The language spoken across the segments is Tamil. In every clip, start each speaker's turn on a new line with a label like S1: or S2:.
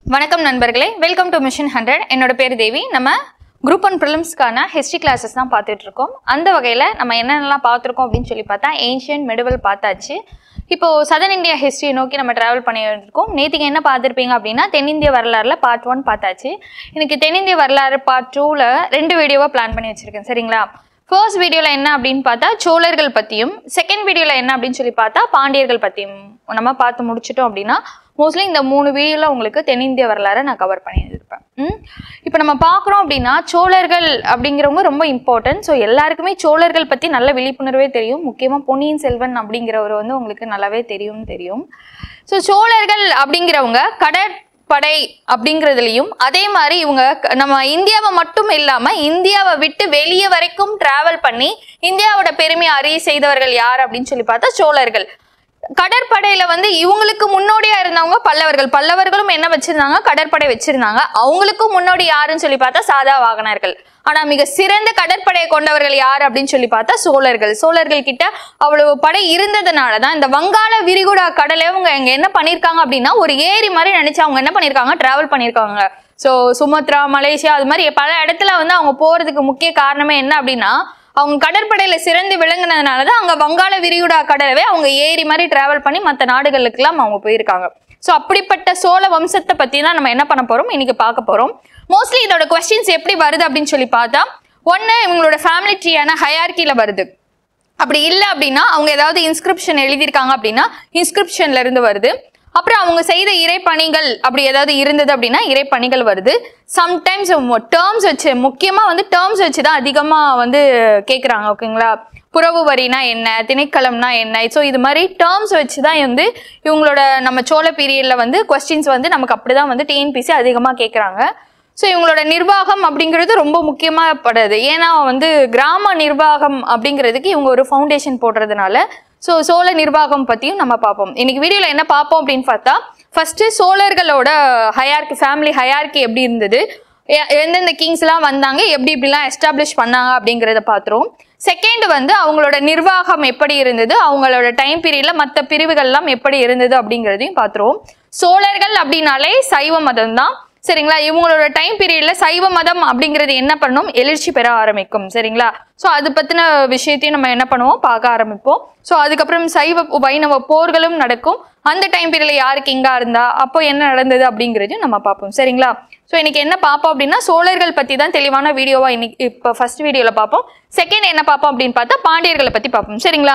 S1: வணக்கம் நண்பர்களே வெல்கம் டு மிஷன் ஹண்ட்ரட் என்னோட பேர் தேவி நம்ம குரூப் ஒன் ப்ரிலிம்ஸ்க்கான ஹிஸ்ட்ரி கிளாஸஸ் தான் பார்த்துட்டு இருக்கோம் அந்த வகையில் நம்ம என்னென்னலாம் பார்த்துருக்கோம் அப்படின்னு சொல்லி பார்த்தா ஏன்ஷியன் மெடிவல் பார்த்தாச்சு இப்போ சதன் இந்தியா ஹிஸ்ட்ரியை நோக்கி நம்ம ட்ராவல் பண்ணிட்டு இருக்கோம் நேற்றுக்கு என்ன பார்த்துருப்பீங்க அப்படின்னா தென்னிந்திய வரலாறுல பார்ட் ஒன் பார்த்தாச்சு எனக்கு தென்னிந்திய வரலாறு பார்ட் டூவில் ரெண்டு வீடியோவாக பிளான் பண்ணி வச்சுருக்கேன் சரிங்களா ஃபர்ஸ்ட் வீடியோவில் என்ன அப்படின்னு பார்த்தா சோழர்கள் பற்றியும் செகண்ட் வீடியோவில் என்ன அப்படின்னு சொல்லி பார்த்தா பாண்டியர்கள் பற்றியும் நம்ம பார்த்து முடிச்சிட்டோம் அப்படின்னா மோஸ்ட்லி இந்த மூணு வீடியோவில் உங்களுக்கு தென்னிந்திய வரலாறை நான் கவர் பண்ணியிருப்பேன் ம் இப்போ நம்ம பார்க்குறோம் அப்படின்னா சோழர்கள் அப்படிங்கிறவங்க ரொம்ப இம்பார்ட்டன்ட் ஸோ எல்லாருக்குமே சோழர்கள் பற்றி நல்ல விழிப்புணர்வே தெரியும் முக்கியமாக பொன்னியின் செல்வன் அப்படிங்கிறவர் வந்து உங்களுக்கு நல்லாவே தெரியும்னு தெரியும் ஸோ சோழர்கள் அப்படிங்கிறவங்க கடற்படை அப்படிங்கிறதுலையும் அதே மாதிரி இவங்க க- நம்ம இந்தியாவை மட்டும் இல்லாம இந்தியாவை விட்டு வெளியே வரைக்கும் டிராவல் பண்ணி இந்தியாவோட பெருமையை அறிய செய்தவர்கள் யார் அப்படின்னு சொல்லி பார்த்தா சோழர்கள் கடற்படையில வந்து இவங்களுக்கு முன்னோடியா இருந்தவங்க பல்லவர்கள் பல்லவர்களும் என்ன வச்சிருந்தாங்க கடற்படை வச்சிருந்தாங்க அவங்களுக்கும் முன்னோடி யாருன்னு சொல்லி பார்த்தா சாதா வாகனர்கள் ஆனா மிக சிறந்த கடற்படையை கொண்டவர்கள் யார் அப்படின்னு சொல்லி பார்த்தா சோழர்கள் சோழர்கள் கிட்ட அவ்வளவு படை இருந்ததுனால தான் இந்த வங்காள விரிகுடா கடலை அவங்க இங்க என்ன பண்ணிருக்காங்க அப்படின்னா ஒரு ஏரி மாதிரி நினைச்சு அவங்க என்ன பண்ணிருக்காங்க டிராவல் பண்ணிருக்காங்க ஸோ சுமத்ரா மலேசியா அது மாதிரி பல இடத்துல வந்து அவங்க போறதுக்கு முக்கிய காரணமே என்ன அப்படின்னா அவங்க கடற்படையில சிறந்து விளங்குனதுனால தான் அங்க வங்காள விரிகுடா கடலவே அவங்க ஏரி மாதிரி டிராவல் பண்ணி மற்ற நாடுகளுக்கெல்லாம் அவங்க போயிருக்காங்க ஸோ அப்படிப்பட்ட சோழ வம்சத்தை பத்தி தான் நம்ம என்ன பண்ண போறோம் இன்னைக்கு பார்க்க போறோம் மோஸ்ட்லி இதோட கொஸ்டின்ஸ் எப்படி வருது அப்படின்னு சொல்லி பார்த்தா ஒன்று இவங்களோட ஃபேமிலி ட்ரீயான ஹயார்கில வருது அப்படி இல்லை அப்படின்னா அவங்க ஏதாவது இன்ஸ்கிரிப்ஷன் எழுதியிருக்காங்க அப்படின்னா இன்ஸ்கிரிப்ஷன்ல இருந்து வருது அப்புறம் அவங்க செய்த இறைப்பணிகள் அப்படி ஏதாவது இருந்தது அப்படின்னா இறைப்பணிகள் வருது சம்டைம்ஸ் டேர்ம்ஸ் வச்சு முக்கியமாக வந்து டேர்ம்ஸ் வச்சு தான் அதிகமாக வந்து கேட்குறாங்க ஓகேங்களா புறவு வரினா என்ன திணைக்களம்னா என்ன ஸோ இது மாதிரி டேர்ம்ஸ் வச்சு தான் வந்து இவங்களோட நம்ம சோழ பீரியடில் வந்து கொஸ்டின்ஸ் வந்து நமக்கு அப்படி தான் வந்து டிஎன்பிசி அதிகமாக கேட்குறாங்க ஸோ இவங்களோட நிர்வாகம் அப்படிங்கிறது ரொம்ப முக்கியமாக படுது ஏன்னா வந்து கிராம நிர்வாகம் அப்படிங்கிறதுக்கு இவங்க ஒரு ஃபவுண்டேஷன் போடுறதுனால ஸோ சோழ நிர்வாகம் பற்றியும் நம்ம பார்ப்போம் இன்னைக்கு வீடியோவில் என்ன பார்ப்போம் அப்படின்னு பார்த்தா ஃபர்ஸ்ட் சோழர்களோட ஹயார்கி ஃபேமிலி ஹயார்கி எப்படி இருந்தது எ- எந்தெந்த கிங்ஸ்லாம் வந்தாங்க எப்படி இப்படிலாம் எஸ்டாப்ளிஷ் பண்ணாங்க அப்படிங்கிறத பார்த்துருவோம் செகண்ட் வந்து அவங்களோட நிர்வாகம் எப்படி இருந்தது அவங்களோட டைம் பீரியட்ல மற்ற பிரிவுகள்லாம் எப்படி இருந்தது அப்படிங்கிறதையும் பார்த்துருவோம் சோழர்கள் அப்படின்னாலே சைவ மதம் தான் சரிங்களா இவங்களோட டைம் பீரியட்ல சைவ மதம் அப்படிங்கிறது என்ன பண்ணும் எழுச்சி பெற ஆரம்பிக்கும் சரிங்களா ஸோ அது பத்தின விஷயத்தையும் நம்ம என்ன பண்ணுவோம் பார்க்க ஆரம்பிப்போம் ஸோ அதுக்கப்புறம் சைவ வைணவ போர்களும் நடக்கும் அந்த டைம் பீரியட்ல யாரு கிங்கா இருந்தா அப்போ என்ன நடந்தது அப்படிங்கிறதையும் நம்ம பார்ப்போம் சரிங்களா ஸோ இன்னைக்கு என்ன பார்ப்போம் அப்படின்னா சோழர்கள் பத்தி தான் தெளிவான வீடியோவா இன்னைக்கு இப்போ ஃபர்ஸ்ட் வீடியோல பார்ப்போம் செகண்ட் என்ன பார்ப்போம் அப்படின்னு பார்த்தா பாண்டியர்களை பத்தி பார்ப்போம் சரிங்களா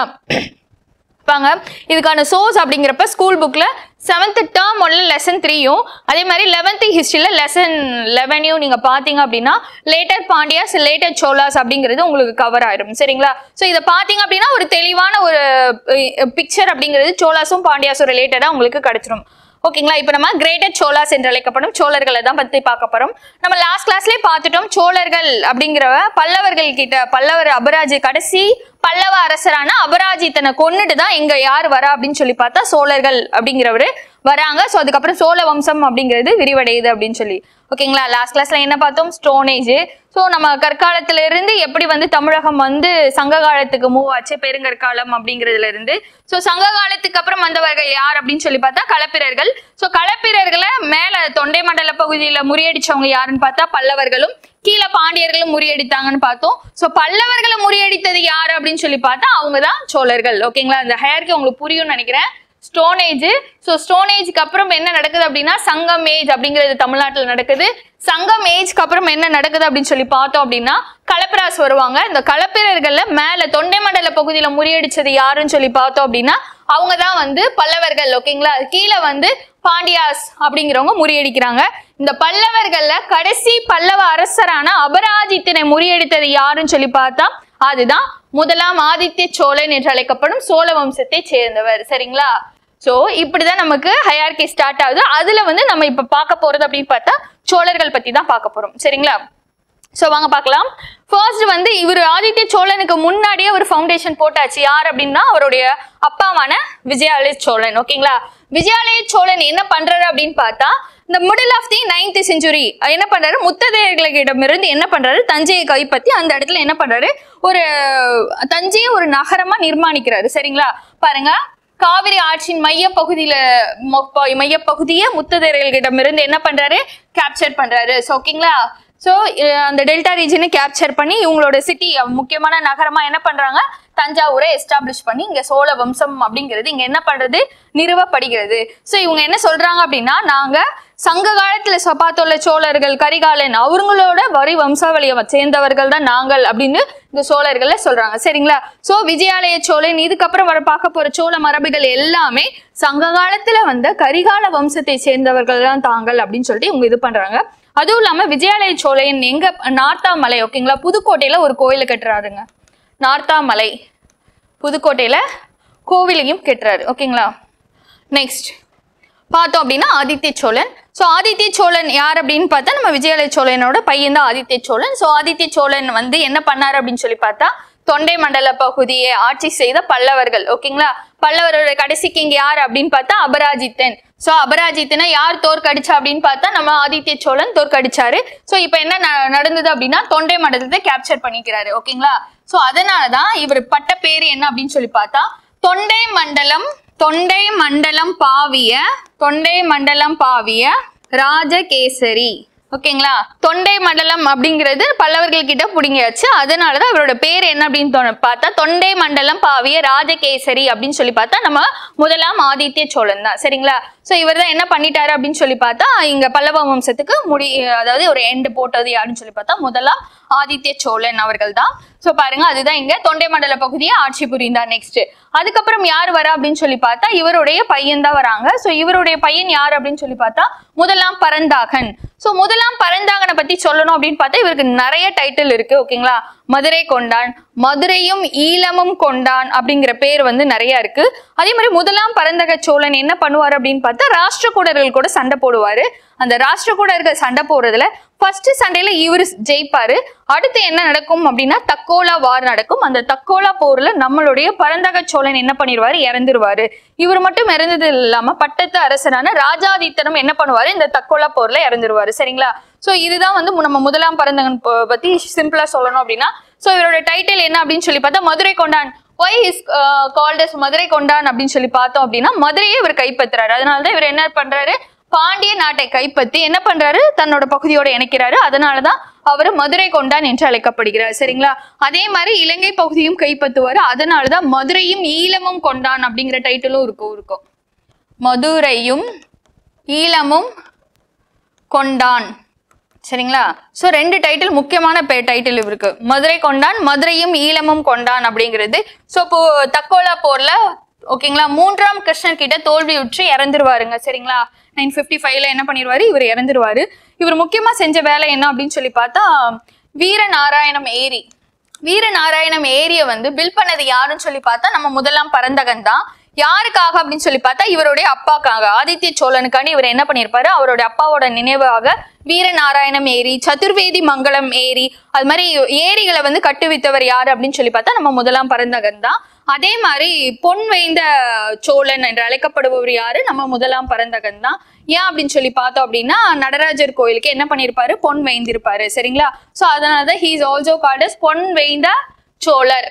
S1: பாங்க இதுக்கான சோர்ஸ் அப்படிங்கிறப்ப ஸ்கூல் புக்கில் செவன்த் டேர்ம் ஒன்ல லெசன் த்ரீயும் அதே மாதிரி லெவன்த் ஹிஸ்ட்ரியில் லெசன் லெவனையும் நீங்கள் பார்த்தீங்க அப்படின்னா லேட்டர் பாண்டியாஸ் லேட்டர் சோலாஸ் அப்படிங்கிறது உங்களுக்கு கவர் ஆயிரும் சரிங்களா ஸோ இதை பார்த்தீங்க அப்படின்னா ஒரு தெளிவான ஒரு பிக்சர் அப்படிங்கிறது சோலாஸும் பாண்டியாஸும் ரிலேட்டடாக உங்களுக்கு கிடைச்சிரும் ஓகேங்களா இப்போ நம்ம கிரேட்டர் சோலாஸ் என்று அழைக்கப்படும் சோழர்களை தான் பற்றி பார்க்க போறோம் நம்ம லாஸ்ட் கிளாஸ்லேயே பார்த்துட்டோம் சோழர்கள் அப்படிங்கிற பல்லவர்கள் கிட்ட பல்லவர் அபராஜி கடைசி பல்லவ அரசரான அபராஜித்தனை கொன்னுட்டு தான் இங்க யார் வரா அப்படின்னு சொல்லி பார்த்தா சோழர்கள் அப்படிங்கிறவரு வராங்க ஸோ அதுக்கப்புறம் சோழ வம்சம் அப்படிங்கிறது விரிவடையுது அப்படின்னு சொல்லி ஓகேங்களா லாஸ்ட் கிளாஸ்ல என்ன பார்த்தோம் ஸ்டோன் ஏஜ் ஸோ நம்ம கற்காலத்துல இருந்து எப்படி வந்து தமிழகம் வந்து சங்க காலத்துக்கு மூவ் ஆச்சு பெருங்கற்காலம் அப்படிங்கிறதுல இருந்து ஸோ சங்க காலத்துக்கு அப்புறம் வந்தவர்கள் யார் அப்படின்னு சொல்லி பார்த்தா களப்பிரர்கள் ஸோ களப்பிரர்களை மேல தொண்டை மண்டல பகுதியில முறியடிச்சவங்க யாருன்னு பார்த்தா பல்லவர்களும் கீழே பாண்டியர்களும் முறியடித்தாங்கன்னு பார்த்தோம் ஸோ பல்லவர்களை முறியடித்தது யாரு அப்படின்னு சொல்லி பார்த்தா அவங்க தான் சோழர்கள் ஓகேங்களா இந்த ஹேருக்கு உங்களுக்கு புரியும்னு நினைக்கிறேன் ஸ்டோன் ஏஜ் ஸோ ஸ்டோன் ஏஜ்க்கு அப்புறம் என்ன நடக்குது அப்படின்னா சங்கம் ஏஜ் அப்படிங்கிறது தமிழ்நாட்டில் நடக்குது சங்கம் ஏஜ்க்கு அப்புறம் என்ன நடக்குது அப்படின்னு சொல்லி பார்த்தோம் அப்படின்னா களப்பிராஸ் வருவாங்க இந்த களப்பிரர்கள்ல மேல தொண்டை மண்டல பகுதியில முறியடிச்சது யாருன்னு சொல்லி பார்த்தோம் அப்படின்னா அவங்க தான் வந்து பல்லவர்கள் ஓகேங்களா கீழே வந்து பாண்டியாஸ் அப்படிங்கிறவங்க முறியடிக்கிறாங்க இந்த பல்லவர்கள்ல கடைசி பல்லவ அரசரான அபராஜித்தினை முறியடித்தது யாருன்னு சொல்லி பார்த்தா அதுதான் முதலாம் ஆதித்ய சோழன் என்று அழைக்கப்படும் சோழ வம்சத்தை சேர்ந்தவர் சரிங்களா சோ இப்படிதான் நமக்கு ஹயார்கி ஸ்டார்ட் ஆகுது அதுல வந்து நம்ம இப்ப பார்க்க போறது அப்படின்னு பார்த்தா சோழர்கள் பத்தி தான் பார்க்க போறோம் சரிங்களா ஸோ வாங்க பார்க்கலாம் ஃபர்ஸ்ட் வந்து இவர் ஆதித்ய சோழனுக்கு முன்னாடியே ஒரு ஃபவுண்டேஷன் போட்டாச்சு யார் அப்படின்னா அவருடைய அப்பாவான விஜயாலய சோழன் ஓகேங்களா விஜயாலய சோழன் என்ன பண்றாரு அப்படின்னு பார்த்தா இந்த middle of the ninth century என்ன பண்றாரு முத்ததையர்களிடமிருந்து என்ன பண்றாரு தஞ்சையை கைப்பற்றி அந்த இடத்துல என்ன பண்றாரு ஒரு தஞ்சையை ஒரு நகரமா நிர்மாணிக்கிறாரு சரிங்களா பாருங்க காவிரி ஆற்றின் மைய பகுதியில மைய பகுதியை முத்ததேரர்களிடமிருந்து என்ன பண்றாரு கேப்சர் பண்றாரு ஸோ ஓகேங்களா ஸோ அந்த டெல்டா ரீஜனை கேப்சர் பண்ணி இவங்களோட சிட்டி முக்கியமான நகரமா என்ன பண்றாங்க தஞ்சாவூரை எஸ்டாப்ளிஷ் பண்ணி இங்க சோழ வம்சம் அப்படிங்கிறது இங்க என்ன பண்றது நிறுவப்படுகிறது ஸோ இவங்க என்ன சொல்றாங்க அப்படின்னா நாங்க சங்க காலத்துல சொ- பார்த்தோம்ல சோழர்கள் கரிகாலன் அவங்களோட வரி வம்சாவளியை சேர்ந்தவர்கள் தான் நாங்கள் அப்படின்னு இந்த சோழர்களை சொல்றாங்க சரிங்களா சோ விஜயாலய சோழன் இதுக்கப்புறம் வர பார்க்க போற சோழ மரபுகள் எல்லாமே சங்க காலத்துல வந்த கரிகால வம்சத்தை சேர்ந்தவர்கள் தான் தாங்கள் அப்படின்னு சொல்லிட்டு இவங்க இது பண்றாங்க அதுவும் இல்லாம விஜயாலய சோழன் எங்க நார்த்தாமலை ஓகேங்களா புதுக்கோட்டையில ஒரு கோயில் கட்டுறாருங்க நார்த்தாமலை புதுக்கோட்டையில கோவிலையும் கட்டுறாரு ஓகேங்களா நெக்ஸ்ட் பார்த்தோம் அப்படின்னா ஆதித்ய சோழன் ஸோ ஆதித்ய சோழன் யார் அப்படின்னு பார்த்தா நம்ம விஜயாலய சோழனோட பையன் தான் ஆதித்ய சோழன் ஸோ ஆதித்ய சோழன் வந்து என்ன பண்ணாரு அப்படின்னு சொல்லி பார்த்தா தொண்டை மண்டல பகுதியை ஆட்சி செய்த பல்லவர்கள் ஓகேங்களா பல்லவரோட கடைசி கிங் யார் அப்படின்னு பார்த்தா அபராஜித்தன் ஸோ அபராஜித்தனை யார் தோற்கடிச்சா அப்படின்னு பார்த்தா நம்ம ஆதித்ய சோழன் தோற்கடிச்சாரு ஸோ இப்போ என்ன ந- நடந்தது அப்படின்னா தொண்டை மண்டலத்தை கேப்சர் பண்ணிக்கிறாரு ஓகேங்களா ஸோ அதனால தான் இவர் பட்ட பேர் என்ன அப்படின்னு சொல்லி பார்த்தா தொண்டை மண்டலம் தொண்டை மண்டலம் பாவிய தொண்டை மண்டலம் பாவிய ராஜகேசரி ஓகேங்களா தொண்டை மண்டலம் அப்படிங்கிறது பல்லவர்கள் கிட்ட புடிங்கியாச்சு அதனாலதான் அவரோட பேர் என்ன அப்படின்னு தோண- பார்த்தா தொண்டை மண்டலம் பாவிய ராஜகேசரி அப்படின்னு சொல்லி பார்த்தா நம்ம முதலாம் ஆதித்ய சோழன் தான் சரிங்களா சோ இவர் தான் என்ன பண்ணிட்டாரு அப்படின்னு சொல்லி பார்த்தா இங்க பல்லவ வம்சத்துக்கு முடி அதாவது ஒரு எண்டு போட்டது யாருன்னு சொல்லி பார்த்தா முதலாம் ஆதித்ய சோழன் அவர்கள் தான் சோ பாருங்க அதுதான் இங்க தொண்டை மண்டல பகுதியை ஆட்சி புரிந்தார் நெக்ஸ்ட் அதுக்கப்புறம் யார் வரா அப்படின்னு சொல்லி பார்த்தா இவருடைய பையன் தான் வராங்க சோ இவருடைய பையன் யார் அப்படின்னு சொல்லி பார்த்தா முதலாம் பரந்தாகன் சோ முதலாம் பரந்தாகனை பத்தி சொல்லணும் அப்படின்னு பார்த்தா இவருக்கு நிறைய டைட்டில் இருக்கு ஓகேங்களா மதுரை கொண்டான் மதுரையும் ஈழமும் கொண்டான் அப்படிங்கிற பேர் வந்து நிறைய இருக்கு அதே மாதிரி முதலாம் பரந்தக சோழன் என்ன பண்ணுவார் அப்படின்னு பார்த்தா ராஷ்டிரகூடர்கள் கூட சண்டை போடுவாரு அந்த ராஷ்டிரகூடர்கள் சண்டை போடுறதுல ஃபர்ஸ்ட் சண்டையில இவர் ஜெயிப்பாரு அடுத்து என்ன நடக்கும் அப்படின்னா தக்கோலா வார் நடக்கும் அந்த தக்கோலா போர்ல நம்மளுடைய பரந்தக சோழன் என்ன பண்ணிடுவாரு இறந்துருவாரு இவர் மட்டும் இறந்தது இல்லாம பட்டத்து அரசரான ராஜாதித்தனும் என்ன பண்ணுவாரு இந்த தக்கோலா போர்ல இறந்துருவாரு சரிங்களா சோ இதுதான் வந்து நம்ம முதலாம் பரந்தகன் ப- பத்தி சிம்பிளா சொல்லணும் அப்படின்னா சோ இவரோட டைட்டில் என்ன அப்படின்னு சொல்லி பார்த்தா மதுரை கொண்டான் ஒய் இஸ் கால்டஸ் மதுரை கொண்டான் அப்படின்னு சொல்லி பார்த்தோம் அப்படின்னா மதுரையை இவர் கைப்பற்றுறாரு அதனாலதான் இவர் என்ன பண்றாரு பாண்டிய நாட்டை கைப்பற்றி என்ன பண்றாரு தன்னோட பகுதியோட இணைக்கிறாரு அதனாலதான் அவர் மதுரை கொண்டான் என்று அழைக்கப்படுகிறார் சரிங்களா அதே மாதிரி இலங்கை பகுதியும் கைப்பற்றுவாரு அதனாலதான் மதுரையும் ஈழமும் கொண்டான் அப்படிங்கிற டைட்டிலும் இருக்கும் இருக்கும் மதுரையும் ஈழமும் கொண்டான் சரிங்களா ஸோ ரெண்டு டைட்டில் முக்கியமான பே டைட்டில் இருக்கு மதுரை கொண்டான் மதுரையும் ஈழமும் கொண்டான் அப்படிங்கிறது ஸோ இப்போ தக்கோலா போர்ல ஓகேங்களா மூன்றாம் கிருஷ்ணர் கிட்ட தோல்வியுற்று இறந்துருவாருங்க சரிங்களா நைன் ஃபிஃப்டி ஃபைவ்ல என்ன பண்ணிடுவாரு இவர் இறந்துருவாரு இவர் முக்கியமா செஞ்ச வேலை என்ன அப்படின்னு சொல்லி பார்த்தா வீரநாராயணம் ஏரி வீரநாராயணம் ஏரிய வந்து பில் பண்ணது யாருன்னு சொல்லி பார்த்தா நம்ம முதலாம் பரந்தகன் தான் யாருக்காக அப்படின்னு சொல்லி பார்த்தா இவருடைய அப்பாக்காக ஆதித்ய சோழனுக்காண்டி இவர் என்ன பண்ணியிருப்பாரு அவருடைய அப்பாவோட நினைவாக வீரநாராயணம் ஏரி சதுர்வேதி மங்கலம் ஏரி அது மாதிரி ஏரிகளை வந்து கட்டுவித்தவர் யாரு அப்படின்னு சொல்லி பார்த்தா நம்ம முதலாம் பரந்தகன் தான் அதே மாதிரி பொன் வேய்ந்த சோழன் என்று அழைக்கப்படுபவர் யாரு நம்ம முதலாம் பரந்தகன் தான் ஏன் அப்படின்னு சொல்லி பார்த்தோம் அப்படின்னா நடராஜர் கோயிலுக்கு என்ன பண்ணியிருப்பாரு பொன் வேய்ந்திருப்பாரு சரிங்களா சோ அதனாலதான் he is also called as பொன் வேய்ந்த சோழர்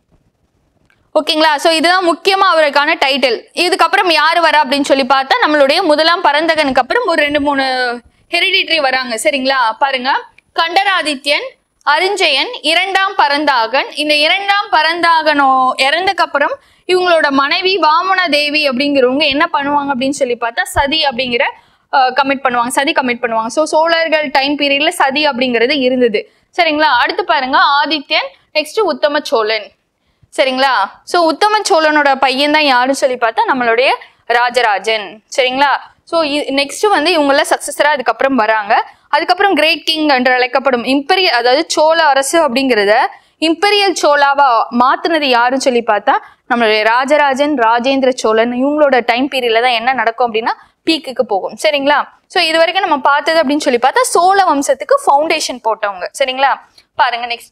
S1: ஓகேங்களா ஸோ இதுதான் முக்கியமா அவருக்கான டைட்டில் இதுக்கப்புறம் யார் வரா அப்படின்னு சொல்லி பார்த்தா நம்மளுடைய முதலாம் பரந்தகனுக்கு அப்புறம் ஒரு ரெண்டு மூணு ஹெரிடிட்ரி வராங்க சரிங்களா பாருங்க கண்டராதித்யன் அரிஞ்சயன் இரண்டாம் பரந்தாகன் இந்த இரண்டாம் பரந்தாகனோ இறந்தக்கு அப்புறம் இவங்களோட மனைவி வாமன தேவி அப்படிங்கிறவங்க என்ன பண்ணுவாங்க அப்படின்னு சொல்லி பார்த்தா சதி அப்படிங்கிற கமிட் பண்ணுவாங்க சதி கமிட் பண்ணுவாங்க ஸோ சோழர்கள் டைம் பீரியட்ல சதி அப்படிங்கிறது இருந்தது சரிங்களா அடுத்து பாருங்க ஆதித்யன் நெக்ஸ்ட் உத்தம சோழன் சரிங்களா ஸோ உத்தம சோழனோட பையன் தான் யாருன்னு சொல்லி பார்த்தா நம்மளுடைய ராஜராஜன் சரிங்களா ஸோ நெக்ஸ்ட் வந்து இவங்கள சக்சஸரா அதுக்கப்புறம் வராங்க அதுக்கப்புறம் கிரேட் கிங் என்று அழைக்கப்படும் இம்பெரிய அதாவது சோழ அரசு அப்படிங்கிறத இம்பெரியல் சோழாவா மாத்துனது யாருன்னு சொல்லி பார்த்தா நம்மளுடைய ராஜராஜன் ராஜேந்திர சோழன் இவங்களோட டைம் பீரியட்ல தான் என்ன நடக்கும் அப்படின்னா பீக்குக்கு போகும் சரிங்களா ஸோ இது வரைக்கும் நம்ம பார்த்தது அப்படின்னு சொல்லி பார்த்தா சோழ வம்சத்துக்கு ஃபவுண்டேஷன் போட்டவங்க சரிங்களா பாருங்க நெக்ஸ்ட்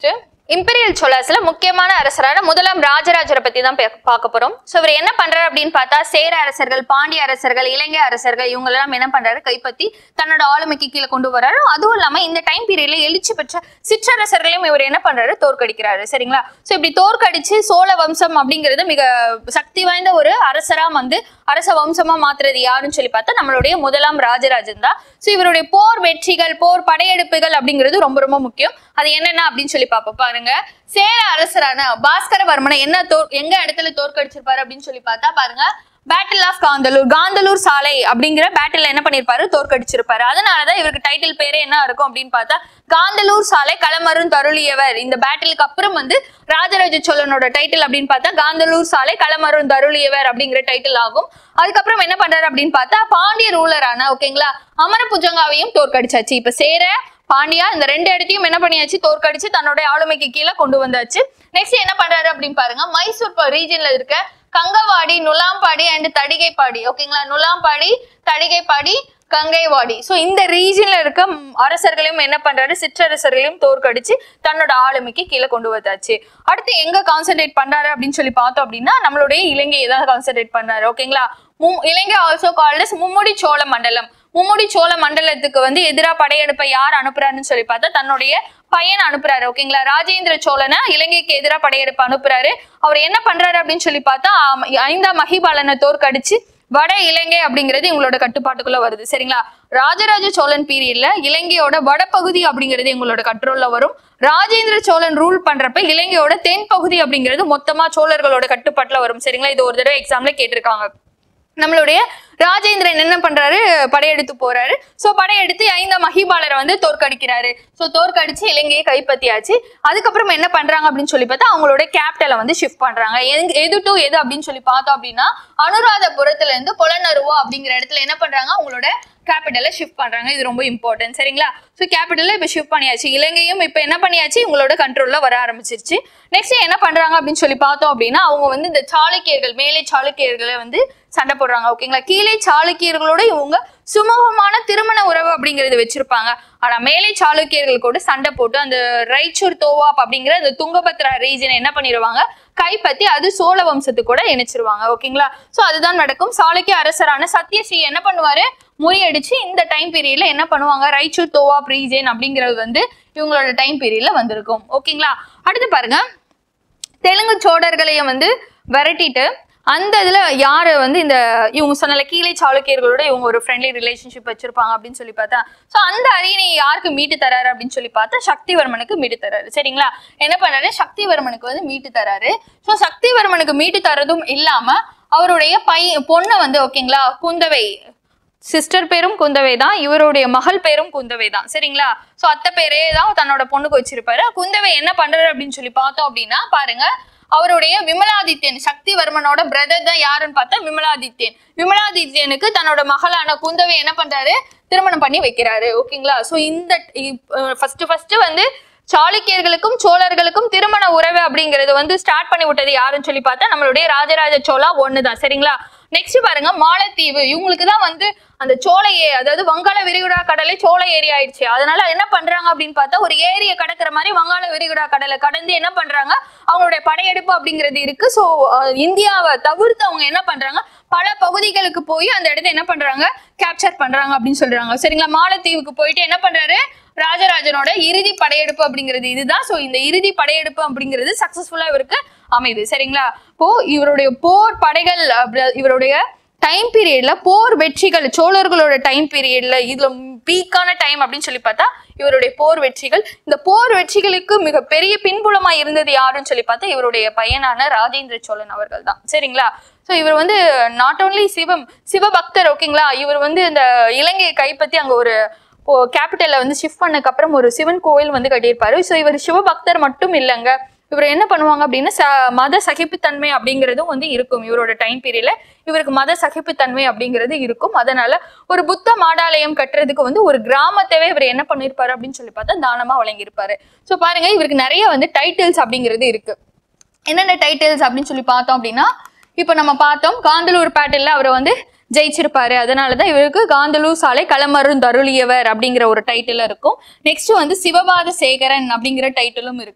S1: இம்பீரியல் சோலாஸ்ல முக்கியமான அரசரான முதலாம் ராஜராஜரை பத்தி தான் பே- பார்க்க போறோம் ஸோ இவர் என்ன பண்றாரு அப்படின்னு பார்த்தா சேர அரசர்கள் பாண்டிய அரசர்கள் இலங்கை அரசர்கள் இவங்க எல்லாம் என்ன பண்றாரு கைப்பற்றி தன்னோட ஆளுமைக்கு கீழே கொண்டு வர்றாரு அதுவும் இல்லாம இந்த டைம் பீரியட்ல எழுச்சி பெற்ற சிற்றரசர்களையும் இவர் என்ன பண்றாரு தோற்கடிக்கிறாரு சரிங்களா ஸோ இப்படி தோற்கடிச்சு சோழ வம்சம் அப்படிங்கிறது மிக சக்தி வாய்ந்த ஒரு அரசரா வந்து அரச வம்சமா மாத்துறது யாருன்னு சொல்லி பார்த்தா நம்மளுடைய முதலாம் ராஜராஜன் தான் ஸோ இவருடைய போர் வெற்றிகள் போர் படையெடுப்புகள் அப்படிங்கிறது ரொம்ப ரொம்ப முக்கியம் அது என்னென்ன அப்படின்னு சொல்லி பார்ப்போம் பாருங்க சேர அரசரான பாஸ்கரவர்மனை என்ன தோற் எங்க இடத்துல தோற்கடிச்சிருப்பாரு அப்படின்னு சொல்லி பார்த்தா பாருங்க பேட்டில் ஆஃப் காந்தலூர் காந்தலூர் சாலை அப்படிங்கிற பேட்டில் என்ன பண்ணிருப்பாரு தோற்கடிச்சிருப்பாரு அதனாலதான் இவருக்கு டைட்டில் பேரே என்ன இருக்கும் அப்படின்னு பார்த்தா காந்தலூர் சாலை களமரும் தருளியவர் இந்த பேட்டிலுக்கு அப்புறம் வந்து ராஜராஜ சோழனோட டைட்டில் அப்படின்னு பார்த்தா காந்தலூர் சாலை களமரும் தருளியவர் அப்படிங்கிற டைட்டில் ஆகும் அதுக்கப்புறம் என்ன பண்றாரு அப்படின்னு பார்த்தா பாண்டிய ரூலரான ஓகேங்களா அமரபுஜங்காவையும் தோற்கடிச்சாச்சு இப்ப சேர பாண்டியா இந்த ரெண்டு இடத்தையும் என்ன பண்ணியாச்சு தோற்கடிச்சு தன்னோட ஆளுமைக்கு கீழே கொண்டு வந்தாச்சு நெக்ஸ்ட் என்ன பண்றாரு அப்படின்னு பாருங்க மைசூர் ரீஜன்ல இருக்க கங்கவாடி நுலாம்பாடி அண்ட் தடிகைப்பாடி ஓகேங்களா நுலாம்பாடி தடிகைப்பாடி கங்கைவாடி சோ இந்த ரீஜன்ல இருக்க ம், அரசர்களையும் என்ன பண்றாரு சிற்றரசர்களையும் தோற்கடிச்சு தன்னோட ஆளுமைக்கு கீழே கொண்டு வந்தாச்சு அடுத்து எங்க கான்சென்ட்ரேட் பண்றாரு அப்படின்னு சொல்லி பார்த்தோம் அப்படின்னா நம்மளுடைய இலங்கையை தான் கான்சென்ட்ரேட் பண்றாரு ஓகேங்களா மு- இலங்கை ஆல்சோ கால்ட் மும்முடி சோழ மண்டலம் மும்முடி சோழ மண்டலத்துக்கு வந்து எதிரா படையெடுப்பை யார் அனுப்புறாருன்னு சொல்லி பார்த்தா தன்னுடைய பையனை அனுப்புறாரு ஓகேங்களா ராஜேந்திர சோழனை இலங்கைக்கு எதிரா படையெடுப்பு அனுப்புறாரு அவர் என்ன பண்றாரு அப்படின்னு சொல்லி பார்த்தா ஆம், ஐந்தாம் மகிபாலனை தோற்கடிச்சு வட இலங்கை அப்படிங்கிறது இவங்களோட கட்டுப்பாட்டுக்குள்ள வருது சரிங்களா ராஜராஜ சோழன் பீரியட்ல இலங்கையோட வடபகுதி அப்படிங்கிறது இவங்களோட கண்ட்ரோல்ல வரும் ராஜேந்திர சோழன் ரூல் பண்றப்ப இலங்கையோட தென் பகுதி அப்படிங்கிறது மொத்தமா சோழர்களோட கட்டுப்பாட்டுல வரும் சரிங்களா இது ஒரு தடவை எக்ஸாம்ல கேட்டிருக்காங்க நம்மளுடைய ராஜேந்திரன் என்ன பண்றாரு படையெடுத்து போறாரு சோ படையெடுத்து ஐந்தாம் மகிபாலரை வந்து தோற்கடிக்கிறாரு சோ தோற்கடிச்சு இலங்கையை கைப்பற்றியாச்சு அதுக்கப்புறம் என்ன பண்றாங்க அப்படின்னு சொல்லி பார்த்தா அவங்களோட கேபிட்டலை வந்து ஷிஃப்ட் பண்றாங்க எங்க- எது டு எது அப்படின்னு சொல்லி பார்த்தோம் அப்படின்னா அனுராதபுரத்துல இருந்து பொலனருவா அப்படிங்கிற இடத்துல என்ன பண்றாங்க அவங்களோட கேபிட்டலை ஷிஃப்ட் பண்றாங்க இது ரொம்ப இம்பார்ட்டன்ட் சரிங்களா ஸோ கேபிட்டலை இப்போ ஷிஃப்ட் பண்ணியாச்சு இலங்கையும் இப்போ என்ன பண்ணியாச்சு இவங்களோட கண்ட்ரோல்ல வர ஆரம்பிச்சிருச்சு நெக்ஸ்ட் என்ன பண்றாங்க அப்படின்னு சொல்லி பார்த்தோம் அப்படின்னா அவங்க வந்து இந்த சாளுக்கியர்கள் மேலே சாளுக்கியர்களை வந்து சண்டை போடுறாங்க ஓகேங்களா கீழே சாளுக்கியர்களோட இவங்க சுமூகமான திருமண உறவு அப்படிங்கறது வச்சிருப்பாங்க ஆனா மேலே சாளுக்கியர்கள் கூட சண்டை போட்டு அந்த ரைச்சூர் தோவாப் அப்படிங்கிற அந்த துங்கபத்ரா ரீஜனை என்ன பண்ணிடுவாங்க கைப்பற்றி அது சோழ வம்சத்துக்கு கூட இணைச்சிருவாங்க ஓகேங்களா சோ அதுதான் நடக்கும் சாளுக்கிய அரசரான சத்யஸ்ரீ என்ன பண்ணுவாரு முறியடிச்சு இந்த டைம் பீரியட்ல என்ன பண்ணுவாங்க ரைச்சூர் தோவாப் ரீஜன் அப்படிங்கிறது வந்து இவங்களோட டைம் பீரியட்ல வந்திருக்கும் ஓகேங்களா அடுத்து பாருங்க தெலுங்கு சோழர்களையும் வந்து விரட்டிட்டு அந்த இதுல யாரு வந்து இந்த இவங்க சொன்னல கீழே சாளுக்கியர்களோட இவங்க ஒரு ஃப்ரெண்ட்லி ரிலேஷன்ஷிப் வச்சிருப்பாங்க அப்படின்னு சொல்லி பார்த்தா சோ அந்த அரியணையை யாருக்கு மீட்டு தராரு அப்படின்னு சொல்லி பார்த்தா சக்திவர்மனுக்கு மீட்டு தராரு சரிங்களா என்ன பண்ணாரு சக்திவர்மனுக்கு வந்து மீட்டு தராரு சோ சக்திவர்மனுக்கு மீட்டு தரதும் இல்லாம அவருடைய பையன் பொண்ணை வந்து ஓகேங்களா குந்தவை சிஸ்டர் பேரும் குந்தவை தான் இவருடைய மகள் பேரும் குந்தவை தான் சரிங்களா சோ அத்தை பேரே தான் தன்னோட பொண்ணுக்கு வச்சிருப்பாரு குந்தவை என்ன பண்றாரு அப்படின்னு சொல்லி பார்த்தோம் அப்படின்னா பாருங்க அவருடைய விமலாதித்யன் சக்திவர்மனோட பிரதர் தான் யாருன்னு பார்த்தா விமலாதித்யன் விமலாதித்யனுக்கு தன்னோட மகளான குந்தவை என்ன பண்றாரு திருமணம் பண்ணி வைக்கிறாரு ஓகேங்களா சோ இந்த ஃபர்ஸ்ட் ஃபர்ஸ்ட் வந்து சாளுக்கியர்களுக்கும் சோழர்களுக்கும் திருமண உறவு அப்படிங்கறது வந்து ஸ்டார்ட் பண்ணி விட்டது யாருன்னு சொல்லி பார்த்தா நம்மளுடைய ராஜராஜ சோழா ஒண்ணுதான் சரிங்களா நெக்ஸ்ட் பாருங்க மாலத்தீவு இவங்களுக்கு தான் வந்து அந்த சோலை ஏ- அதாவது வங்காள விரிகுடா கடலே சோலை ஏரி ஆயிடுச்சு அதனால என்ன பண்றாங்க அப்படின்னு பார்த்தா ஒரு ஏரியை கடக்கிற மாதிரி வங்காள விரிகுடா கடலை கடந்து என்ன பண்றாங்க அவங்களுடைய படையெடுப்பு அப்படிங்கிறது இருக்கு ஸோ இந்தியாவை தவிர்த்து அவங்க என்ன பண்றாங்க பல பகுதிகளுக்கு போய் அந்த இடத்த என்ன பண்றாங்க கேப்சர் பண்றாங்க அப்படின்னு சொல்றாங்க சரிங்களா மாலத்தீவுக்கு போயிட்டு என்ன பண்றாரு ராஜராஜனோட இறுதி படையெடுப்பு அப்படிங்கிறது இதுதான் ஸோ இந்த இறுதி படையெடுப்பு அப்படிங்கிறது சக்சஸ்ஃபுல்லா இவருக்கு அமையுது சரிங்களா இப்போ இவருடைய போர் படைகள் அப்படி- இவருடைய டைம் பீரியட்ல போர் வெற்றிகள் சோழர்களோட டைம் பீரியட்ல இதுல பீக்கான டைம் அப்படின்னு சொல்லி பார்த்தா இவருடைய போர் வெற்றிகள் இந்த போர் வெற்றிகளுக்கு மிக பெரிய பின்புலமா இருந்தது யாருன்னு சொல்லி பார்த்தா இவருடைய பையனான ராஜேந்திர சோழன் அவர்கள் தான் சரிங்களா ஸோ இவர் வந்து நாட் ஓன்லி சிவம் சிவபக்தர் ஓகேங்களா இவர் வந்து இந்த இலங்கையை கைப்பற்றி அங்க ஒரு கேபிட்டல்ல வந்து ஷிஃப்ட் பண்ணதுக்கு அப்புறம் ஒரு சிவன் கோவில் வந்து கட்டியிருப்பாரு ஸோ இவர் சிவபக்தர் மட்டும் இல்லைங்க இவர் என்ன பண்ணுவாங்க அப்படின்னா ச மத சகிப்புத்தன்மை அப்படிங்கிறதும் வந்து இருக்கும் இவரோட டைம் பீரியட்ல இவருக்கு மத சகிப்புத்தன்மை அப்படிங்கிறது இருக்கும் அதனால ஒரு புத்த மாடாலயம் கட்டுறதுக்கு வந்து ஒரு கிராமத்தவே இவர் என்ன பண்ணியிருப்பாரு அப்படின்னு சொல்லி பார்த்தா தானமா வழங்கியிருப்பாரு ஸோ பாருங்க இவருக்கு நிறைய வந்து டைட்டில்ஸ் அப்படிங்கிறது இருக்கு என்னென்ன டைட்டில்ஸ் அப்படின்னு சொல்லி பார்த்தோம் அப்படின்னா இப்போ நம்ம பார்த்தோம் காந்தலூர் பேட்டில் அவரை வந்து ஜெயிச்சிருப்பாரு அதனாலதான் இவருக்கு காந்தலூர் சாலை களமரும் தருளியவர் அப்படிங்கிற ஒரு டைட்டில் இருக்கும் நெக்ஸ்ட் வந்து சிவபாத சேகரன் அப்படிங்கிற டைட்டிலும் இருக்கும்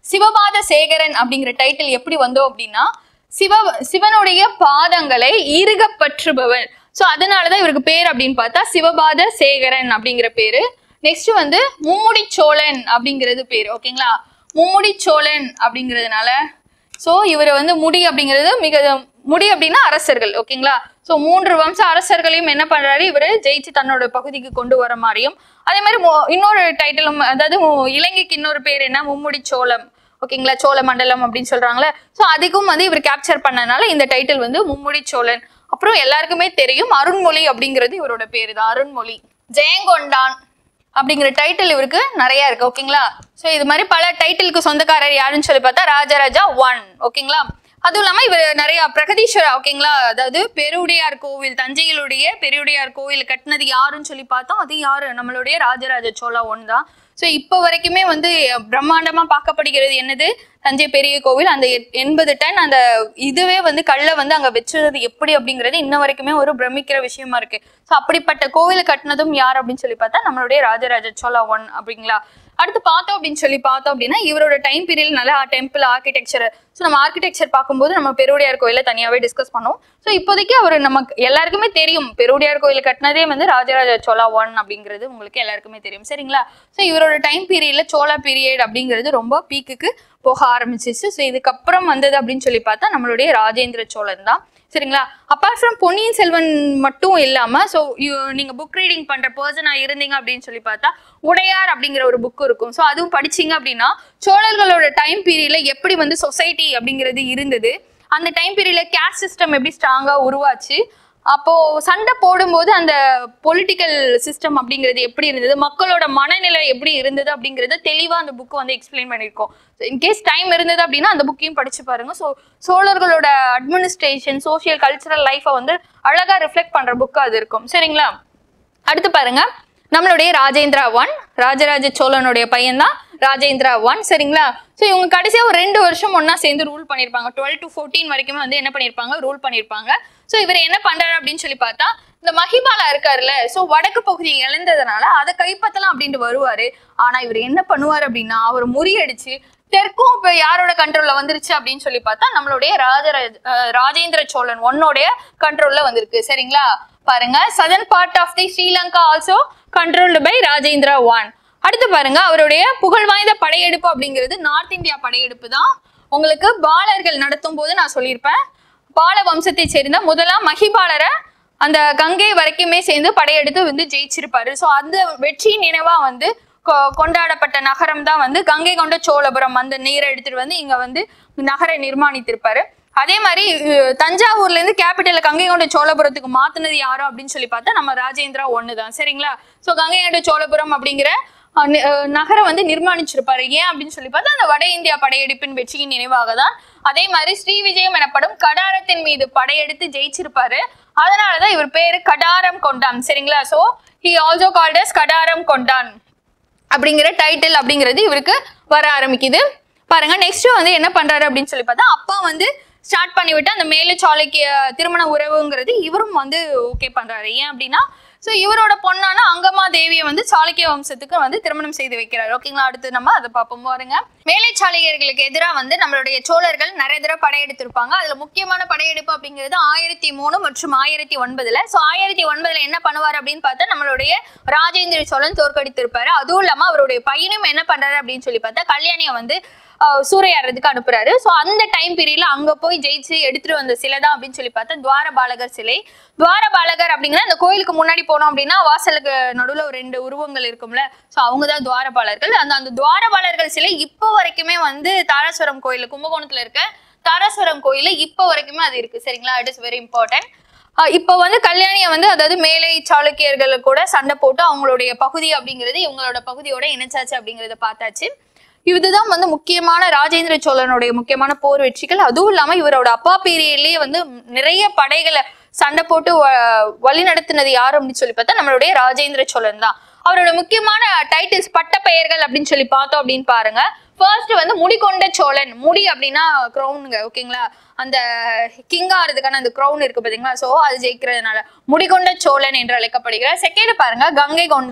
S1: சிவபாத சேகரன் அப்படிங்கிற டைட்டில் எப்படி வந்தோம் அப்படின்னா சிவ சிவனுடைய பாதங்களை ஈருக பற்றுபவர் ஸோ அதனாலதான் இவருக்கு பேர் அப்படின்னு பார்த்தா சிவபாத சேகரன் அப்படிங்கிற பேரு நெக்ஸ்ட் வந்து மும்முடி சோழன் அப்படிங்கிறது பேர் ஓகேங்களா மும்முடி சோழன் அப்படிங்கிறதுனால ஸோ இவர் வந்து முடி அப்படிங்கிறது மிக முடி அப்படின்னா அரசர்கள் ஓகேங்களா ஸோ மூன்று வம்ச அரசர்களையும் என்ன பண்றாரு இவர் ஜெயிச்சு தன்னோட பகுதிக்கு கொண்டு வர மாதிரியும் அதே மாதிரி மு- இன்னொரு டைட்டிலும் அதாவது மு- இலங்கைக்கு இன்னொரு பேர் என்ன மும்முடி சோளம் ஓகேங்களா சோழ மண்டலம் அப்படின்னு சொல்றாங்களே ஸோ அதுக்கும் வந்து இவர் கேப்சர் பண்ணனால இந்த டைட்டில் வந்து மும்முடி சோழன் அப்புறம் எல்லாருக்குமே தெரியும் அருண்மொழி அப்படிங்கிறது இவரோட பேரு தான் அருண்மொழி ஜெயங்கொண்டான் அப்படிங்கிற டைட்டில் இவருக்கு நிறைய இருக்கு ஓகேங்களா ஸோ இது மாதிரி பல டைட்டிலுக்கு சொந்தக்காரர் யாருன்னு சொல்லி பார்த்தா ராஜராஜா ஒன் ஓகேங்களா அதுவும் இல்லாம இவர் நிறைய பிரகதீஸ்வரா ஓகேங்களா அதாவது பெருவுடையார் கோவில் தஞ்சையிலுடைய பெருவுடையார் கோவில் கட்டினது யாருன்னு சொல்லி பார்த்தோம் அது யாரு நம்மளுடைய ராஜராஜ சோழா ஒன் தான் ஸோ இப்போ வரைக்குமே வந்து பிரம்மாண்டமா பார்க்கப்படுகிறது என்னது தஞ்சை பெரிய கோவில் அந்த எ- எண்பது டன் அந்த இதுவே வந்து கல்லை வந்து அங்க வச்சது எப்படி அப்படிங்கிறது இன்ன வரைக்குமே ஒரு பிரமிக்கிற விஷயமா இருக்கு ஸோ அப்படிப்பட்ட கோவில் கட்டினதும் யார் அப்படின்னு சொல்லி பார்த்தா நம்மளுடைய ராஜராஜ சோழா ஒன் அப்படிங்களா அடுத்து பார்த்தோம் அப்படின்னு சொல்லி பார்த்தோம் அப்படின்னா இவரோட டைம் பீரியட் நல்ல டெம்பிள் ஆர்கிடெக்சர் ஸோ நம்ம ஆர்கிடெக்சர் பார்க்கும்போது நம்ம பெருவுடையார் கோயிலை தனியாகவே டிஸ்கஸ் பண்ணுவோம் ஸோ இப்போதைக்கு அவர் நமக்கு எல்லாருக்குமே தெரியும் பெருவுடையார் கோயில் கட்டினதே வந்து ராஜராஜ சோழா ஒன் அப்படிங்கிறது உங்களுக்கு எல்லாருக்குமே தெரியும் சரிங்களா ஸோ இவரோட டைம் பீரியட்ல சோழா பீரியட் அப்படிங்கிறது ரொம்ப பீக்குக்கு போக ஆரம்பிச்சிச்சு ஸோ இதுக்கப்புறம் வந்தது அப்படின்னு சொல்லி பார்த்தா நம்மளுடைய ராஜேந்திர சோழன் தான் சரிங்களா அப்பார்ட் ஃப்ரம் பொன்னியின் செல்வன் மட்டும் இல்லாம ஸோ நீங்க புக் ரீடிங் பண்ற பர்சனா இருந்தீங்க அப்படின்னு சொல்லி பார்த்தா உடையார் அப்படிங்கிற ஒரு புக் இருக்கும் ஸோ அதுவும் படிச்சீங்க அப்படின்னா சோழர்களோட டைம் பீரியட்ல எப்படி வந்து சொசைட்டி அப்படிங்கிறது இருந்தது அந்த டைம் பீரியட்ல கேஸ்ட் சிஸ்டம் எப்படி ஸ்ட்ராங்கா உருவாச்சு அப்போ சண்டை போடும்போது அந்த பொலிட்டிக்கல் சிஸ்டம் அப்படிங்கிறது எப்படி இருந்தது மக்களோட மனநிலை எப்படி இருந்தது அப்படிங்கறத தெளிவா அந்த புக் வந்து எக்ஸ்பிளைன் பண்ணியிருக்கோம் இன்கேஸ் டைம் இருந்தது அப்படின்னா அந்த புக்கையும் படிச்சு பாருங்க ஸோ சோழர்களோட அட்மினிஸ்ட்ரேஷன் சோஷியல் கல்ச்சரல் லைஃபை வந்து அழகா ரிஃப்ளெக்ட் பண்ற புக் அது இருக்கும் சரிங்களா அடுத்து பாருங்க நம்மளுடைய ராஜேந்திரா ஒன் ராஜராஜ சோழனுடைய பையன் தான் ராஜேந்திரா ஒன் சரிங்களா ஸோ இவங்க கடைசியா ஒரு ரெண்டு வருஷம் ஒண்ணா சேர்ந்து ரூல் பண்ணியிருப்பாங்க டுவெல் டு ஃபோர்டீன் வரைக்குமே வந்து என்ன பண்ணியிருப்பாங்க ரூல் பண்ணியிருப்பாங்க ஸோ இவர் என்ன பண்றாரு அப்படின்னு சொல்லி பார்த்தா இந்த மஹிபாலா இருக்காருல்ல ஸோ வடக்கு பகுதியை இழந்ததுனால அதை கைப்பற்றலாம் அப்படின்ட்டு வருவாரு ஆனா இவர் என்ன பண்ணுவார் அப்படின்னா அவர் முறியடிச்சு தெற்கும் இப்ப யாரோட கண்ட்ரோல்ல வந்துருச்சு அப்படின்னு சொல்லி பார்த்தா நம்மளுடைய ராஜராஜ அஹ் ராஜேந்திர சோழன் ஒன்னோடைய கண்ட்ரோல்ல வந்திருக்கு சரிங்களா பாருங்க southern part of the Sri Lanka also controlled by Rajendra one அடுத்து பாருங்க அவருடைய புகழ் வாய்ந்த படையெடுப்பு அப்படிங்கிறது நார்த் இந்தியா படையெடுப்பு தான் உங்களுக்கு பாலர்கள் நடத்தும் போது நான் சொல்லியிருப்பேன் பால வம்சத்தை சேர்ந்த முதலாம் மகிபாலரை அந்த கங்கை வரைக்குமே சேர்ந்து படையெடுத்து வந்து ஜெயிச்சிருப்பாரு ஸோ அந்த வெற்றி நினைவா வந்து கொ- கொண்டாடப்பட்ட நகரம் தான் வந்து கங்கை கொண்ட சோழபுரம் அந்த நீரை எடுத்துட்டு வந்து இங்க வந்து நகரை நிர்மாணித்திருப்பாரு அதே மாதிரி அஹ், தஞ்சாவூர்ல இருந்து கேபிட்டல் கங்கை கொண்ட சோழபுரத்துக்கு மாத்துனது யாரும் அப்படின்னு சொல்லி பார்த்தா நம்ம ராஜேந்திரா ஒன்று தான் சரிங்களா ஸோ கங்கை கொண்ட சோழபுரம் அப்படிங்கிற அஹ், நி- அஹ், நகரை வந்து நிர்மாணிச்சிருப்பாரு ஏன் அப்படின்னு சொல்லி பார்த்தா அந்த வட இந்தியா படையெடுப்பின் வெற்றியின் நினைவாக தான் அதே மாதிரி ஸ்ரீ விஜயம் எனப்படும் கடாரத்தின் மீது படையெடுத்து ஜெயிச்சிருப்பாரு அதனாலதான் இவர் பேரு கடாரம் கொண்டான் சரிங்களா so he also called as கடாரம் கொண்டான் அப்படிங்கிற டைட்டில் அப்படிங்கிறது இவருக்கு வர ஆரம்பிக்குது பாருங்க நெக்ஸ்ட் வந்து என்ன பண்றாரு அப்படின்னு சொல்லி பார்த்தா அப்பா வந்து ஸ்டார்ட் பண்ணி விட்டு அந்த மேலு சாலைக்கு திருமண உறவுங்கிறது இவரும் வந்து ஓகே பண்றாரு ஏன் அப்படின்னா ஸோ இவரோட பொண்ணான அங்கமா தேவியை வந்து சாளுக்கிய வம்சத்துக்கு வந்து திருமணம் செய்து வைக்கிறாரு ஓகேங்களா அடுத்து நம்ம அதை பார்ப்போம் பாருங்க மேலை சாளுக்கியர்களுக்கு எதிராக வந்து நம்மளுடைய சோழர்கள் நிறைய தடவை படையெடுத்திருப்பாங்க அதுல முக்கியமான படையெடுப்பு அப்படிங்கிறது ஆயிரத்தி மூணு மற்றும் ஆயிரத்தி ஒன்பதுல ஸோ ஆயிரத்தி ஒன்பதுல என்ன பண்ணுவார் அப்படின்னு பார்த்தா நம்மளுடைய ராஜேந்திர சோழன் தோற்கடித்திருப்பாரு அதுவும் இல்லாம அவருடைய பையனும் என்ன பண்றாரு அப்படின்னு சொல்லி பார்த்தா கல்யாணியை வந்து ஆஹ், சூறையாடுறதுக்கு அனுப்புறாரு ஸோ அந்த டைம் பீரியட்ல அங்க போய் ஜெயிச்சு எடுத்துட்டு வந்த சிலை தான் அப்படின்னு சொல்லி பார்த்தா துவாரபாலகர் சிலை துவாரபாலகர் அப்படிங்கிற அந்த கோயிலுக்கு முன்னாடி போனோம் அப்படின்னா வாசலுக்கு நடுவுல ஒரு ரெண்டு உருவங்கள் இருக்கும்ல ஸோ அவங்க தான் துவாரபாலர்கள் அந்த அந்த துவாரபாலர்கள் சிலை இப்போ வரைக்குமே வந்து தாராசுரம் கோயில் கும்பகோணத்துல இருக்க தாராசுரம் கோயில இப்போ வரைக்குமே அது இருக்கு சரிங்களா இட் இஸ் வெரி இம்பார்ட்டன்ட் இப்போ வந்து கல்யாணியை வந்து அதாவது மேலை சாளுக்கியர்கள் கூட சண்டை போட்டு அவங்களுடைய பகுதி அப்படிங்கிறது இவங்களோட பகுதியோட இணைச்சாச்சு அப்படிங்கறத பார்த்தாச்சு இதுதான் வந்து முக்கியமான ராஜேந்திர சோழனுடைய முக்கியமான போர் வெற்றிகள் அதுவும் இல்லாம இவரோட அப்பா பீரியட்லயே வந்து நிறைய படைகளை சண்டை போட்டு வ- வழி நடத்தினது யாரு அப்படின்னு சொல்லி பார்த்தா நம்மளுடைய ராஜேந்திர சோழன் தான் அவரோட முக்கியமான டைட்டில்ஸ் பட்ட பெயர்கள் அப்படின்னு சொல்லி பார்த்தோம் அப்படின்னு பாருங்க ஃபர்ஸ்ட் வந்து முடிகொண்ட சோழன் முடி அப்படின்னா க்ரௌனுங்க ஓகேங்களா அந்த கிங் ஆறதுக்கான அந்த க்ரௌன் இருக்கு பாத்தீங்களா சோ அது ஜெயிக்கிறதுனால முடிகொண்ட சோழன் என்று அழைக்கப்படுகிறார் செகண்ட் பாருங்க கங்கை கொண்டான்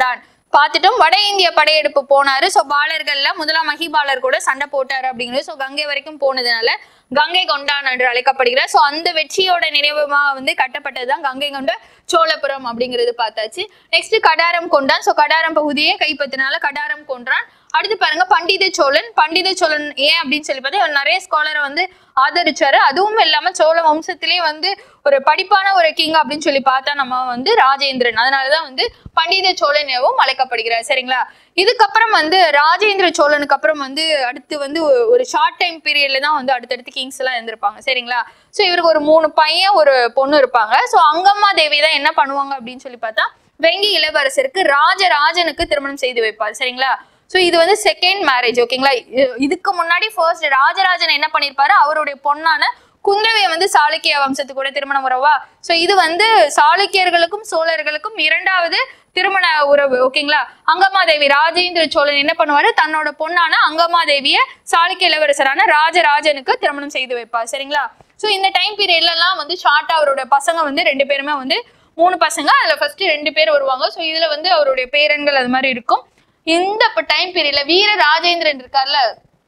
S1: பார்த்துட்டோம் வட இந்திய படையெடுப்பு போனாரு ஸோ பாலர்கள்ல முதலாம் மகிபாலர் கூட சண்டை போட்டாரு அப்படிங்கிறது ஸோ கங்கை வரைக்கும் போனதுனால கங்கை கொண்டான் என்று அழைக்கப்படுகிறார் ஸோ அந்த வெற்றியோட நினைவுமா வந்து கட்டப்பட்டதுதான் கங்கை கொண்ட சோழபுரம் அப்படிங்கிறது பார்த்தாச்சு நெக்ஸ்ட் கடாரம் கொண்டான் ஸோ கடாரம் பகுதியை கைப்பற்றினால கடாரம் கொன்றான் அடுத்து பாருங்க பண்டித சோழன் பண்டித சோழன் ஏன் அப்படின்னு சொல்லி பார்த்தா இவர் நிறைய ஸ்காலரை வந்து ஆதரிச்சாரு அதுவும் இல்லாம சோழ வம்சத்திலே வந்து ஒரு படிப்பான ஒரு கிங் அப்படின்னு சொல்லி பார்த்தா நம்ம வந்து ராஜேந்திரன் அதனாலதான் வந்து பண்டித சோழன் எனவும் அழைக்கப்படுகிறார் சரிங்களா இதுக்கப்புறம் வந்து ராஜேந்திர சோழனுக்கு அப்புறம் வந்து அடுத்து வந்து ஒ- ஒரு ஷார்ட் டைம் பீரியட்ல தான் வந்து அடுத்தடுத்து கிங்ஸ் எல்லாம் இருந்திருப்பாங்க சரிங்களா ஸோ இவருக்கு ஒரு மூணு பையன் ஒரு பொண்ணு இருப்பாங்க ஸோ அங்கம்மா தேவி தான் என்ன பண்ணுவாங்க அப்படின்னு சொல்லி பார்த்தா வெங்கி இளவரசருக்கு ராஜராஜனுக்கு திருமணம் செய்து வைப்பார் சரிங்களா ஸோ இது வந்து செகண்ட் மேரேஜ் ஓகேங்களா இ- இதுக்கு முன்னாடி ஃபர்ஸ்ட் ராஜராஜன் என்ன பண்ணியிருப்பாரு அவருடைய பொண்ணான குந்தவையை வந்து சாளுக்கிய வம்சத்துக்கு கூட திருமணம் உறவா ஸோ இது வந்து சாளுக்கியர்களுக்கும் சோழர்களுக்கும் இரண்டாவது திருமண உறவு ஓகேங்களா அங்கமாதேவி ராஜேந்திர சோழன் என்ன பண்ணுவாரு தன்னோட பொண்ணான அங்கமாதேவிய சாளுக்கிய இளவரசரான ராஜராஜனுக்கு திருமணம் செய்து வைப்பார் சரிங்களா ஸோ இந்த டைம் பீரியட்லலாம் வந்து ஷார்ட்டா அவரோட பசங்க வந்து ரெண்டு பேருமே வந்து மூணு பசங்க அதுல ஃபர்ஸ்ட் ரெண்டு பேர் வருவாங்க ஸோ இதுல வந்து அவருடைய பேரன்கள் அது மாதிரி இருக்கும் இந்த டைம் பீரியட்ல வீர ராஜேந்திரன் இருக்கார்ல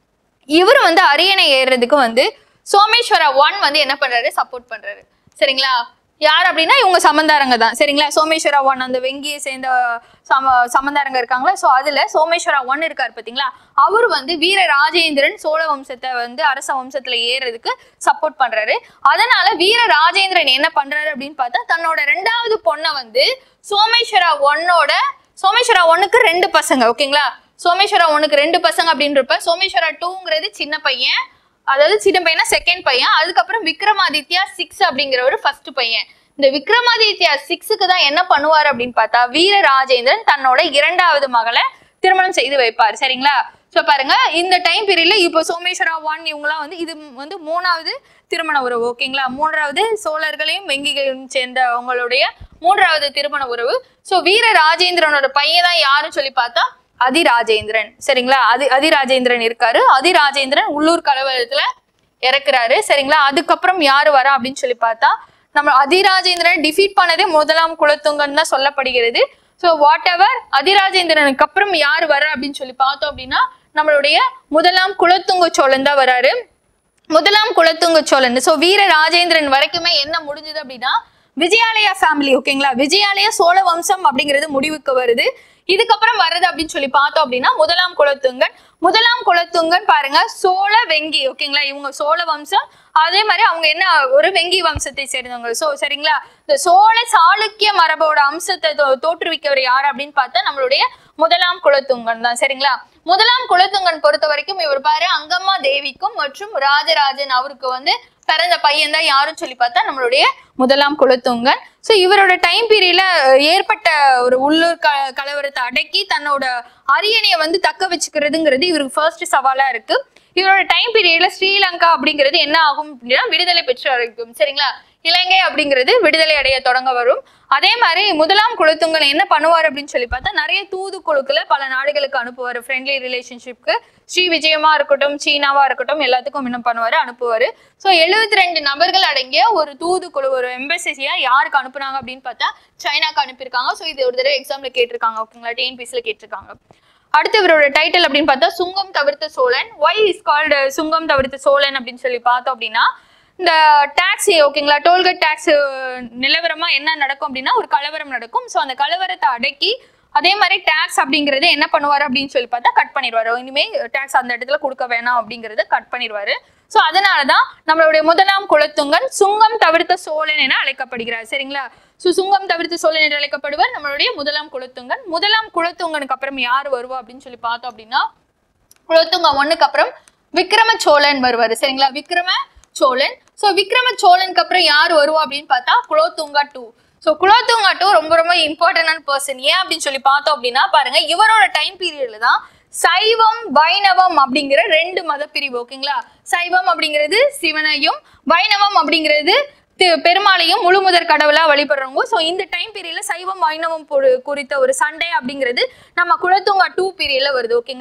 S1: இவர் வந்து அரியணை ஏறுறதுக்கு வந்து சோமேஸ்வரா ஒன் வந்து என்ன பண்றாரு சப்போர்ட் பண்றாரு சரிங்களா யார் அப்படின்னா இவங்க சமந்தாரங்க தான் சரிங்களா சோமேஸ்வரா ஒன் அந்த வெங்கியை சேர்ந்த சம சமந்தாரங்க இருக்காங்களா ஸோ அதுல சோமேஸ்வரா ஒன் இருக்காரு பாத்தீங்களா அவர் வந்து வீர ராஜேந்திரன் சோழ வம்சத்தை வந்து அரச வம்சத்துல ஏறுறதுக்கு சப்போர்ட் பண்றாரு அதனால வீர ராஜேந்திரன் என்ன பண்றாரு அப்படின்னு பார்த்தா தன்னோட ரெண்டாவது பொண்ணை வந்து சோமேஸ்வரா ஒன்னோட சோமேஸ்வரா ஒன்னுக்கு ரெண்டு பசங்க ஓகேங்களா சோமேஸ்வரா ஒன்னுக்கு ரெண்டு பசங்க அப்படின்றப்ப சோமேஸ்வரா டூங்கிறது சின்ன பையன் அதாவது சின்ன பையனா செகண்ட் பையன் அதுக்கப்புறம் விக்ரமாதித்யா சிக்ஸ் அப்படிங்கிறவர் ஃபர்ஸ்ட் பையன் இந்த விக்ரமாதித்யா சிக்ஸுக்கு தான் என்ன பண்ணுவார் அப்படின்னு பார்த்தா வீர ராஜேந்திரன் தன்னோட இரண்டாவது மகளை திருமணம் செய்து வைப்பார் சரிங்களா ஸோ பாருங்க இந்த டைம் பீரியட்ல இப்போ சோமேஸ்வரா ஒன் இவங்கலாம் வந்து இது வந்து மூணாவது திருமண உறவு ஓகேங்களா மூன்றாவது சோழர்களையும் வெங்கிகளையும் சேர்ந்த அவங்களுடைய மூன்றாவது திருமண உறவு ஸோ வீர ராஜேந்திரனோட பையன் தான் யாருன்னு சொல்லி பார்த்தா அதிராஜேந்திரன் சரிங்களா அதி அதிராஜேந்திரன் இருக்காரு அதிராஜேந்திரன் உள்ளூர் கலவரத்துல இறக்குறாரு சரிங்களா அதுக்கப்புறம் யாரு வரா அப்படின்னு சொல்லி பார்த்தா நம்ம அதிராஜேந்திரன் டிஃபீட் பண்ணதே முதலாம் குலத்துங்கன்னு தான் சொல்லப்படுகிறது ஸோ வாட் எவர் அதிராஜேந்திரனுக்கு அப்புறம் யார் வரா அப்படின்னு சொல்லி பார்த்தோம் அப்படின்னா நம்மளுடைய முதலாம் குலத்துங்க சோழன் தான் வராரு முதலாம் குலத்துங்க சோழன் ஸோ வீர ராஜேந்திரன் வரைக்குமே என்ன முடிஞ்சது அப்படின்னா விஜயாலயா ஃபேமிலி ஓகேங்களா விஜயாலயா சோழ வம்சம் அப்படிங்கிறது முடிவுக்கு வருது இதுக்கப்புறம் வர்றது அப்படின்னு சொல்லி பார்த்தோம் அப்படின்னா முதலாம் குலத்துங்கன் முதலாம் குலத்துங்கன் பாருங்க சோழ வெங்கி ஓகேங்களா இவங்க சோழ வம்சம் அதே மாதிரி அவங்க என்ன ஒரு வெங்கி வம்சத்தை சேர்ந்தவங்க சோ சரிங்களா இந்த சோழ சாளுக்கிய மரபோட அம்சத்தை தோ- தோற்றுவிக்கவர் யார் அப்படின்னு பார்த்தா நம்மளுடைய முதலாம் குலத்துங்கன் தான் சரிங்களா முதலாம் குலத்துங்கன் பொறுத்த வரைக்கும் இவர் பாரு அங்கம்மா தேவிக்கும் மற்றும் ராஜராஜன் அவருக்கு வந்து பிறந்த பையன் தான் யாருன்னு சொல்லி பார்த்தா நம்மளுடைய முதலாம் குலத்துங்கன் ஸோ இவரோட டைம் பீரியட்ல ஏற்பட்ட ஒரு உள்ளூர் க கலவரத்தை அடக்கி தன்னோட அரியணையை வந்து தக்க வச்சுக்கிறதுங்கிறது இவருக்கு ஃபர்ஸ்ட் சவாலா இருக்கு இவரோட டைம் பீரியட்ல ஸ்ரீலங்கா அப்படிங்கிறது என்ன ஆகும் அப்படின்னா விடுதலை பெற்று இருக்கும் சரிங்களா இலங்கை அப்படிங்கிறது விடுதலை அடைய தொடங்க வரும் அதே மாதிரி முதலாம் குலத்துங்கன் என்ன பண்ணுவார் அப்படின்னு சொல்லி பார்த்தா நிறைய தூது குழுக்களை பல நாடுகளுக்கு அனுப்புவார் ஃப்ரெண்ட்லி ரிலேஷன்ஷிப்க்கு ஸ்ரீ விஜயமா இருக்கட்டும் சீனாவா இருக்கட்டும் எல்லாத்துக்கும் என்ன பண்ணுவாரு அனுப்புவாரு ஸோ எழுபத்தி ரெண்டு நபர்கள் அடங்கிய ஒரு தூது குழு ஒரு எம்பசிசியா யாருக்கு அனுப்புனாங்க அப்படின்னு பார்த்தா சைனாக்கு அனுப்பியிருக்காங்க ஸோ இது ஒரு தடவை எக்ஸாம்ல கேட்டிருக்காங்க ஓகேங்களா டிஎன்பிசியில் கேட்டிருக்காங்க அடுத்து இவரோட டைட்டில் அப்படின்னு பார்த்தா சுங்கம் தவிர்த்த சோழன் ஒய் இஸ் கால்டு சுங்கம் தவிர்த்த சோழன் அப்படின்னு சொல்லி பார்த்தோம் அப்படின்னா இந்த டாக்ஸி ஓகேங்களா டோல்கேட் டாக்ஸ் நிலவரமா என்ன நடக்கும் அப்படின்னா ஒரு கலவரம் நடக்கும் ஸோ அந்த கலவரத்தை அடக்கி அதே மாதிரி டாக்ஸ் அப்படிங்கறது என்ன பண்ணுவாரு அப்படின்னு சொல்லி பார்த்தா கட் பண்ணிடுவாரு இனிமே டாக்ஸ் அந்த இடத்துல கொடுக்க வேணாம் அப்படிங்கறத கட் பண்ணிடுவாரு ஸோ அதனாலதான் நம்மளுடைய முதலாம் குலத்துங்கன் சுங்கம் தவிர்த்த சோழன் என அழைக்கப்படுகிறார் சரிங்களா ஸோ சுங்கம் தவிர்த்த சோழன் என்று அழைக்கப்படுவார் நம்மளுடைய முதலாம் குலத்துங்கன் முதலாம் குலத்துங்கனுக்கு அப்புறம் யார் வருவா அப்படின்னு சொல்லி பார்த்தோம் அப்படின்னா குலோத்துங்க ஒண்ணுக்கு அப்புறம் விக்ரம சோழன் வருவாரு சரிங்களா விக்ரம சோழன் சோ விக்ரம சோழனுக்கு அப்புறம் யார் வருவா அப்படின்னு பார்த்தா Kulothunga two so Kulothunga two ரொம்ப ரொம்ப இம்பார்ட்டன்டான பர்சன் ஏன் அப்படின்னு சொல்லி பார்த்தோம் அப்படின்னா பாருங்க இவரோட டைம் பீரியட்ல தான் சைவம் வைணவம் அப்படிங்கிற ரெண்டு மத பிரிவு ஓகேங்களா சைவம் அப்படிங்கிறது சிவனையும் வைணவம் அப்படிங்கிறது தி- பெருமாளையும் முழுமுதற் கடவுளா வழிபடுறவங்க ஸோ இந்த டைம் பீரியட்ல சைவம் வைணவம் பொரு- குறித்த ஒரு சண்டை அப்படிங்கிறது நம்ம குலத்துங்கா டூ பீரியட்ல வருது ஓகேங்களா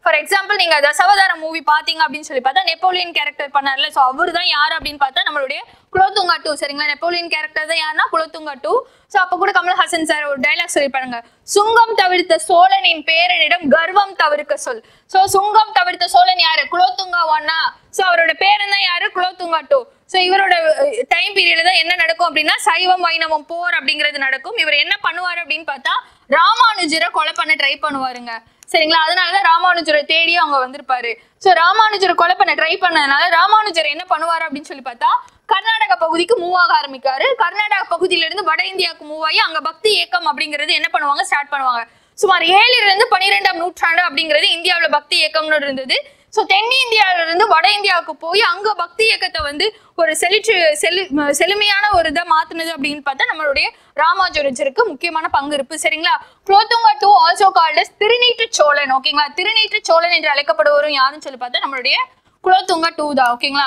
S1: ஃபார் எக்ஸாம்பிள் நீங்க தசவதார மூவி பாத்தீங்க அப்படின்னு சொல்லி பார்த்தா நெப்போலியன் கேரக்டர் பண்ணார்ல ஸோ அவர் தான் யார் அப்படின்னு பார்த்தா நம்மளுடைய குலோத்துங்கா டூ சரிங்களா நெப்போலியன் கேரக்டர் தான் யாருன்னா குலோத்துங்கா டூ ஸோ அப்போ கூட கமல்ஹாசன் சார் ஒரு டைலாக் சொல்லிப்பாருங்க சுங்கம் தவிர்த்த சோழனின் பேரனிடம் கர்வம் தவிர்க்க சொல் ஸோ சுங்கம் தவிர்த்த சோழன் யாரு குலோத்துங்கா ஒன்னா ஸோ அவரோட பேரன் தான் யாரு குலோத்துங்கா டூ ஸோ இவரோட டைம் பீரியட்ல தான் என்ன நடக்கும் அப்படின்னா சைவம் வைணவம் போர் அப்படிங்கிறது நடக்கும் இவர் என்ன பண்ணுவாரு அப்படின்னு பார்த்தா ராமானுஜரை கொலை பண்ண ட்ரை பண்ணுவாருங்க சரிங்களா அதனாலதான் ராமானுஜரை தேடி அவங்க வந்திருப்பாரு ஸோ ராமானுஜரை கொலை பண்ண ட்ரை பண்ணதுனால ராமானுஜர் என்ன பண்ணுவாரு அப்படின்னு சொல்லி பார்த்தா கர்நாடக பகுதிக்கு மூவ் ஆக ஆரம்பிக்காரு கர்நாடக பகுதியில இருந்து வட இந்தியாவுக்கு மூவ் ஆகி அங்க பக்தி இயக்கம் அப்படிங்கிறது என்ன பண்ணுவாங்க ஸ்டார்ட் பண்ணுவாங்க சுமார் ஏழுல இருந்து பன்னிரெண்டாம் நூற்றாண்டு அப்படிங்கிறது இந்தியாவுல பக்தி இயக்கம்னு இருந்தது ஸோ தென்னிந்தியாவில இருந்து வட இந்தியாவுக்கு போய் அங்க பக்தி இயக்கத்தை வந்து ஒரு செழிச்சு செழு செழுமையான ஒரு இதை மாத்துனது அப்படின்னு பார்த்தா நம்மளுடைய ராமானுஜருக்கு முக்கியமான பங்கு இருக்கு சரிங்களா குலோத்துங்கா டூ ஆல்சோ கால்டஸ் திருநீற்று சோழன் ஓகேங்களா திருநீற்று சோழன் என்று அழைக்கப்படுவரும் யாருன்னு சொல்லி பார்த்தா நம்மளுடைய குலோத்துங்கா டூ தான் ஓகேங்களா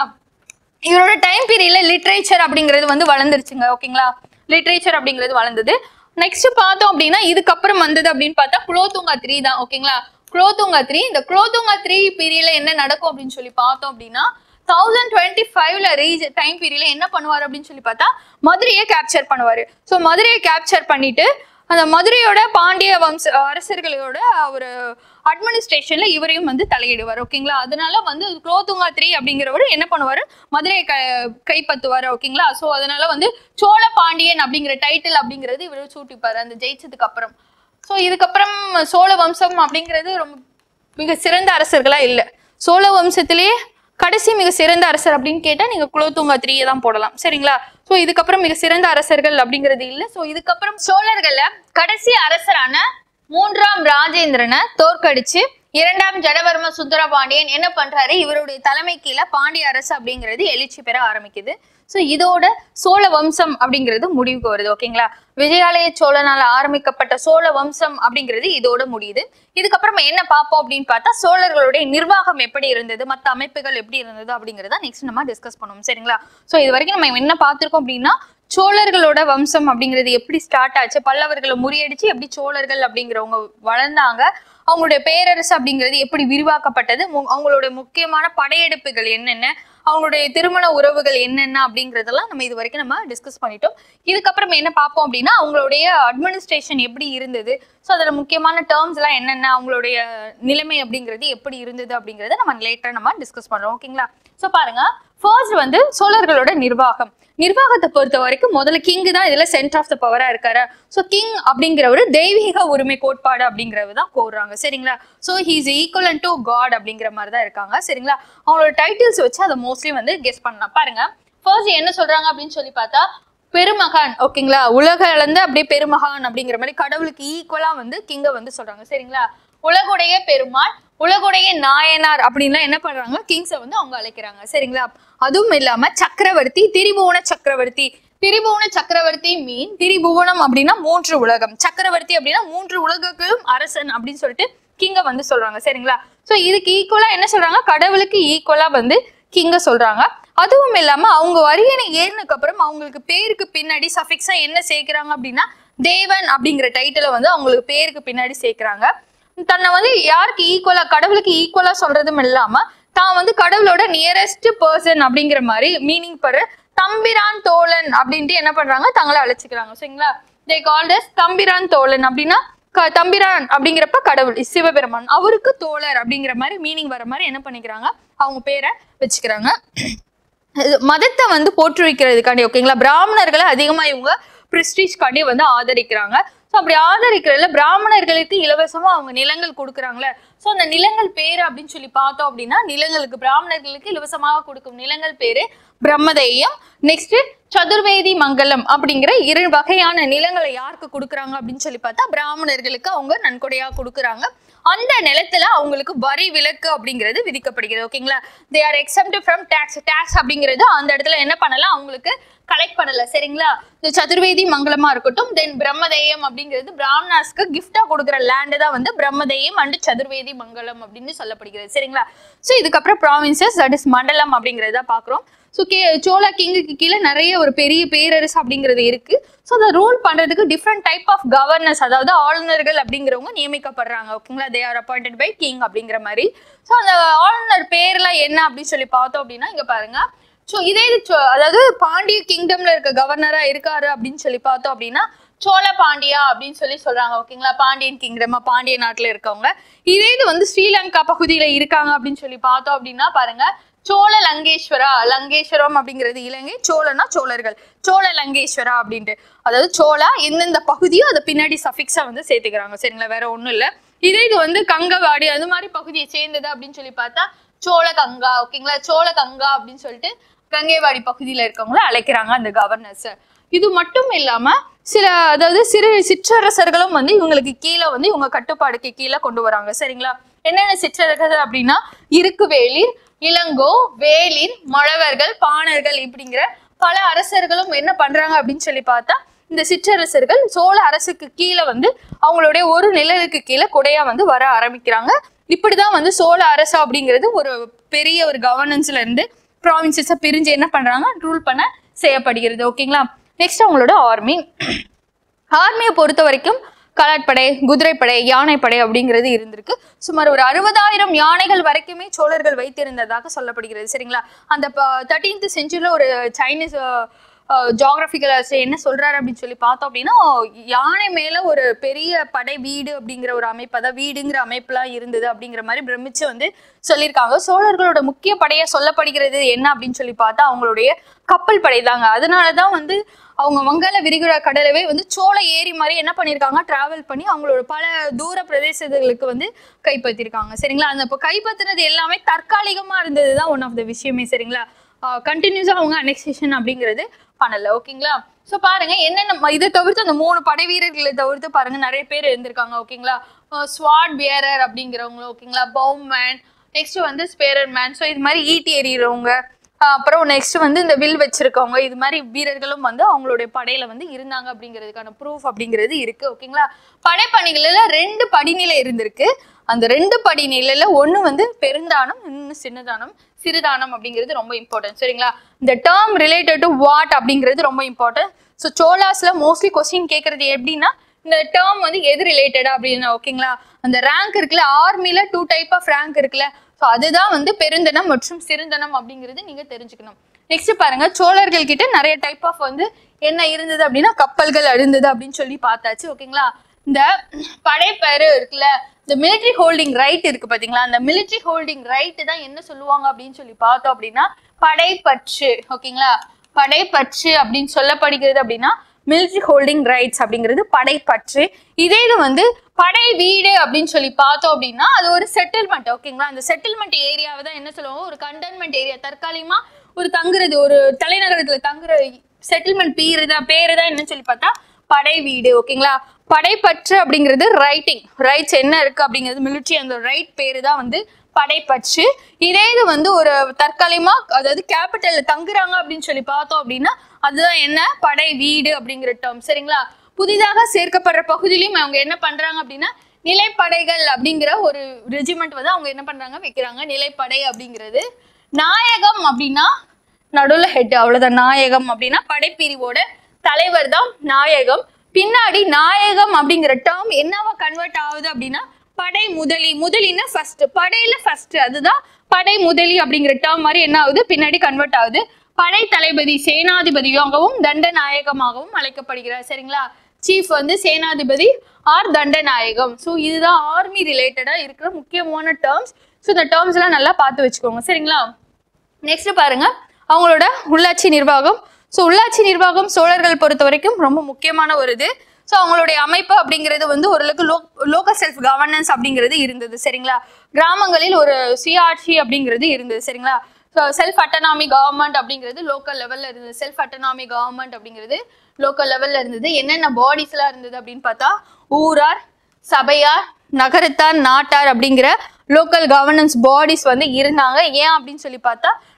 S1: இவரோட டைம் பீரியட்ல லிட்ரேச்சர் அப்படிங்கிறது வந்து வளர்ந்துருச்சுங்க ஓகேங்களா லிட்ரேச்சர் அப்படிங்கிறது வளர்ந்தது நெக்ஸ்ட் பார்த்தோம் அப்படின்னா இதுக்கப்புறம் வந்தது அப்படின்னு பார்த்தா குலோத்துங்கா த்ரீ தான் ஓகேங்களா குலோத்துங்கா த்ரீ இந்த குலோத்துங்கா த்ரீ பீரியட்ல என்ன நடக்கும் அப்படின்னு சொல்லி பார்த்தோம் அப்படின்னா தௌசண்ட் டுவெண்ட்டி ஃபைவ்ல ரீச் டைம் பீரியட்ல என்ன பண்ணுவார் அப்படின்னு சொல்லி பார்த்தா மதுரையை கேப்சர் பண்ணுவாரு ஸோ மதுரையை கேப்சர் பண்ணிட்டு அந்த மதுரையோட பாண்டிய வம்ச அரசர்களோட ஒரு அட்மினிஸ்ட்ரேஷன்ல இவரையும் வந்து தலையிடுவார் ஓகேங்களா அதனால வந்து குலோத்துங்கா த்ரீ அப்படிங்கிறவர் என்ன பண்ணுவாரு மதுரையை க கைப்பற்றுவார் ஓகேங்களா ஸோ அதனால வந்து சோழ பாண்டியன் அப்படிங்கிற டைட்டில் அப்படிங்கிறது இவர் சூட்டிப்பாரு அந்த ஜெயிச்சதுக்கு அப்புறம் ஸோ இதுக்கப்புறம் சோழ வம்சம் அப்படிங்கிறது ரொம்ப மிக சிறந்த அரசர்களா இல்லை சோழ வம்சத்திலேயே கடைசி மிக சிறந்த அரசர் அப்படின்னு கேட்டா நீங்க குலோத்துங்கா த்ரீயை தான் போடலாம் சரிங்களா ஸோ இதுக்கப்புறம் மிக சிறந்த அரசர்கள் அப்படிங்கிறது இல்லை ஸோ இதுக்கப்புறம் சோழர்கள கடைசி அரசரான மூன்றாம் ராஜேந்திரனை தோற்கடிச்சு இரண்டாம் ஜடவர்ம சுந்தரபாண்டியன் என்ன பண்றாரு இவருடைய தலைமை கீழே பாண்டிய அரசு அப்படிங்கிறது எழுச்சி பெற ஆரம்பிக்குது ஸோ இதோட சோழ வம்சம் அப்படிங்கிறது முடிவுக்கு வருது ஓகேங்களா விஜயாலய சோழனால ஆரம்பிக்கப்பட்ட சோழ வம்சம் அப்படிங்கிறது இதோட முடியுது இதுக்கப்புறமா என்ன பார்ப்போம் அப்படின்னு பார்த்தா சோழர்களுடைய நிர்வாகம் எப்படி இருந்தது மற்ற அமைப்புகள் எப்படி இருந்தது அப்படிங்கிறத நெக்ஸ்ட் நம்ம டிஸ்கஸ் பண்ணுவோம் சரிங்களா ஸோ இது வரைக்கும் நம்ம என்ன பார்த்திருக்கோம் அப்படின்னா சோழர்களோட வம்சம் அப்படிங்கிறது எப்படி ஸ்டார்ட் ஆச்சு பல்லவர்களை முறியடிச்சு எப்படி சோழர்கள் அப்படிங்கிறவங்க வளர்ந்தாங்க அவங்களுடைய பேரரசு அப்படிங்கிறது எப்படி விரிவாக்கப்பட்டது மு- அவங்களோட முக்கியமான படையெடுப்புகள் என்னென்ன அவங்களுடைய திருமண உறவுகள் என்னென்ன அப்படிங்கறதெல்லாம் நம்ம இது வரைக்கும் நம்ம டிஸ்கஸ் பண்ணிட்டோம் இதுக்கப்புறம் என்ன பார்ப்போம் அப்படின்னா அவங்களுடைய அட்மினிஸ்ட்ரேஷன் எப்படி இருந்தது ஸோ அதில் முக்கியமான டேர்ம்ஸ் எல்லாம் என்னென்ன அவங்களுடைய நிலைமை அப்படிங்கிறது எப்படி இருந்தது அப்படிங்கறத நம்ம லேட்டராக நம்ம டிஸ்கஸ் பண்றோம் ஓகேங்களா ஸோ பாருங்க ஃபர்ஸ்ட் வந்து சோழர்களோட நிர்வாகம் நிர்வாகத்தை பொறுத்த வரைக்கும் முதல்ல கிங் தான் இதுல சென்டர் ஆஃப் த பவரா இருக்காரு ஸோ கிங் அப்படிங்கிறவர் தெய்வீக உரிமை கோட்பாடு அப்படிங்கிறது தான் கோருறாங்க சரிங்களா so he's equal to god அப்படிங்கிற மாதிரி தான் இருக்காங்க சரிங்களா அவங்களோட டைட்டில்ஸ் வச்சு அதை மோஸ்ட்லி வந்து கெஸ் பண்ணலாம் பாருங்க ஃபர்ஸ்ட் என்ன சொல்றாங்க அப்படின்னு சொல்லி பார்த்தா பெருமகான் ஓகேங்களா உலக அளந்த அப்படியே பெருமகான் அப்படிங்கிற மாதிரி கடவுளுக்கு ஈக்குவலா வந்து கிங்க வந்து சொல்றாங்க சரிங்களா உலகுடைய பெருமாள் உலகுடைய நாயனார் அப்படின்லாம் என்ன பண்றாங்க கிங்ஸை வந்து அவங்க அழைக்கிறாங்க சரிங்களா அதுவும் இல்லாம சக்கரவர்த்தி திரிபுவன சக்கரவர்த்தி திரிபுவன சக்கரவர்த்தி மீன் திரிபுவனம் அப்படின்னா மூன்று உலகம் சக்கரவர்த்தி அப்படின்னா மூன்று உலகங்களும் அரசன் அப்படின்னு சொல்லிட்டு கிங்க வந்து சொல்றாங்க சரிங்களா சோ இதுக்கு ஈக்குவலா என்ன சொல்றாங்க கடவுளுக்கு ஈக்குவலா வந்து கிங்க சொல்றாங்க அதுவும் இல்லாம அவங்க வரியணை ஏறினதுக்கு அப்புறம் அவங்களுக்கு பேருக்கு பின்னாடி சஃபிக்ஸா என்ன சேர்க்கிறாங்க அப்படின்னா தேவன் அப்படிங்கிற டைட்டிலை வந்து அவங்களுக்கு பேருக்கு பின்னாடி சேர்க்கிறாங்க தன்னை வந்து யாருக்கு ஈக்குவலா கடவுளுக்கு ஈக்குவலா சொல்றதும் இல்லாம தான் வந்து கடவுளோட நியரஸ்ட் பர்சன் அப்படிங்கிற மாதிரி மீனிங் பர் தம்பிரான் தோழன் அப்படின்ட்டு என்ன பண்றாங்க தங்களை அழைச்சிக்கிறாங்க சரிங்களா தே கால்டஸ் தம்பிரான் தோழன் அப்படின்னா க- தம்பிரான் அப்படிங்கிறப்ப கடவுள் சிவபெருமான் அவருக்கு தோழர் அப்படிங்கிற மாதிரி மீனிங் வர மாதிரி என்ன பண்ணிக்கிறாங்க அவங்க பேரை வச்சுக்கிறாங்க இது மதத்தை வந்து போற்றுவிக்கிறதுக்காண்டி ஓகேங்களா பிராமணர்களை அதிகமா இவங்க பிரஸ்டீஜ்காண்டி வந்து ஆதரிக்கிறாங்க ஸோ அப்படி ஆதரிக்கிறதுல பிராமணர்களுக்கு இலவசமா அவங்க நிலங்கள் கொடுக்குறாங்களே ஸோ அந்த நிலங்கள் பேரு அப்படின்னு சொல்லி பார்த்தோம் அப்படின்னா நிலங்களுக்கு பிராமணர்களுக்கு இலவசமாக கொடுக்கும் நிலங்கள் பேரு பிரம்மதேயம் நெக்ஸ்ட் சதுர்வேதி மங்கலம் அப்படிங்கிற இரு வகையான நிலங்களை யாருக்கு கொடுக்குறாங்க அப்படின்னு சொல்லி பார்த்தா பிராமணர்களுக்கு அவங்க நன்கொடையா கொடுக்குறாங்க அந்த நிலத்துல அவங்களுக்கு வரி விலக்கு அப்படிங்கிறது விதிக்கப்படுகிறது ஓகேங்களா they are exempt from tax tax அப்படிங்கிறது அந்த இடத்துல என்ன பண்ணலாம் அவங்களுக்கு கலெக்ட் பண்ணல சரிங்களா இந்த சதுர்வேதி மங்கலமா இருக்கட்டும் தென் பிரம்மதேயம் அப்படிங்கிறது பிராமணாஸ்க்கு கிஃப்டா கொடுக்குற லேண்டு தான் வந்து பிரம்மதேயம் அண்ட் சதுர்வேதி மங்கலம் அப்படின்னு சொல்லப்படுகிறது சரிங்களா ஸோ இதுக்கப்புறம் ப்ராவின்சஸ் தட் இஸ் மண்டலம் அப்படிங்கிறத பார்க்குறோம் ஸோ கே சோழா கிங்குக்கு கீழே நிறைய ஒரு பெரிய பேரரசு அப்படிங்கிறது இருக்கு ஸோ அதை ரூல் பண்றதுக்கு டிஃப்ரெண்ட் டைப் ஆஃப் கவர்னர்ஸ் அதாவது ஆளுநர்கள் அப்படிங்கிறவங்க நியமிக்கப்படுறாங்க ஓகேங்களா they are appointed by king அப்படிங்கிற மாதிரி ஸோ அந்த ஆளுநர் பேர்லாம் என்ன அப்படின்னு சொல்லி பார்த்தோம் அப்படின்னா இங்க பாருங்க ஸோ இதே இது சோ- அதாவது பாண்டிய கிங்டம்ல இருக்க கவர்னரா இருக்காரு அப்படின்னு சொல்லி பார்த்தோம் அப்படின்னா சோழ பாண்டியா அப்படின்னு சொல்லி சொல்றாங்க ஓகேங்களா பாண்டியன் கிங்டம் பாண்டிய நாட்டுல இருக்கவங்க இதே இது வந்து ஸ்ரீலங்கா பகுதியில இருக்காங்க அப்படின்னு சொல்லி பார்த்தோம் அப்படின்னா பாருங்க சோழ லங்கேஸ்வரா லங்கேஸ்வரம் அப்படிங்கிறது இலங்கை சோழனா சோழர்கள் சோழ லங்கேஸ்வரா அப்படின்ட்டு அதாவது சோழா எந்தெந்த பகுதியோ அதை பின்னாடி சஃபிக்ஸா வந்து சேர்த்துக்கிறாங்க சரிங்களா வேற ஒண்ணும் இல்ல இதே இது வந்து கங்கவாடி அது மாதிரி பகுதியை சேர்ந்தது அப்படின்னு சொல்லி பார்த்தா சோழ கங்கா ஓகேங்களா சோழ கங்கா அப்படின்னு சொல்லிட்டு கங்கைவாடி பகுதியில இருக்கவங்கள அழைக்கிறாங்க அந்த கவர்னர்ஸ் இது மட்டும் இல்லாம சில அதாவது சிறு சிற்றரசர்களும் வந்து இவங்களுக்கு கீழே வந்து இவங்க கட்டுப்பாடுக்கு கீழே கொண்டு வராங்க சரிங்களா என்னென்ன சிற்றரசர்கள் அப்படின்னா இருக்குவேளிர் இளங்கோ வேளிர் மழவர்கள் பாணர்கள் இப்படிங்கிற பல அரசர்களும் என்ன பண்றாங்க அப்படின்னு சொல்லி பார்த்தா இந்த சிற்றரசர்கள் சோழ அரசுக்கு கீழே வந்து அவங்களுடைய ஒரு நிழலுக்கு கீழே கொடையா வந்து வர ஆரம்பிக்கிறாங்க இப்படிதான் வந்து சோழ அரசு அப்படிங்கிறது ஒரு பெரிய ஒரு கவர்னன்ஸ்ல இருந்து ப்ராவின்சஸை பிரிஞ்சு என்ன பண்றாங்க ரூல் பண்ண செய்யப்படுகிறது ஓகேங்களா நெக்ஸ்ட் அவங்களோட ஆர்மி ஆர்மியை பொறுத்த வரைக்கும் காலாட்படை குதிரைப்படை யானைப்படை அப்படிங்கிறது இருந்திருக்கு சுமார் ஒரு அறுபதாயிரம் யானைகள் வரைக்குமே சோழர்கள் வைத்திருந்ததாக சொல்லப்படுகிறது சரிங்களா அந்த தேர்ட்டீன்த் செஞ்சுரியில் ஒரு சைனீஸ் ஜாகிரபிக்கல் என்ன சொல்றாரு அப்படின்னு சொல்லி பார்த்தோம் அப்படின்னா யானை மேல ஒரு பெரிய படை வீடு அப்படிங்கிற ஒரு அமைப்பு அதாவது வீடுங்கிற அமைப்புலாம் இருந்தது அப்படிங்கிற மாதிரி பிரமிச்சு வந்து சொல்லியிருக்காங்க சோழர்களோட முக்கிய படையா சொல்லப்படுகிறது என்ன அப்படின்னு சொல்லி பார்த்தா அவங்களுடைய கப்பல் படை தாங்க அதனாலதான் வந்து அவங்க வங்காள விரிகுடா கடலவே வந்து சோழ ஏரி மாதிரி என்ன பண்ணியிருக்காங்க டிராவல் பண்ணி அவங்களோட பல தூர பிரதேசங்களுக்கு வந்து கைப்பற்றிருக்காங்க சரிங்களா அந்த இப்போ கைப்பற்றினது எல்லாமே தற்காலிகமா இருந்தது தான் ஒன் ஆஃப் த விஷயமே சரிங்களா கண்டினியூஸாக அவங்க அனெக்சேஷன் அப்படிங்கிறது பண்ணல ஓகேங்களா ஸோ பாருங்க என்னென்ன ம- இதை தவிர்த்து அந்த மூணு படை வீரர்களை தவிர்த்து பாருங்க நிறைய பேர் இருந்திருக்காங்க ஓகேங்களா ஸ்வாட் பியரர் அப்படிங்கிறவங்க ஓகேங்களா பவும் மேன் நெக்ஸ்ட் வந்து ஸ்பேரர் மேன் ஸோ இது மாதிரி ஈட்டி எறிகிறவங்க ஆஹ் அப்புறம் நெக்ஸ்ட் வந்து இந்த வில் வச்சிருக்கவங்க இது மாதிரி வீரர்களும் வந்து அவங்களுடைய படையில வந்து இருந்தாங்க அப்படிங்கிறதுக்கான ப்ரூஃப் அப்படிங்கிறது இருக்கு ஓகேங்களா படைப்பணிகளில் ரெண்டு படிநிலை இருந்திருக்கு அந்த ரெண்டு படிநிலையில ஒண்ணு வந்து பெருந்தானம் இன்னும் சின்னதானம் சிறுதானம் அப்படிங்கிறது ரொம்ப இம்பார்ட்டன்ட் சரிங்களா இந்த டேர்ம் ரிலேட்டட் டு வாட் அப்படிங்கிறது ரொம்ப இம்பார்ட்டன்ட் ஸோ சோலாஸ்ல மோஸ்ட்லி கொஸ்டின் கேட்கறது எப்படின்னா இந்த டேர்ம் வந்து எது ரிலேட்டடா அப்படின்னா ஓகேங்களா அந்த ரேங்க் இருக்குல்ல ஆர்மில டூ டைப் ஆஃப் ரேங்க் இருக்குல்ல ஸோ அதுதான் வந்து பெருந்தனம் மற்றும் சிறுந்தனம் அப்படிங்கிறது நீங்க தெரிஞ்சுக்கணும் நெக்ஸ்ட் பாருங்க சோழர்கள் கிட்ட நிறைய டைப் ஆஃப் வந்து என்ன இருந்தது அப்படின்னா கப்பல்கள் இருந்தது அப்படின்னு சொல்லி பார்த்தாச்சு ஓகேங்களா இந்த படைப்பேரு இருக்குல்ல இந்த military ஹோல்டிங் ரைட் இருக்கு பாத்தீங்களா அந்த military ஹோல்டிங் ரைட் தான் என்ன சொல்லுவாங்க அப்படின்னு சொல்லி பார்த்தோம் அப்படின்னா படைப்பற்று ஓகேங்களா படைப்பற்று அப்படின்னு சொல்லப்படுகிறது அப்படின்னா military ஹோல்டிங் ரைட்ஸ் அப்படிங்கிறது படைப்பற்று இதே இது வந்து படை வீடு அப்படின்னு சொல்லி பார்த்தோம் அப்படின்னா அது ஒரு செட்டில்மெண்ட் ஓகேங்களா அந்த செட்டில்மெண்ட் ஏரியாவை தான் என்ன சொல்லுவாங்க ஒரு கண்டென்மெண்ட் ஏரியா தற்காலிகமா ஒரு தங்குறது ஒரு தலைநகரத்துல தங்குற செட்டில்மெண்ட் பேரு தான் பேரு தான் என்னன்னு சொல்லி பார்த்தா படை வீடு ஓகேங்களா படைப்பற்று அப்படிங்கிறது ரைட்டிங் ரைட்ஸ் என்ன இருக்கு அப்படிங்கிறது military அந்த ரைட் பேரு தான் வந்து படைப்பற்று இதே இது வந்து ஒரு தற்காலிகமா அதாவது கேபிட்டல்ல தங்குறாங்க அப்படின்னு சொல்லி பார்த்தோம் அப்படின்னா அதுதான் என்ன படை வீடு அப்படிங்கிற டேர்ம் சரிங்களா புதிதாக சேர்க்கப்படுற பகுதியிலையும் அவங்க என்ன பண்றாங்க அப்படின்னா நிலைப்படைகள் அப்படிங்கிற ஒரு ரெஜிமெண்ட் வந்து அவங்க என்ன பண்றாங்க வைக்கிறாங்க நிலைப்படை அப்படிங்கிறது நாயகம் அப்படின்னா நடுவுல ஹெட் அவ்வளவுதான் நாயகம் அப்படின்னா படைப்பிரிவோட தலைவர் தான் நாயகம் பின்னாடி நாயகம் அப்படிங்கிற டேர்ம் என்னவா கன்வெர்ட் ஆகுது அப்படின்னா படை முதலி முதலின்னா ஃபர்ஸ்ட் படையில ஃபர்ஸ்ட் அதுதான் படை முதலி அப்படிங்கிற டேர்ம் மாதிரி என்ன ஆகுது பின்னாடி கன்வெர்ட் ஆகுது படை தளபதி சேனாதிபதியாகவும் தண்டநாயகமாகவும் அழைக்கப்படுகிறார் சரிங்களா சீஃப் வந்து சேனாதிபதி ஆர் தண்டநாயகம் ஸோ இதுதான் ஆர்மி ரிலேட்டடா இருக்கிற முக்கியமான டேர்ம்ஸ் ஸோ இந்த டேர்ம்ஸ் எல்லாம் நல்லா பார்த்து வச்சுக்கோங்க சரிங்களா நெக்ஸ்ட் பாருங்க அவங்களோட உள்ளாட்சி நிர்வாகம் ஸோ உள்ளாட்சி நிர்வாகம் சோழர்கள் பொறுத்த வரைக்கும் ரொம்ப முக்கியமான ஒரு இது ஸோ அவங்களுடைய அமைப்பு அப்படிங்கிறது வந்து ஓரளவுக்கு லோ லோக்கல் செல்ஃப் கவர்னன்ஸ் அப்படிங்கிறது இருந்தது சரிங்களா கிராமங்களில் ஒரு சுயாட்சி அப்படிங்கிறது இருந்தது சரிங்களா ஸோ செல்ஃப் அட்டனாமி கவர்மெண்ட் அப்படிங்கிறது லோக்கல் லெவல்ல இருந்தது செல்ஃப் அட்டனாமி கவர்மெண்ட் அப்படிங்கிறது லோக்கல் லெவல்ல இருந்தது என்னென்ன பாடிஸ்லாம் இருந்தது அப்படின்னு பார்த்தா ஊரார் சபையார் நகரத்தார் நாட்டார் அப்படிங்கிற லோக்கல் கவர்னன்ஸ் பாடிஸ் வந்து இருந்தாங்க ஏன் அப்படின்னு சொல்லி பார்த்தா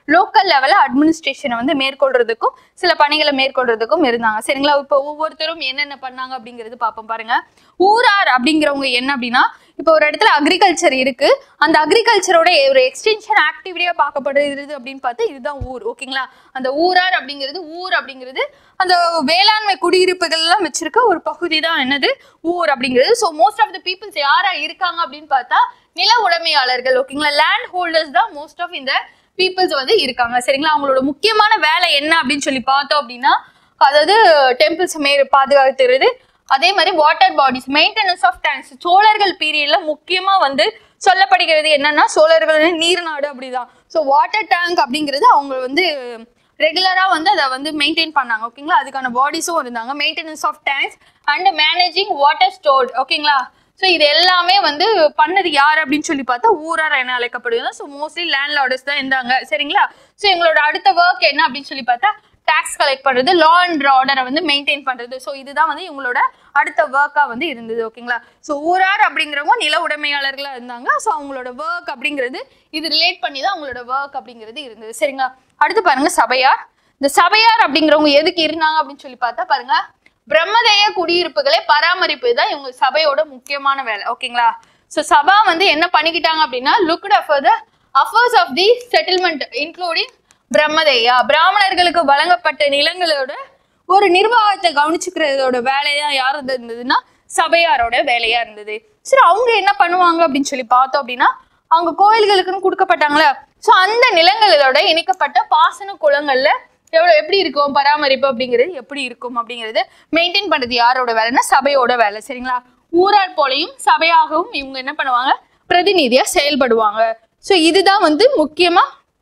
S1: லோக்கல் லெவல்ல அட்மினிஸ்ட்ரேஷனை வந்து மேற்கொள்றதுக்கும் சில பணிகளை மேற்கொள்றதுக்கும் இருந்தாங்க சரிங்களா இப்போ ஒவ்வொருத்தரும் என்னென்ன பண்ணாங்க அப்படிங்கிறது பார்ப்போம் பாருங்க ஊரார் அப்படிங்கிறவங்க என்ன அப்படின்னா இப்போ ஒரு இடத்துல அக்ரிகல்ச்சர் இருக்கு அந்த அக்ரிகல்ச்சரோட ஒரு எக்ஸ்டென்ஷன் ஆக்டிவிட்டியா பார்க்கப்படுறது அப்படின்னு பார்த்தா இதுதான் ஊர் ஓகேங்களா அந்த ஊரார் அப்படிங்கிறது ஊர் அப்படிங்கிறது அந்த வேளாண்மை குடியிருப்புகள் எல்லாம் வச்சிருக்க ஒரு பகுதி தான் என்னது ஊர் அப்படிங்கிறது so most of the peoples யாரா இருக்காங்க அப்படின்னு பார்த்தா நில உடைமையாளர்கள் ஓகேங்களா லேண்ட் ஹோல்டர்ஸ் தான் மோஸ்ட் ஆஃப் இந்த பீப்புள்ஸ் வந்து இருக்காங்க சரிங்களா அவங்களோட முக்கியமான வேலை என்ன அப்படின்னு சொல்லி பார்த்தோம் அப்படின்னா அதாவது டெம்பிள்ஸ் மே பாதுகாத்துறது அதே மாதிரி water bodies maintenance of tanks சோழர்கள் பீரியட்ல முக்கியமா வந்து சொல்லப்படுகிறது என்னன்னா சோழர்கள் வந்து நீர்நாடு அப்படிதான் ஸோ வாட்டர் டேங்க் அப்படிங்கிறது அவங்க வந்து ரெகுலரா வந்து அதை வந்து மெயின்டைன் பண்ணாங்க ஓகேங்களா அதுக்கான பாடிஸும் இருந்தாங்க maintenance of tanks and managing water stored ஓகேங்களா ஸோ இது எல்லாமே வந்து பண்ணது யார் அப்படின்னு சொல்லி பார்த்தா ஊரார் என அழைக்கப்படுது ஸோ மோஸ்ட்லி லேண்ட் லார்டர்ஸ் தான் இருந்தாங்க சரிங்களா ஸோ எங்களோட அடுத்த ஒர்க் என்ன அப்படின்னு சொல்லி பார்த்தா டாக்ஸ் கலெக்ட் பண்றது லா அண்ட் ஆர்டரை வந்து மெயின்டைன் பண்றது ஸோ இதுதான் வந்து இவங்களோட அடுத்த ஒர்க்கா வந்து இருந்தது ஓகேங்களா ஸோ ஊரார் அப்படிங்கிறவங்க நில உடைமையாளர்களா இருந்தாங்க ஸோ அவங்களோட ஒர்க் அப்படிங்கிறது இது ரிலேட் பண்ணி தான் அவங்களோட ஒர்க் அப்படிங்கிறது இருந்தது சரிங்களா அடுத்து பாருங்க சபையார் இந்த சபையார் அப்படிங்கிறவங்க எதுக்கு இருந்தாங்க அப்படின்னு சொல்லி பார்த்தா பாருங்க பிரம்மதேய குடியிருப்புகளை பராமரிப்பு தான் இவங்க சபையோட முக்கியமான வேலை ஓகேங்களா ஸோ சபா வந்து என்ன பண்ணிக்கிட்டாங்க அப்படின்னா looked after the affairs of the settlement including brahmadeya பிராமணர்களுக்கு வழங்கப்பட்ட நிலங்களோட ஒரு நிர்வாகத்தை கவனிச்சுக்கிறதோட வேலையா யார் இருந்ததுன்னா சபையாரோட வேலையா இருந்தது சரி அவங்க என்ன பண்ணுவாங்க அப்படின்னு சொல்லி பார்த்தோம் அப்படின்னா அவங்க கோயில்களுக்குன்னு கொடுக்கப்பட்டாங்களே ஸோ அந்த நிலங்களோட இணைக்கப்பட்ட பாசன குளங்கள்ல எவ்வளவு எப்படி இருக்கும் பராமரிப்பு அப்படிங்கிறது எப்படி இருக்கும் அப்படிங்கிறது மெயின்டைன் பண்றது யாரோட வேலைன்னா சபையோட வேலை சரிங்களா ஊரார் போலையும் சபையாகவும் இவங்க என்ன பண்ணுவாங்க பிரதிநிதியா செயல்படுவாங்க ஸோ இதுதான் வந்து முக்கியமா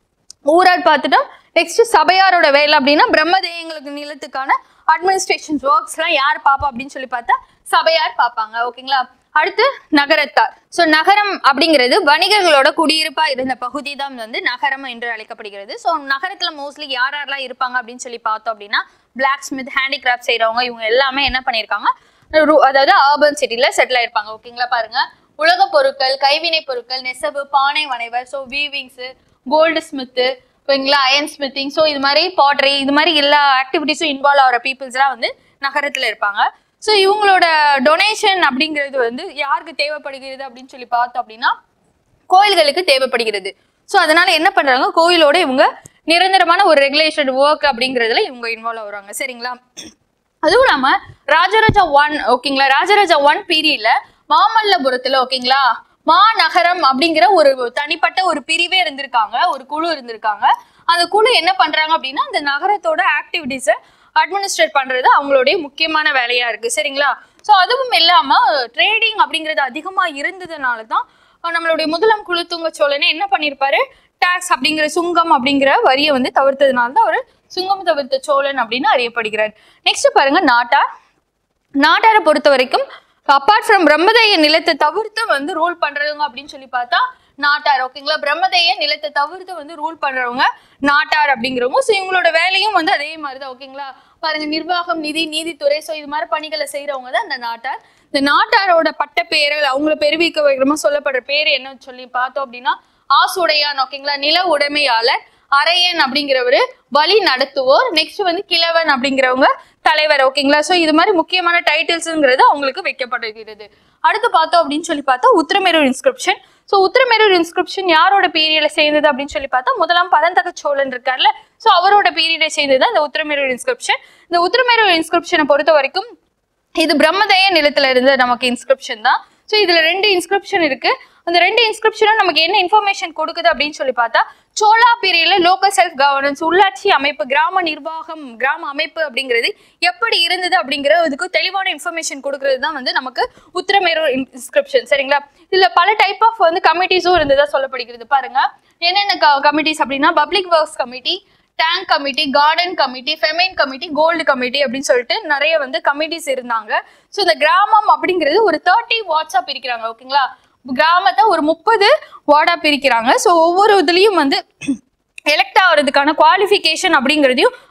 S1: ஊரார் பார்த்துட்டோம் நெக்ஸ்ட் சபையாரோட வேலை அப்படின்னா பிரம்மதேயங்களுக்கு நிலத்துக்கான அட்மினிஸ்ட்ரேஷன் ஒர்க்ஸ்லாம் யார் பாப்பா அப்படின்னு சொல்லி பார்த்தா சபையார் பார்ப்பாங்க ஓகேங்களா அடுத்து நகரத்தார் ஸோ நகரம் அப்படிங்கிறது வணிகர்களோட குடியிருப்பா இருந்த பகுதி தான் வந்து நகரம் என்று அழைக்கப்படுகிறது ஸோ நகரத்துல மோஸ்ட்லி யார் யாரெல்லாம் இருப்பாங்க அப்படின்னு சொல்லி பார்த்தோம் அப்படின்னா பிளாக் ஸ்மித் ஹேண்டிகிராஃப்ட் செய்றவங்க இவங்க எல்லாமே என்ன பண்ணியிருக்காங்க ரு- அதாவது ஆர்பன் சிட்டில செட்டில் ஆயிருப்பாங்க ஓகேங்களா பாருங்க உலக பொருட்கள் கைவினை பொருட்கள் நெசவு பானை வனைவர் ஸோ வீவிங்ஸ் கோல்டு ஸ்மித்து ஓகேங்களா அயன் ஸ்மித்திங் ஸோ இது மாதிரி பாட்ரி இது மாதிரி எல்லா ஆக்டிவிட்டிஸும் இன்வால்வ் ஆகிற பீப்புள்ஸ்லாம் வந்து நகரத்தில் இருப்பாங்க ஸோ இவங்களோட டொனேஷன் அப்படிங்கிறது வந்து யாருக்கு தேவைப்படுகிறது அப்படின்னு சொல்லி பார்த்தோம் அப்படின்னா கோயில்களுக்கு தேவைப்படுகிறது ஸோ அதனால என்ன பண்றாங்க கோயிலோட இவங்க நிரந்தரமான ஒரு ரெகுலேஷன் ஒர்க் அப்படிங்கிறதுல இவங்க இன்வால்வ் ஆகுறாங்க சரிங்களா அதுவும் இல்லாம ராஜராஜா ஒன் ஓகேங்களா ராஜராஜா ஒன் பீரியட்ல மாமல்லபுரத்துல ஓகேங்களா மாநகரம் அப்படிங்கிற ஒரு தனிப்பட்ட ஒரு பிரிவே இருந்திருக்காங்க ஒரு குழு இருந்திருக்காங்க அந்த குழு என்ன பண்றாங்க அப்படின்னா அந்த நகரத்தோட ஆக்டிவிட்டிஸை அட்மினிஸ்ட்ரேட் பண்றது அவங்களுடைய முக்கியமான வேலையா இருக்கு சரிங்களா ஸோ அதுவும் இல்லாம ட்ரேடிங் அப்படிங்கிறது அதிகமா இருந்ததுனால தான் நம்மளுடைய முதலாம் குலத்துங்க சோழனே என்ன பண்ணியிருப்பாரு டாக்ஸ் அப்படிங்கிற சுங்கம் அப்படிங்கிற வரியை வந்து தவிர்த்ததுனால தான் அவர் சுங்கம் தவிர்த்த சோழன் அப்படின்னு அறியப்படுகிறார் நெக்ஸ்ட் பாருங்க நாட்டார் நாட்டாரை பொறுத்த வரைக்கும் அப்பார்ட் ஃப்ரம் பிரம்மதேய நிலத்தை தவிர்த்து வந்து ரூல் பண்றவங்க அப்படின்னு சொல்லி பார்த்தா நாட்டார் ஓகேங்களா பிரம்மதேய நிலத்தை தவிர்த்து வந்து ரூல் பண்றவங்க நாட்டார் அப்படிங்கிறவங்க ஸோ இவங்களோட வேலையும் வந்து அதே மாதிரி தான் ஓகேங்களா பாருங்க நிர்வாகம் நிதி நீதித்துறை ஸோ இது மாதிரி பணிகளை செய்றவங்க தான் இந்த நாட்டார் இந்த நாட்டாரோட பட்ட பேர்கள் அவங்கள பெருவிக்க வைக்கிறமா சொல்லப்படுற பேர் என்ன சொல்லி பார்த்தோம் அப்படின்னா ஆசுடையான் ஓகேங்களா நில உடைமையாளர் அரையன் அப்படிங்கிறவரு வழி நடத்துவோர் நெக்ஸ்ட் வந்து கிழவன் அப்படிங்கிறவங்க தலைவர் ஓகேங்களா ஸோ இது மாதிரி முக்கியமான டைட்டில்ஸ்ங்கிறது அவங்களுக்கு வைக்கப்படுகிறது அடுத்து பார்த்தோம் அப்படின்னு சொல்லி பார்த்தா Uthiramerur inscription so Uthiramerur inscription யாரோட பீரியட்ல சேர்ந்தது அப்படின்னு சொல்லி பார்த்தா முதலாம் பரந்தக சோழன் இருக்கார்ல ஸோ அவரோட பீரியடை சேர்ந்தது தான் இந்த உத்திரமேரூர் இன்ஸ்கிரிப்ஷன் இந்த உத்திரமேரூர் இன்ஸ்கிரிப்ஷனை பொறுத்த வரைக்கும் இது பிரம்மதேய நிலத்துல இருந்து நமக்கு இன்ஸ்கிரிப்ஷன் தான் ஸோ இதுல ரெண்டு இன்ஸ்கிரிப்ஷன் இருக்கு அந்த ரெண்டு இன்ஸ்கிரிப்ஷனும் நமக்கு என்ன இன்ஃபர்மேஷன் கொடுக்குது அப்படின்னு சொல்லி பார்த்தா சோழா பீரியட்ல லோக்கல் செல்ஃப் கவர்னன்ஸ் உள்ளாட்சி அமைப்பு கிராம நிர்வாகம் கிராம அமைப்பு அப்படிங்கிறது எப்படி இருந்தது அப்படிங்கிறதுக்கு தெளிவான இன்ஃபர்மேஷன் கொடுக்கறது தான் வந்து நமக்கு உத்திரமேரூர் இன்ஸ்கிரிப்ஷன் சரிங்களா இதுல பல டைப் ஆஃப் வந்து கமிட்டிஸும் இருந்ததா சொல்லப்படுகிறது பாருங்க என்னென்ன கமிட்டிஸ் அப்படின்னா public works committee tank committee garden committee famine committee gold committee அப்படின்னு சொல்லிட்டு நிறைய வந்து கமிட்டிஸ் இருந்தாங்க ஸோ இந்த கிராமம் அப்படிங்கிறது ஒரு தேர்ட்டி வாட்ஸா பிரிக்கிறாங்க ஓகேங்களா கிராமத்தை ஒரு முப்பது வார்டா பிரிக்கிறாங்க ஸோ ஒவ்வொரு இதுலேயும் வந்து எலெக்ட் ஆகிறதுக்கான குவாலிஃபிகேஷன் அப்படிங்கிறதையும்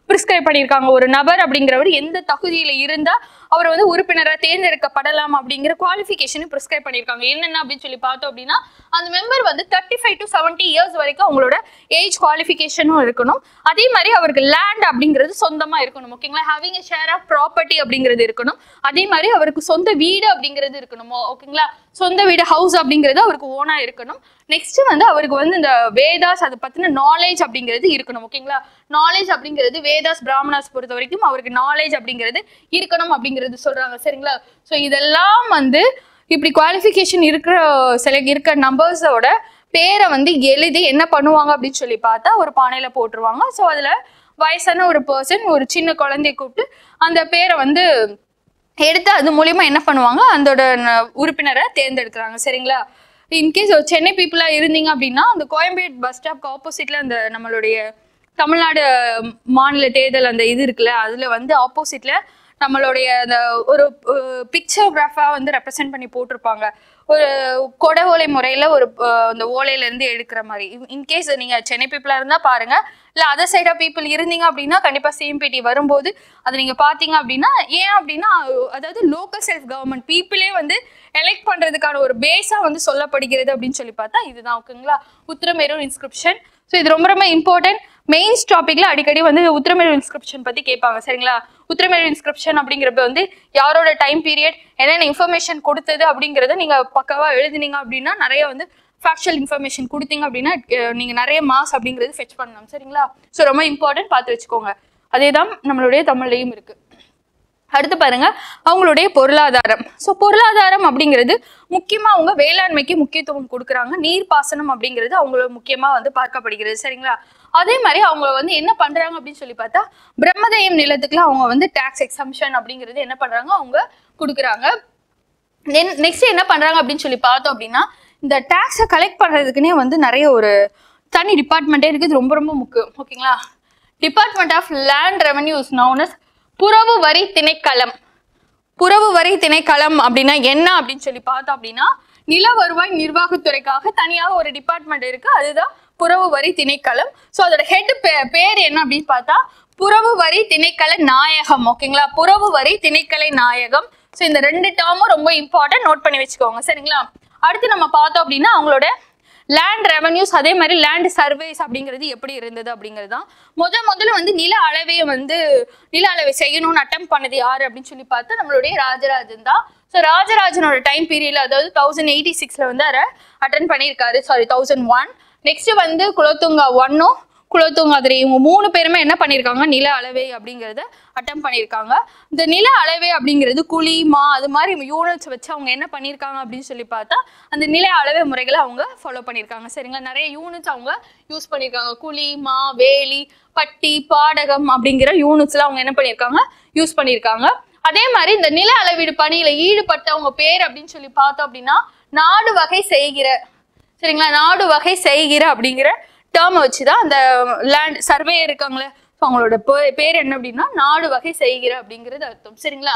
S1: ப்ரிஸ்கிரைப் பண்ணியிருக்காங்க ஒரு நபர் அப்படிங்கிறவர் எந்த தகுதியில இருந்தா அவர் வந்து உறுப்பினராக தேர்ந்தெடுக்கப்படலாம் அப்படிங்கிற குவாலிஃபிகேஷனும் ப்ரிஸ்கிரைப் பண்ணியிருக்காங்க என்னென்ன அப்படின்னு சொல்லி பார்த்தோம் அப்படின்னா அந்த மெம்பர் வந்து thirty five to seventy years வரைக்கும் அவங்களோட ஏஜ் குவாலிஃபிகேஷனும் இருக்கணும் அதே மாதிரி அவருக்கு லேண்ட் அப்படிங்கிறது சொந்தமா இருக்கணும் ஓகேங்களா having a share of property அப்படிங்கிறது இருக்கணும் அதே மாதிரி அவருக்கு சொந்த வீடு அப்படிங்கிறது இருக்கணுமோ ஓகேங்களா சொந்த வீடு ஹவுஸ் அப்படிங்கிறது அவருக்கு ஓனா இருக்கணும் நெக்ஸ்ட் வந்து அவருக்கு வந்து இந்த வேதாஸ் அதை பத்தின நாலேஜ் அப்படிங்கிறது இருக்கணும் ஓகேங்களா நாலேஜ் அப்படிங்கிறது வேதாஸ் பிராமணாஸ் பொறுத்த வரைக்கும் அவருக்கு நாலேஜ் அப்படிங்கிறது இருக்கணும் அப்படிங்கிறது சொல்றாங்க சரிங்களா ஸோ இதெல்லாம் வந்து இப்படி குவாலிஃபிகேஷன் இருக்கிற சில இருக்கிற நம்பர்ஸோட பேரை வந்து எழுதி என்ன பண்ணுவாங்க அப்படின்னு சொல்லி பார்த்தா ஒரு பானையில போட்டுருவாங்க ஸோ அதுல வயசான ஒரு பர்சன் ஒரு சின்ன குழந்தைய கூப்பிட்டு அந்த பேரை வந்து எடுத்து அது மூலியமா என்ன பண்ணுவாங்க அதோட ந- உறுப்பினரை தேர்ந்தெடுக்கிறாங்க சரிங்களா இன்கேஸ் ஒரு சென்னை பீப்புளா இருந்தீங்க அப்படின்னா அந்த கோயம்பேடு பஸ் ஸ்டாப்க்கு ஆப்போசிட்ல அந்த நம்மளுடைய தமிழ்நாடு மாநில தேர்தல் அந்த இது இருக்குல்ல அதுல வந்து ஆப்போசிட்ல நம்மளுடைய அந்த ஒரு பிக்சோகிராஃபா வந்து ரெப்ரசென்ட் பண்ணி போட்டிருப்பாங்க ஒரு கொடை ஓலை முறையில ஒரு அஹ், அந்த ஓலையில இருந்து எடுக்கிற மாதிரி இன்கேஸ் நீங்க சென்னை பீப்புளா இருந்தா பாருங்க இல்ல அதர் சைட் ஆஃப் பீப்புள் இருந்தீங்க அப்படின்னா கண்டிப்பா சிஎம்பிடி வரும்போது அதை நீங்க பாத்தீங்க அப்படின்னா ஏன் அப்படின்னா அதாவது லோக்கல் செல்ஃப் கவர்மெண்ட் பீப்புளே வந்து எலெக்ட் பண்றதுக்கான ஒரு பேஸா வந்து சொல்லப்படுகிறது அப்படின்னு சொல்லி பார்த்தா இதுதான் ஓகேங்களா உத்திரமேரூர் இன்ஸ்கிரிப்ஷன் ஸோ இது ரொம்ப ரொம்ப இம்பார்ட்டன்ட் மெயின்ஸ் டாபிக்ல அடிக்கடி வந்து உத்திரமேரூர் இன்ஸ்கிரிப்ஷன் பத்தி கேட்பாங்க சரிங்களா உத்திரமேரூர் இன்ஸ்கிரிப்ஷன் அப்படிங்கிறப்ப வந்து யாரோட டைம் பீரியட் என்னென்ன இன்ஃபர்மேஷன் கொடுத்தது அப்படிங்கிறத நீங்க பக்காவா எழுதுனீங்க அப்படின்னா நிறைய வந்து ஃபேக்சுவல் இன்ஃபர்மேஷன் கொடுத்தீங்க அப்படின்னா அஹ், நீங்க நிறைய மாஸ் அப்படிங்கிறது ஃபெச் பண்ணலாம் சரிங்களா ஸோ ரொம்ப இம்பார்ட்டன்ட் பார்த்து வச்சுக்கோங்க அதே தான் நம்மளுடைய தமிழ்லையும் இருக்கு அடுத்து பாருங்க அவங்களுடைய பொருளாதாரம் ஸோ பொருளாதாரம் அப்படிங்கிறது முக்கியமா அவங்க வேளாண்மைக்கு முக்கியத்துவம் கொடுக்குறாங்க நீர்ப்பாசனம் அப்படிங்கிறது அவங்கள முக்கியமா வந்து பார்க்கப்படுகிறது சரிங்களா அதே மாதிரி அவங்க வந்து என்ன பண்றாங்க அப்படின்னு சொல்லி பார்த்தா பிரம்மதயம் நிலத்துக்குலாம் அவங்க வந்து டாக்ஸ் எக்ஸம்ஷன் அப்படிங்கிறது என்ன பண்றாங்க அவங்க கொடுக்குறாங்க நெக்ஸ்ட் என்ன பண்றாங்க அப்படின்னு சொல்லி பார்த்தோம் அப்படின்னா இந்த டாக்ஸை கலெக்ட் பண்றதுக்குன்னே வந்து நிறைய ஒரு தனி டிபார்ட்மெண்ட்டே இருக்குது ரொம்ப ரொம்ப முக்கியம் ஓகேங்களா department of land revenues known புறவு வரி திணைக்களம் புறவு வரி திணைக்களம் அப்படின்னா என்ன அப்படின்னு சொல்லி பார்த்தோம் அப்படின்னா நில வருவாய் நிர்வாகத்துறைக்காக தனியாக ஒரு டிபார்ட்மெண்ட் இருக்கு அதுதான் புறவு வரி திணைக்களம் ஸோ அதோட ஹெட் பேர் என்ன அப்படின்னு பார்த்தா புறவு வரி திணைக்கள நாயகம் ஓகேங்களா புறவு வரி திணைக்கள நாயகம் ஸோ இந்த ரெண்டு டேர்மும் ரொம்ப இம்பார்ட்டன்ட் நோட் பண்ணி வச்சுக்கோங்க சரிங்களா அடுத்து நம்ம பார்த்தோம் அப்படின்னா அவங்களோட லேண்ட் ரெவன்யூஸ் அதே மாதிரி லேண்ட் சர்வேஸ் அப்படிங்கிறது எப்படி இருந்தது அப்படிங்கிறது தான் முத முதல்ல வந்து நில அளவை வந்து நில அளவை செய்யணும்னு அட்டம் பண்ணது யாரு அப்படின்னு சொல்லி பார்த்தா நம்மளுடைய ராஜராஜன் தான் ஸோ ராஜராஜனோட டைம் பீரியட்ல அதாவது தௌசண்ட் எயிட்டி சிக்ஸ்ல வந்து அதை அட்டன் பண்ணியிருக்காரு சாரி தௌசண்ட் ஒன் நெக்ஸ்ட் வந்து குலோத்துங்கா ஒன்னும் குலோத்துங்கா த்ரீ இவங்க மூணு பேருமே என்ன பண்ணியிருக்காங்க நில அளவை அப்படிங்கிறத அட்டம் பண்ணியிருக்காங்க இந்த நில அளவை அப்படிங்கிறது குழி மா அது மாதிரி யூனிட்ஸ் வச்சு அவங்க என்ன பண்ணியிருக்காங்க அப்படின்னு சொல்லி பார்த்தா அந்த நில அளவை முறைகளை அவங்க ஃபாலோ பண்ணியிருக்காங்க சரிங்களா நிறைய யூனிட்ஸ் அவங்க யூஸ் பண்ணியிருக்காங்க குழி மா வேலி பட்டி பாடகம் அப்படிங்கிற யூனிட்ஸ்ல அவங்க என்ன பண்ணியிருக்காங்க யூஸ் பண்ணியிருக்காங்க அதே மாதிரி இந்த நில அளவீடு பணியில ஈடுபட்டவங்க பேர் அப்படின்னு சொல்லி பார்த்தோம் அப்படின்னா நாடு வகை செய்கிற சரிங்களா நாடு வகை செய்கிற அப்படிங்கிற டேர்மை வச்சு தான் அந்த லேண்ட் சர்வே இருக்காங்களே ஸோ அவங்களோட பே- பேர் என்ன அப்படின்னா நாடு வகை செய்கிற அப்படிங்கிறது அர்த்தம் சரிங்களா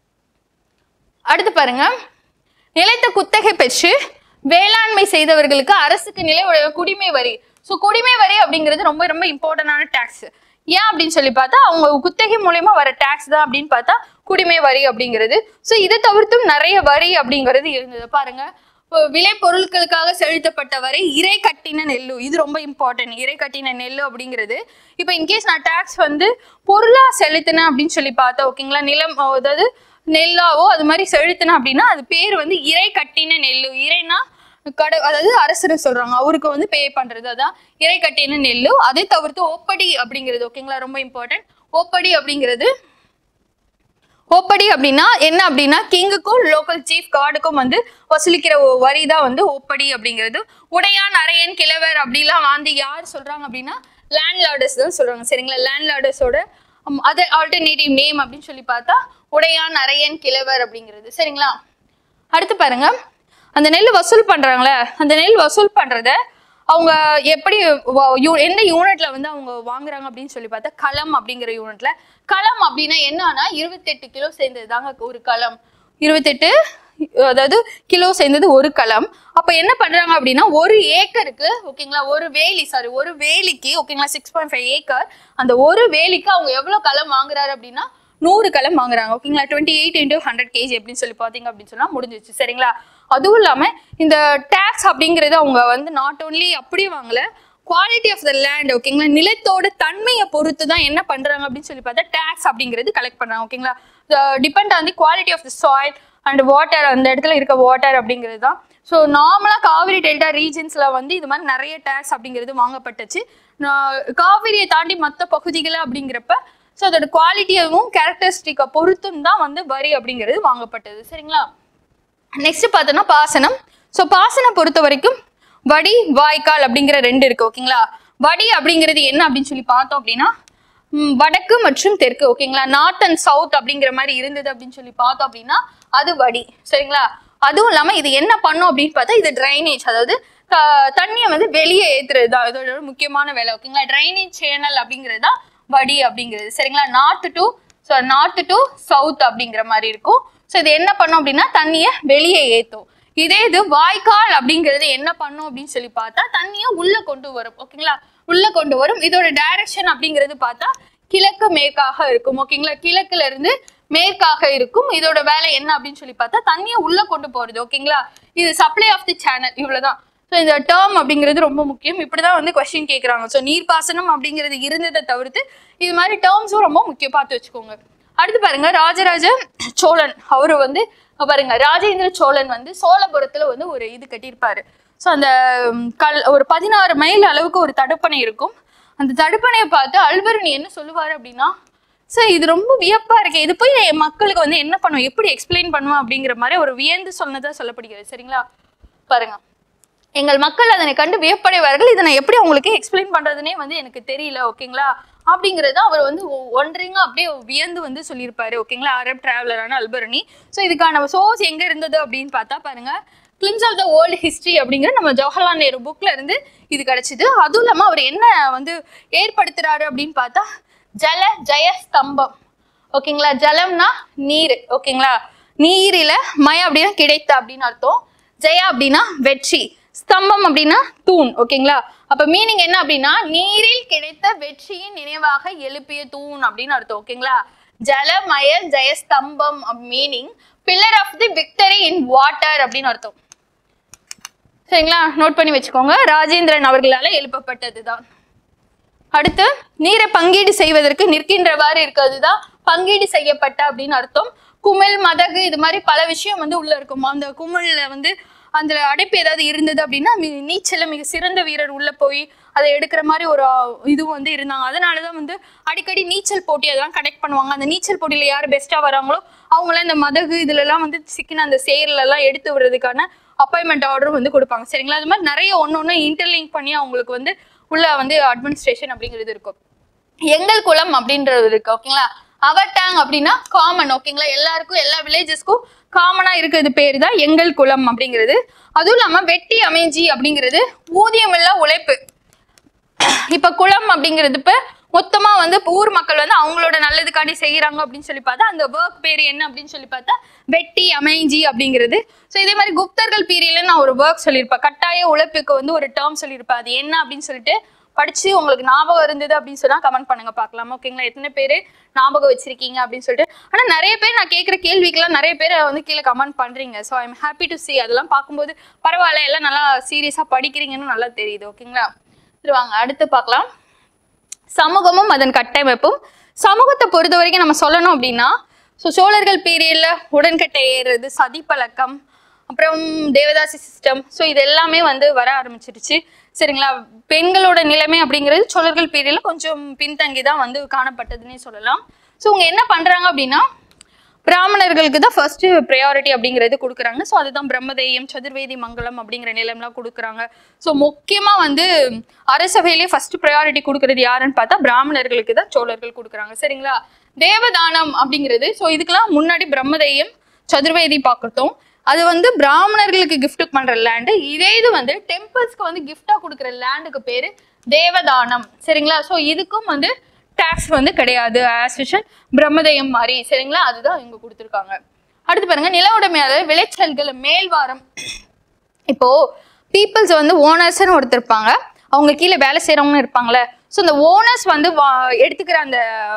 S1: அடுத்து பாருங்க நிலைத்த குத்தகை பெற்று வேளாண்மை செய்தவர்களுக்கு அரசுக்கு நிலை உடைய குடிமை வரி ஸோ குடிமை வரி அப்படிங்கிறது ரொம்ப ரொம்ப இம்பார்ட்டன்டான டேக்ஸ் ஏன் அப்படின்னு சொல்லி பார்த்தா அவங்க குத்தகை மூலயமா வர டேக்ஸ் தான் அப்படின்னு பார்த்தா குடிமை வரி அப்படிங்கிறது ஸோ இதை தவிர்த்தும் நிறைய வரி அப்படிங்கிறது இருந்தது பாருங்க இப்போ விளை பொருட்களுக்காக செலுத்தப்பட்ட வரை இறை கட்டின நெல்லு இது ரொம்ப இம்பார்ட்டன்ட் இறை கட்டின நெல்லு அப்படிங்கிறது இப்போ இன்கேஸ் நான் டேக்ஸ் வந்து பொருளா செலுத்தினேன் அப்படின்னு சொல்லி பார்த்தா ஓகேங்களா நிலம் அதாவது நெல்லாவோ அது மாதிரி செலுத்தினேன் அப்படின்னா அது பேர் வந்து இறை கட்டின நெல்லு இறைனா கட அதாவது அரசர் சொல்றாங்க அவருக்கு வந்து பே பண்றது அதான் இறை கட்டின நெல்லு அதை தவிர்த்து ஓப்படி அப்படிங்கிறது ஓகேங்களா ரொம்ப இம்பார்ட்டன்ட் ஓப்படி அப்படிங்கிறது ஓப்படி அப்படின்னா என்ன அப்படின்னா கிங்குக்கும் லோக்கல் சீஃப் கார்டுக்கும் வந்து வசூலிக்கிற ஒரு வரி தான் வந்து ஓப்படி அப்படிங்கிறது உடையான் அரையன் கிழவர் அப்படிலாம் வந்து யார் சொல்றாங்க அப்படின்னா லேண்ட்லார்டர்ஸ் தான் சொல்றாங்க சரிங்களா லேண்ட்லார்டர்ஸோட அதர் ஆல்டர்னேட்டிவ் நேம் அப்படின்னு சொல்லி பார்த்தா உடையான் அரையன் கிழவர் அப்படிங்கிறது சரிங்களா அடுத்து பாருங்க அந்த நெல் வசூல் பண்றாங்களே அந்த நெல் வசூல் பண்றத அவங்க எப்படி வ- யூ- எந்த யூனிட்ல வந்து அவங்க வாங்குறாங்க அப்படின்னு சொல்லி பார்த்தா களம் அப்படிங்கிற யூனிட்ல களம் அப்படின்னா என்னன்னா இருபத்தெட்டு கிலோ சேர்ந்தது தாங்க ஒரு களம் இருபத்தெட்டு அதாவது கிலோ சேர்ந்தது ஒரு களம் அப்ப என்ன பண்றாங்க அப்படின்னா ஒரு ஏக்கருக்கு ஓகேங்களா ஒரு வேலி சாரி ஒரு வேலிக்கு ஓகேங்களா சிக்ஸ் பாயிண்ட் ஃபைவ் ஏக்கர் அந்த ஒரு வேலிக்கு அவங்க எவ்வளவு களம் வாங்குறாரு அப்படின்னா நூறு களம் வாங்குறாங்க ஓகேங்களா twenty eight into hundred KG அப்படின்னு சொல்லி பார்த்தீங்க அப்படின்னு சொன்னா முடிஞ்சிச்சு சரிங்களா அதுவும் இல்லாம இந்த டேக்ஸ் அப்படிங்கிறது அவங்க வந்து நாட் ஓன்லி அப்படியே வாங்கல குவாலிட்டி ஆஃப் த லேண்ட் ஓகேங்களா நிலத்தோட தன்மையை பொறுத்து தான் என்ன பண்றாங்க அப்படின்னு சொல்லி பார்த்தா டேக்ஸ் அப்படிங்கிறது கலெக்ட் பண்றாங்க ஓகேங்களா depend on the quality of the soil and water அந்த இடத்துல இருக்க வாட்டர் அப்படிங்கிறது தான் ஸோ நார்மலாக காவிரி டெல்டா ரீஜன்ஸில் வந்து இது மாதிரி நிறைய டேக்ஸ் அப்படிங்கிறது வாங்கப்பட்டுச்சு நான் காவிரியை தாண்டி மற்ற பகுதிகள் அப்படிங்கிறப்ப ஸோ அதோட குவாலிட்டியவும் கேரக்டரிஸ்டிக்கை பொறுத்தும் தான் வந்து வரி அப்படிங்கிறது வாங்கப்பட்டது சரிங்களா நெக்ஸ்ட் பார்த்தோன்னா பாசனம் ஸோ பாசனம் பொறுத்த வரைக்கும் வடி வாய்க்கால் அப்படிங்கிற ரெண்டு இருக்கு ஓகேங்களா வடி அப்படிங்கிறது என்ன அப்படின்னு சொல்லி பார்த்தோம் அப்படின்னா ம், வடக்கு மற்றும் தெற்கு ஓகேங்களா நார்த் அண்ட் சவுத் அப்படிங்கிற மாதிரி இருந்தது அப்படின்னு சொல்லி பார்த்தோம் அப்படின்னா அது வடி சரிங்களா அதுவும் இல்லாம இது என்ன பண்ணும் அப்படின்னு பார்த்தா இது ட்ரைனேஜ் அதாவது த- தண்ணியை வந்து வெளியே ஏத்துறது தான் இதோட முக்கியமான வேலை ஓகேங்களா ட்ரைனேஜ் சேனல் அப்படிங்கிறது தான் வடி அப்படிங்கிறது சரிங்களா north to so north to south அப்படிங்கிற மாதிரி இருக்கும் ஸோ இது என்ன பண்ணும் அப்படின்னா தண்ணியை வெளியே ஏற்றும் இதே இது வாய்க்கால் அப்படிங்கிறது என்ன பண்ணும் அப்படின்னு சொல்லி பார்த்தா தண்ணியை உள்ள கொண்டு வரும் ஓகேங்களா உள்ள கொண்டு வரும் இதோட டைரக்ஷன் அப்படிங்கிறது பார்த்தா கிழக்கு மேற்காக இருக்கும் ஓகேங்களா கிழக்குல இருந்து மேற்காக இருக்கும் இதோட வேலை என்ன அப்படின்னு சொல்லி பார்த்தா தண்ணியை உள்ள கொண்டு போறது ஓகேங்களா இது சப்ளை ஆஃப் தி சேனல் இவ்வளவுதான் ஸோ இந்த டேர்ம் அப்படிங்கிறது ரொம்ப முக்கியம் இப்படிதான் வந்து கொஸ்டின் கேட்குறாங்க ஸோ நீர்ப்பாசனம் அப்படிங்கிறது இருந்ததை தவிர்த்து இது மாதிரி டேர்ம்ஸும் ரொம்ப முக்கியம் பார்த்து வச்சுக்கோங்க அடுத்து பாருங்க ராஜராஜ சோழன் அவரு வந்து அஹ் பாருங்க ராஜேந்திர சோழன் வந்து சோழபுரத்துல வந்து ஒரு இது கட்டியிருப்பாரு ஸோ அந்த ம், கல் ஒரு பதினாறு மைல் அளவுக்கு ஒரு தடுப்பணை இருக்கும் அந்த தடுப்பணையை பார்த்து அல்பருணி என்ன சொல்லுவாரு அப்படின்னா சார் இது ரொம்ப வியப்பா இருக்கு இது போய் என் மக்களுக்கு வந்து என்ன பண்ணுவோம் எப்படி எக்ஸ்பிளைன் பண்ணுவோம் அப்படிங்கிற மாதிரி ஒரு வியந்து சொன்னதா சொல்லப்படுகிறது சரிங்களா பாருங்க எங்கள் மக்கள் அதனை கண்டு வியப்படைவார்கள் இதை நான் எப்படி உங்களுக்கு எக்ஸ்பிளைன் பண்றதுனே வந்து எனக்கு தெரியல ஓகேங்களா அப்படிங்கறத அவர் வந்து ஒன்றரிங்க அப்படியே வியந்து வந்து சொல்லியிருப்பாரு ஓகேங்களா அரப் டிராவலரான அல்பரணி ஸோ இதுக்கான சோர்ஸ் எங்க இருந்தது அப்படின்னு பார்த்தா பாருங்க glimpses of the world history அப்படிங்கிற நம்ம ஜவஹர்லால் நேரு புக்ல இருந்து இது கிடைச்சிது அதுவும் இல்லாம அவர் என்ன வந்து ஏற்படுத்துறாரு அப்படின்னு பார்த்தா ஜல ஜெய ஸ்தம்பம் ஓகேங்களா ஜலம்னா நீர் ஓகேங்களா நீரில மய அப்படின்னா கிடைத்த அப்படின்னு அர்த்தம் ஜெயா அப்படின்னா வெற்றி ஸ்தம்பம் அப்படின்னா தூண் ஓகேங்களா அப்ப மீனிங் என்ன அப்படின்னா நீரில் கிடைத்த வெற்றியின் நினைவாக எழுப்பிய தூண் அப்படின்னு அர்த்தம் ஓகேங்களா ஜலமய ஜெயஸ்தம்பம் meaning pillar of the victory in water அப்படின்னு அர்த்தம் சரிங்களா நோட் பண்ணி வச்சுக்கோங்க ராஜேந்திரன் அவர்களால எழுப்பப்பட்டதுதான் அடுத்து நீரை பங்கீடு செய்வதற்கு நிற்கின்றவாறு இருக்கிறது தான் பங்கீடு செய்யப்பட்ட அப்படின்னு அர்த்தம் குமிழ் மதகு இது மாதிரி பல விஷயம் வந்து உள்ள இருக்கும் அந்த குமிழ்ல வந்து அந்த அடைப்பு ஏதாவது இருந்தது அப்படின்னா மி- நீச்சல்ல மிக சிறந்த வீரர் உள்ள போய் அதை எடுக்கிற மாதிரி ஒரு ஆஹ், இதுவும் வந்து இருந்தாங்க அதனாலதான் வந்து அடிக்கடி நீச்சல் போட்டி அதெல்லாம் கனெக்ட் பண்ணுவாங்க அந்த நீச்சல் போட்டியில யார் பெஸ்டா வராங்களோ அவங்களாம் இந்த மதகு இதுல எல்லாம் வந்து சிக்கின அந்த சேர்ல எல்லாம் எடுத்து விடுறதுக்கான அப்பாயின்மெண்ட் ஆர்டர் வந்து கொடுப்பாங்க சரிங்களா அது மாதிரி நிறைய ஒன்று ஒன்று இன்டர்லிங்க் பண்ணி அவங்களுக்கு வந்து உள்ள வந்து அட்மினிஸ்ட்ரேஷன் அப்படிங்கிறது இருக்கும் எங்கள் குளம் அப்படின்றது இருக்கு ஓகேங்களா அவர் டேங் அப்படின்னா காமன் ஓகேங்களா எல்லாருக்கும் எல்லா வில்லேஜஸ்க்கும் காமனா இருக்கிறது பேர் தான் எங்கள் குளம் அப்படிங்கிறது அதுவும் இல்லாம வெட்டி அமைஞ்சி அப்படிங்கிறது ஊதியமில்லா உழைப்பு இப்ப குளம் அப்படிங்கிறது இப்ப மொத்தமா வந்து இப்ப ஊர் மக்கள் வந்து அவங்களோட நல்லதுக்காண்டி செய்யறாங்க அப்படின்னு சொல்லி பார்த்தா அந்த ஒர்க் பேர் என்ன அப்படின்னு சொல்லி பார்த்தா வெட்டி அமைஞ்சி அப்படிங்கிறது ஸோ இதே மாதிரி குப்தர்கள் பீரியட்ல நான் ஒரு ஒர்க் சொல்லியிருப்பேன் கட்டாய உழைப்புக்கு வந்து ஒரு டேர்ம் சொல்லியிருப்பேன் அது என்ன அப்படின்னு சொல்லிட்டு படிச்சு உங்களுக்கு ஞாபகம் இருந்தது அப்படின்னு சொன்னா கமெண்ட் பண்ணுங்க பார்க்கலாம் ஓகேங்களா எத்தனை பேர் ஞாபகம் வச்சிருக்கீங்க அப்படின்னு சொல்லிட்டு ஆனா நிறைய பேர் நான் கேட்குற கேள்விக்கெல்லாம் நிறைய பேர் வந்து கீழே கமெண்ட் பண்றீங்க so I'm happy to see அதெல்லாம் பார்க்கும்போது பரவாயில்ல எல்லாம் நல்லா சீரியஸா படிக்கிறீங்கன்னு நல்லா தெரியுது ஓகேங்களா சரி வாங்க அடுத்து பார்க்கலாம் சமூகமும் அதன் கட்டமைப்பும் சமூகத்தை பொறுத்த வரைக்கும் நம்ம சொல்லணும் அப்படின்னா ஸோ சோழர்கள் பீரியட்ல உடன்கட்டை ஏறுறது சதி பழக்கம் அப்புறம் தேவதாசி சிஸ்டம் ஸோ இது எல்லாமே வந்து வர ஆரம்பிச்சிருச்சு சரிங்களா பெண்களோட நிலைமை அப்படிங்கிறது சோழர்கள் பீரியட்ல கொஞ்சம் பின்தங்கி தான் வந்து காணப்பட்டதுன்னே சொல்லலாம் ஸோ அவங்க என்ன பண்றாங்க அப்படின்னா பிராமணர்களுக்கு தான் ஃபர்ஸ்ட் ப்ரையாரிட்டி அப்படிங்கிறது கொடுக்குறாங்க ஸோ அதுதான் பிரம்மதேயம் சதுர்வேதி மங்கலம் அப்படிங்கிற நிலம்லாம் கொடுக்குறாங்க ஸோ முக்கியமாக வந்து அரசவையிலே ஃபர்ஸ்ட் ப்ரையாரிட்டி கொடுக்கறது யாருன்னு பார்த்தா பிராமணர்களுக்கு தான் சோழர்கள் கொடுக்குறாங்க சரிங்களா தேவதானம் அப்படிங்கிறது ஸோ இதுக்கெல்லாம் முன்னாடி பிரம்மதேயம் சதுர்வேதி பார்க்கட்டும் அது வந்து பிராமணர்களுக்கு gift பண்ற லேண்டு இதே இது வந்து டெம்பிள்ஸ்க்கு வந்து gift-ஆ கொடுக்குற லேண்டுக்கு பேரு தேவதானம் சரிங்களா ஸோ இதுக்கும் வந்து டேக்ஸ் வந்து கிடையாது ஆஸ் யூஷுவல் பிரம்மதேயம் மாதிரி சரிங்களா அதுதான் இவங்க கொடுத்துருக்காங்க அடுத்து பாருங்க நில உடைமையாளர் விளைச்சல்கள் மேல்வாரம் இப்போ பீப்புள்ஸ் வந்து ஓனர்ஸ்னு ஒருத்தர் இருப்பாங்க அவங்க கீழே வேலை செய்கிறவங்க இருப்பாங்களே ஸோ இந்த ஓனர்ஸ் வந்து வா- எடுத்துக்கிற அந்த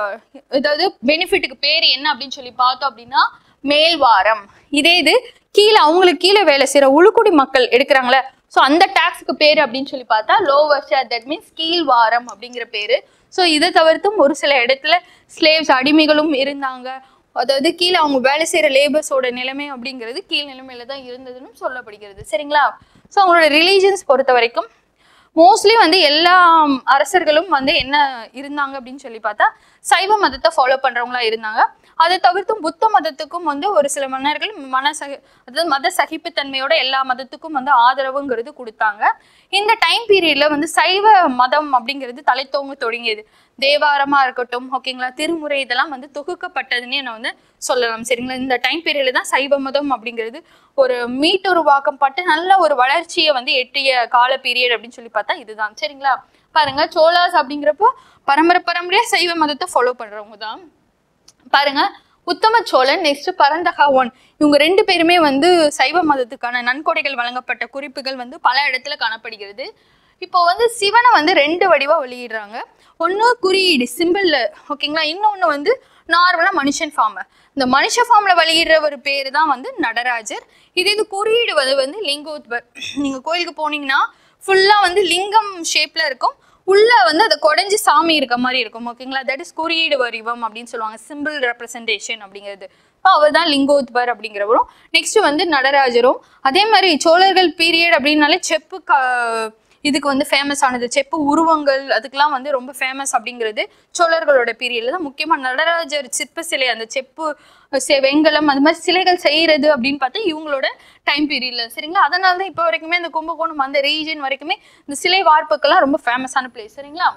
S1: ஏதாவது பெனிஃபிட்டுக்கு பேர் என்ன அப்படின்னு சொல்லி பார்த்தோம் அப்படின்னா மேல்வாரம் இதே இது கீழே அவங்களுக்கு கீழே வேலை செய்கிற உளுக்குடி மக்கள் எடுக்கிறாங்களே ஸோ அந்த டாக்ஸுக்கு பேர் அப்படின்னு சொல்லி பார்த்தா லோவர் ஷேர் தட் மீன்ஸ் கீழ் வாரம் அப்படிங்கிற பேர் ஸோ இதை தவிர்த்தும் ஒரு சில இடத்துல ஸ்லேவ்ஸ் அடிமைகளும் இருந்தாங்க அதாவது கீழே அவங்க வேலை செய்கிற லேபர்ஸோட நிலைமை அப்படிங்கிறது கீழ் நிலைமையில தான் இருந்ததுன்னு சொல்லப்படுகிறது சரிங்களா ஸோ அவங்களோட ரிலீஜன்ஸ் பொறுத்த வரைக்கும் மோஸ்ட்லி வந்து எல்லா அரசர்களும் வந்து என்ன இருந்தாங்க அப்படின்னு சொல்லி பார்த்தா சைவ மதத்தை ஃபாலோ பண்றவங்களா இருந்தாங்க அதை தவிர்த்தும் புத்த மதத்துக்கும் வந்து ஒரு சில மன்னர்கள் மன சகி அதாவது மத சகிப்புத்தன்மையோட எல்லா மதத்துக்கும் வந்து ஆதரவுங்கிறது கொடுத்தாங்க இந்த டைம் பீரியட்ல வந்து சைவ மதம் அப்படிங்கிறது தலைத்தோங்க தொடங்கியது தேவாரமா இருக்கட்டும் ஓகேங்களா திருமுறை இதெல்லாம் வந்து தொகுக்கப்பட்டதுன்னு நான் வந்து சொல்லலாம் சரிங்களா இந்த டைம் பீரியட்ல தான் சைவ மதம் அப்படிங்கிறது ஒரு மீட்டுருவாக்கம் பட்டு நல்ல ஒரு வளர்ச்சியை வந்து எட்டிய கால பீரியட் அப்படின்னு சொல்லி பார்த்தா இதுதான் சரிங்களா பாருங்க சோலாஸ் அப்படிங்கிறப்போ பரம்பரை பரம்பரையா சைவ மதத்தை ஃபாலோ பண்றவங்க தான் பாருங்க உத்தம சோழன் நெக்ஸ்ட் பரந்தகா ஒன் இவங்க ரெண்டு பேருமே வந்து சைவ மதத்துக்கான நன்கொடைகள் வழங்கப்பட்ட குறிப்புகள் வந்து பல இடத்துல காணப்படுகிறது இப்போ வந்து சிவனை வந்து ரெண்டு வடிவா வெளியிடுறாங்க ஒன்று குறியீடு சிம்பிள்ல ஓகேங்களா இன்னொன்று வந்து நார்மலாக மனுஷன் ஃபார்ம் இந்த மனுஷ ஃபார்ம்ல வெளியிடுற ஒரு பேர் தான் வந்து நடராஜர் இது இது குறியீடு வந்து வந்து லிங்கோத்பர் நீங்க கோயிலுக்கு போனீங்கன்னா ஃபுல்லா வந்து லிங்கம் ஷேப்ல இருக்கும் உள்ள வந்து அதை குடஞ்சி சாமி இருக்க மாதிரி இருக்கும் ஓகேங்களா தட் இஸ் குறியீடு வடிவம் அப்படின்னு சொல்லுவாங்க சிம்பிள் ரெப்ரசன்டேஷன் அப்படிங்கிறது அவர் தான் லிங்கோத்பர் அப்படிங்கிறவரும் நெக்ஸ்ட் வந்து நடராஜரும் அதே மாதிரி சோழர்கள் பீரியட் அப்படின்னாலே செப்பு க இதுக்கு வந்து ஃபேமஸ் ஆனது செப்பு உருவங்கள் அதுக்கெல்லாம் வந்து ரொம்ப ஃபேமஸ் அப்படிங்கிறது சோழர்களோட பீரியட்ல தான் முக்கியமாக நடராஜர் சிற்ப சிலை அந்த செப்பு செ- வெண்கலம் அந்த மாதிரி சிலைகள் செய்யறது அப்படின்னு பார்த்தா இவங்களோட டைம் பீரியட்ல சரிங்களா அதனால தான் இப்போ வரைக்குமே இந்த கும்பகோணம் அந்த ரீஜன் வரைக்குமே இந்த சிலை வார்ப்புக்கெல்லாம் ரொம்ப ஃபேமஸான பிளேஸ் சரிங்களா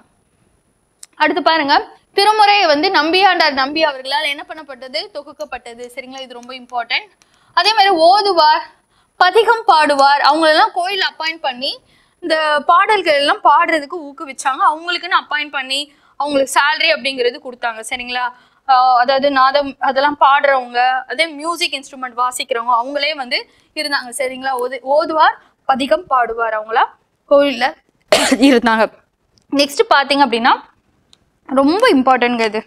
S1: அடுத்து பாருங்க திருமுறை வந்து நம்பியாண்டார் நம்பி அவர்களால் என்ன பண்ணப்பட்டது தொகுக்கப்பட்டது சரிங்களா இது ரொம்ப இம்பார்ட்டன்ட் அதே மாதிரி ஓதுவார் பதிகம் பாடுவார் அவங்களெல்லாம் கோயில் அப்பாயிண்ட் பண்ணி இந்த பாடல்கள் எல்லாம் பாடுறதுக்கு ஊக்குவிச்சாங்க அவங்களுக்குன்னு அப்பாயிண்ட் பண்ணி அவங்களுக்கு salary அப்படிங்கிறது கொடுத்தாங்க சரிங்களா ஆஹ் அதாவது நாதம் அதெல்லாம் பாடுறவங்க அதே மியூசிக் இன்ஸ்ட்ருமெண்ட் வாசிக்கிறவங்க அவங்களே வந்து இருந்தாங்க சரிங்களா ஓது ஓதுவார் பதிகம் பாடுவார் அவங்களா கோயில்ல இருந்தாங்க நெக்ஸ்ட் பாத்தீங்க அப்படின்னா ரொம்ப இம்பார்ட்டன்ட்ங்க இது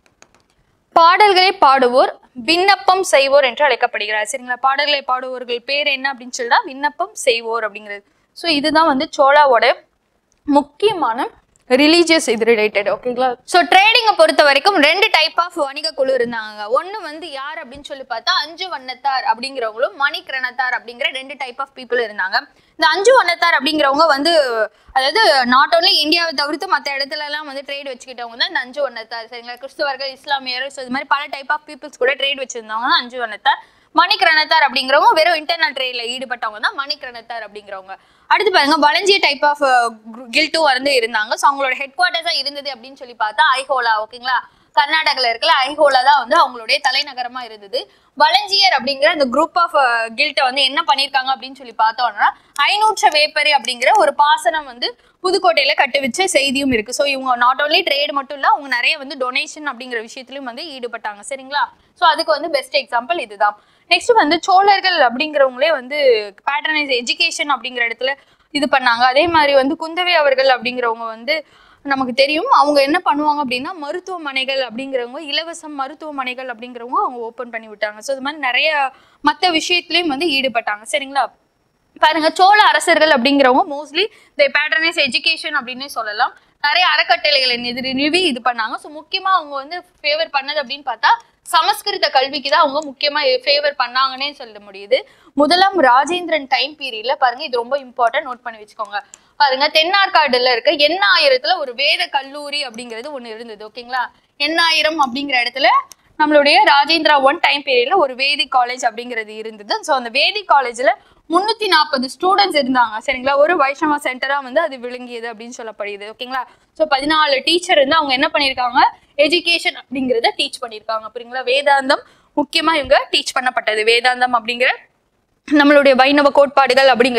S1: பாடல்களை பாடுவோர் விண்ணப்பம் செய்வோர் என்று அழைக்கப்படுகிறார் சரிங்களா பாடல்களை பாடுவோர்கள் பேர் என்ன அப்படின்னு சொல்லிட்டா விண்ணப்பம் செய்வோர் அப்படிங்கிறது ஸோ இதுதான் வந்து சோழாவோட முக்கியமான ரிலீஜியஸ் இது ரிலேட்டட் ஓகேங்களா ஸோ ட்ரேடிங்கை பொறுத்த வரைக்கும் ரெண்டு டைப் ஆஃப் வணிக குழு இருந்தாங்க ஒன்று வந்து யார் அப்படின்னு சொல்லி பார்த்தா அஞ்சு வண்ணத்தார் அப்படிங்கிறவங்களும் மணிக்கிரணத்தார் அப்படிங்கிற ரெண்டு டைப் ஆஃப் பீப்புள் இருந்தாங்க இந்த அஞ்சு வண்ணத்தார் அப்படிங்கிறவங்க வந்து அதாவது நாட் ஓன்லி இந்தியாவை தவிர்த்து மற்ற இடத்துல எல்லாம் வந்து ட்ரேட் வச்சுக்கிட்டவங்க தான் இந்த அஞ்சு வண்ணத்தார் சரிங்களா கிறிஸ்துவர்கள் இஸ்லாமியர் ஸோ இது மாதிரி பல டைப் ஆஃப் பீப்புள்ஸ் கூட ட்ரேட் வச்சிருந்தவங்க தான் அஞ்சு வண்ணத்தார் மணிக்கிரணத்தார் அப்படிங்கிறவங்க வெறும் இன்டர்னல் ட்ரேட்ல ஈடுபட்டவங்க தான் மணிக்கிரணத்தார் அப்படிங்கிறவங்க அடுத்து பாருங்க வளஞ்சிய டைப் ஆஃப் கில்ட்டும் வந்து இருந்தாங்க ஸோ அவங்களோட ஹெட் குவார்ட்டர்ஸா இருந்தது அப்படின்னு சொல்லி பார்த்தா ஐஹோலா ஓகேங்களா கர்நாடகால இருக்கல ஐஹோலா தான் வந்து அவங்களுடைய தலைநகரமா இருந்தது வளஞ்சியர் அப்படிங்கிற அந்த குரூப் ஆஃப் கில்ட்டை வந்து என்ன பண்ணியிருக்காங்க அப்படின்னு சொல்லி பார்த்தோம்னா ஐநூற்ற வேப்பரி அப்படிங்கிற ஒரு பாசனம் வந்து புதுக்கோட்டையில கட்டு வச்ச செய்தியும் இருக்கு ஸோ இவங்க நாட் ஓன்லி ட்ரேட் மட்டும் இல்ல அவங்க நிறைய வந்து டொனேஷன் அப்படிங்கிற விஷயத்திலும் வந்து ஈடுபட்டாங்க சரிங்களா ஸோ அதுக்கு வந்து பெஸ்ட் எக்ஸாம்பிள் இதுதான் நெக்ஸ்ட் வந்து சோழர்கள் அப்படிங்கிறவங்களே வந்து பேட்டர்னைஸ் எஜுகேஷன் அப்படிங்கிற இடத்துல இது பண்ணாங்க அதே மாதிரி வந்து குந்தவை அவர்கள் அப்படிங்கிறவங்க வந்து நமக்கு தெரியும் அவங்க என்ன பண்ணுவாங்க அப்படின்னா மருத்துவமனைகள் அப்படிங்கிறவங்க இலவச மருத்துவமனைகள் அப்படிங்கிறவங்க அவங்க ஓப்பன் பண்ணி விட்டாங்க ஸோ இது மாதிரி நிறைய மற்ற விஷயத்துலையும் வந்து ஈடுபட்டாங்க சரிங்களா பாருங்க சோழ அரசர்கள் அப்படிங்கிறவங்க மோஸ்ட்லி த பேட்டர்னைஸ் எஜுகேஷன் அப்படின்னே சொல்லலாம் நிறைய அறக்கட்டளைகளை நிதி நிறுவி இது பண்ணாங்க ஸோ முக்கியமா அவங்க வந்து ஃபேவர் பண்ணது அப்படின்னு பார்த்தா சமஸ்கிருத கல்விக்கு தான் அவங்க முக்கியமா ஃபேவர் பண்ணாங்கன்னே சொல்ல முடியுது முதலாம் ராஜேந்திரன் டைம் பீரியட்ல பாருங்க இது ரொம்ப இம்பார்ட்டன்ட் நோட் பண்ணி வச்சுக்கோங்க பாருங்க தென்னார்காடுல இருக்க எண்ணாயிரத்துல ஒரு வேத கல்லூரி அப்படிங்கிறது ஒண்ணு இருந்தது ஓகேங்களா எண்ணாயிரம் அப்படிங்கிற இடத்துல நம்மளுடைய ராஜேந்திரா ஒன் டைம் பீரியட்ல ஒரு வேதிக் காலேஜ் அப்படிங்கிறது இருந்தது ஸோ அந்த வேதிக் காலேஜ்ல முன்னூத்தி நாற்பது ஸ்டூடெண்ட்ஸ் இருந்தாங்க சரிங்களா ஒரு வைஷ்ணவா சென்டரா வந்து அது விளங்கியது அப்படின்னு சொல்லப்படுது ஓகேங்களா ஸோ பதினாலு டீச்சர் இருந்து அவங்க என்ன பண்ணியிருக்காங்க எஜுகேஷன் அப்படிங்கிறத டீச் பண்ணியிருக்காங்க புரியுங்களா வேதாந்தம் முக்கியமா இவங்க டீச் பண்ணப்பட்டது வேதாந்தம் அப்படிங்கிற நம்மளுடைய வைணவ கோட்பாடுகள் அப்படிங்கிறது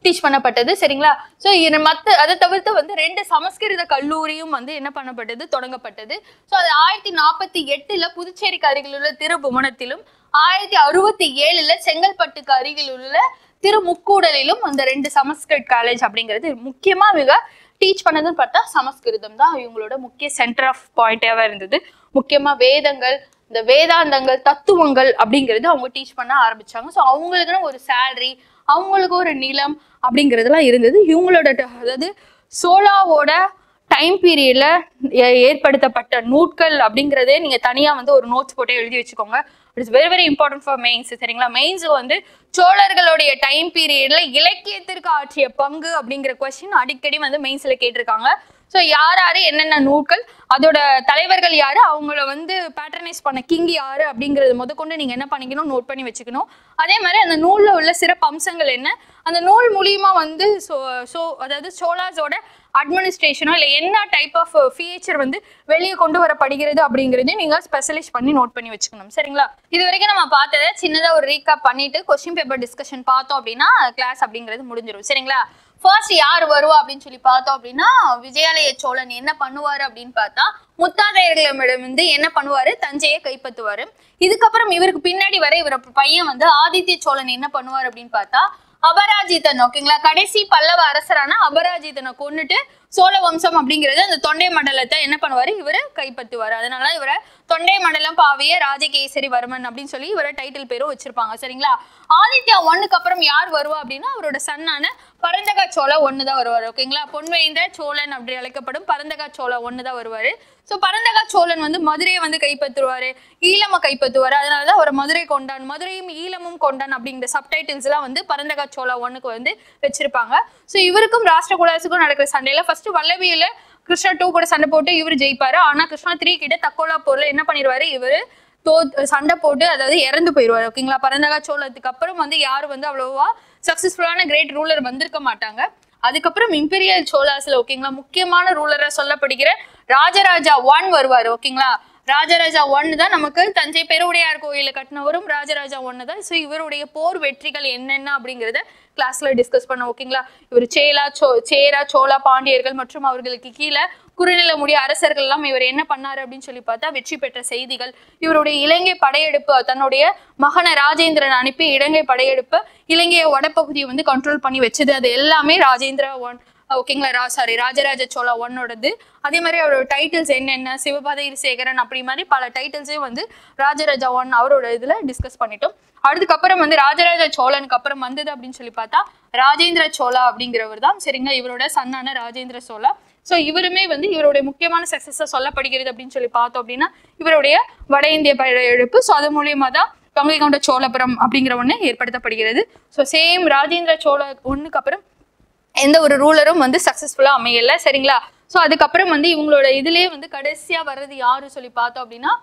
S1: டீச் பண்ணப்பட்டது சரிங்களா ஸோ இது மற்ற அதை தவிர்த்து வந்து ரெண்டு சமஸ்கிருத கல்லூரியும் வந்து என்ன பண்ணப்பட்டது தொடங்கப்பட்டது ஸோ அது ஆயிரத்தி நாற்பத்தி எட்டுல புதுச்சேரிக்கு அருகில் உள்ள திருபுவனத்திலும் ஆயிரத்தி அறுபத்தி ஏழுல செங்கல்பட்டுக்கு அருகில் உள்ள திருமுக்கூடலிலும் அந்த ரெண்டு சமஸ்கிருத் காலேஜ் அப்படிங்கிறது முக்கியமா மிக டீச் பண்ணதுன்னு பார்த்தா சமஸ்கிருதம் தான் இவங்களோட முக்கிய சென்டர் ஆஃப் பாயிண்டாக இருந்தது முக்கியமா வேதங்கள் இந்த வேதாந்தங்கள் தத்துவங்கள் அப்படிங்கிறது அவங்க டீச் பண்ண ஆரம்பிச்சாங்க ஸோ அவங்களுக்குன்னு ஒரு சேலரி அவங்களுக்கு ஒரு நிலம் அப்படிங்கிறதுலாம் இருந்தது இவங்களோட ட- அதாவது சோலாவோட டைம் பீரியட்ல ஏற்படுத்தப்பட்ட நூட்கள் அப்படிங்கிறதே நீங்க தனியா வந்து ஒரு நோட்ஸ் போட்டு எழுதி வச்சுக்கோங்க it's very very important for mains சரிங்களா மெயின்ஸ் வந்து சோழர்களுடைய டைம் பீரியட்ல இலக்கியத்திற்கு ஆற்றிய பங்கு அப்படிங்கிற கொஸ்டின் அடிக்கடி வந்து மெயின்ஸ்ல கேட்டிருக்காங்க ஸோ யார் யாரு என்னென்ன நூல்கள் அதோட தலைவர்கள் யாரு அவங்கள வந்து பேட்டர்னைஸ் பண்ண கிங் யாரு அப்படிங்கறது முதற்கொண்டு நீங்க என்ன பண்ணிக்கணும் நோட் பண்ணி வச்சுக்கணும் அதே மாதிரி அந்த நூல்ல உள்ள சிறப்பு அம்சங்கள் என்ன அந்த நூல் மூலியமா வந்து ஸோ ஸோ அதாவது சோலாஸோட அட்மினிஸ்ட்ரேஷனோ இல்லை என்ன டைப் ஆஃப் ஃபீச்சர் வந்து வெளியே கொண்டு வரப்படுகிறது அப்படிங்கிறதையும் நீங்க ஸ்பெஷலைஸ் பண்ணி நோட் பண்ணி வச்சுக்கணும் சரிங்களா இது வரைக்கும் நம்ம பார்த்ததை சின்னதா ஒரு ரீகாப் பண்ணிட்டு கொஸ்டின் பேப்பர் டிஸ்கஷன் பார்த்தோம் அப்படின்னா கிளாஸ் அப்படிங்கிறது முடிஞ்சிடும் சரிங்களா ஃபர்ஸ்ட் யார் வருவா அப்படின்னு சொல்லி பார்த்தோம் அப்படின்னா விஜயாலய சோழன் என்ன பண்ணுவாரு அப்படின்னு பார்த்தா முத்தாதையர்களிடம் வந்து என்ன பண்ணுவாரு தஞ்சையை கைப்பற்றுவாரு இதுக்கப்புறம் இவருக்கு பின்னாடி வர இவர் பையன் வந்து ஆதித்ய சோழன் என்ன பண்ணுவார் அப்படின்னு பார்த்தா அபராஜிதன் ஓகேங்களா கடைசி பல்லவ அரசரான அபராஜிதனை கொன்னுட்டு சோழ வம்சம் அப்படிங்கிறது அந்த தொண்டை மண்டலத்தை என்ன பண்ணுவாரு இவரு கைப்பற்றுவாரு அதனால இவரை தொண்டை மண்டலம் பாவிய ராஜகேசரி வர்மன் அப்படின்னு சொல்லி இவரை டைட்டில் பேரும் வச்சிருப்பாங்க சரிங்களா ஆதித்யா ஒண்ணுக்கு அப்புறம் யார் வருவா அப்படின்னா அவரோட சன்னான பரந்தகா சோழ ஒன்று தான் வருவார் ஓகேங்களா பொன்வேந்த சோழன் அப்படி அழைக்கப்படும் பரந்தகா சோழ ஒன்று தான் வருவார் ஸோ பரந்தகா சோழன் வந்து மதுரையை வந்து கைப்பற்றுவாரு ஈழமை கைப்பற்றுவாரு அதனால தான் அவர் மதுரை கொண்டான் மதுரையும் ஈழமும் கொண்டான் அப்படிங்கிற சப்டைட்டில்ஸ் எல்லாம் வந்து பரந்தகா சோழா ஒன்றுக்கு வந்து வச்சிருப்பாங்க ஸோ இவருக்கும் ராஷ்டிரகுலாசுக்கும் நடக்கிற சண்டையில ஃபர்ஸ்ட் வல்லவியில கிருஷ்ணா டூ கூட சண்டை போட்டு இவர் ஜெயிப்பாரு ஆனா கிருஷ்ணா த்ரீ கிட்ட தக்கோலா போர்ல என்ன பண்ணிடுவாரு இவரு தோ சண்டை போட்டு அதாவது இறந்து போயிடுவாரு ஓகேங்களா பரந்தகா சோழத்துக்கு அப்புறம் வந்து யாரும் வந்து அவ்வளோவா சக்சஸ்ஃபுல்லான கிரேட் ரூலர் வந்திருக்க மாட்டாங்க அதுக்கப்புறம் இம்பீரியல் சோலாஸ்ல ஓகேங்களா முக்கியமான ரூலரா சொல்லப்படுகிற ராஜராஜா ஒன் வருவாரு ஓகேங்களா ராஜராஜா ஒன்னு தான் நமக்கு தஞ்சை பெருவுடையார் கோயிலை கட்டினவரும் ராஜராஜா ஒன்னு தான் ஸோ இவருடைய போர் வெற்றிகள் என்னென்ன அப்படிங்கிறத கிளாஸ்ல டிஸ்கஸ் பண்ண ஓகேங்களா இவர் சேலா சோ சேரா சோழா பாண்டியர்கள் மற்றும் அவர்களுக்கு கீழே குறுநிலமுடிய அரசர்கள் எல்லாம் இவர் என்ன பண்ணாரு அப்படின்னு சொல்லி பார்த்தா வெற்றி பெற்ற செய்திகள் இவருடைய இலங்கை படையெடுப்பு தன்னுடைய மகனை ராஜேந்திரன் அனுப்பி இலங்கை படையெடுப்பு இலங்கைய வடபகுதியை வந்து கண்ட்ரோல் பண்ணி வச்சது அது எல்லாமே ராஜேந்திர ஒன் ஓகேங்களா ரா சாரி ராஜராஜ சோழா ஒன்னோடது அதே மாதிரி அவரோட டைட்டில்ஸ் என்னென்ன சிவபாத சேகரன் அப்படி மாதிரி பல டைட்டில்ஸையும் வந்து ராஜராஜா ஒன் அவரோட இதுல டிஸ்கஸ் பண்ணிட்டோம் அதுக்கப்புறம் வந்து ராஜராஜ சோழனுக்கு அப்புறம் வந்தது அப்படின்னு சொல்லி பார்த்தா ராஜேந்திர சோழா அப்படிங்கிறவர் தான் சரிங்களா இவரோட சன்னான ராஜேந்திர சோழா ஸோ இவருமே வந்து இவருடைய முக்கியமான சக்சஸா சொல்லப்படுகிறது அப்படின்னு சொல்லி பார்த்தோம் அப்படின்னா இவருடைய வட இந்திய படையெடுப்பு ஸோ அது மூலியமா தான் கங்கை கொண்ட சோழபுரம் அப்படிங்கிற ஒண்ணு ஏற்படுத்தப்படுகிறது ஸோ சேம் ராஜேந்திர சோழ ஒண்ணுக்கு அப்புறம் எந்த ஒரு ரூலரும் வந்து சக்சஸ்ஃபுல்லா அமையல சரிங்களா ஸோ அதுக்கப்புறம் வந்து இவங்களோட இதுலயே வந்து கடைசியா வர்றது யாரு சொல்லி பார்த்தோம் அப்படின்னா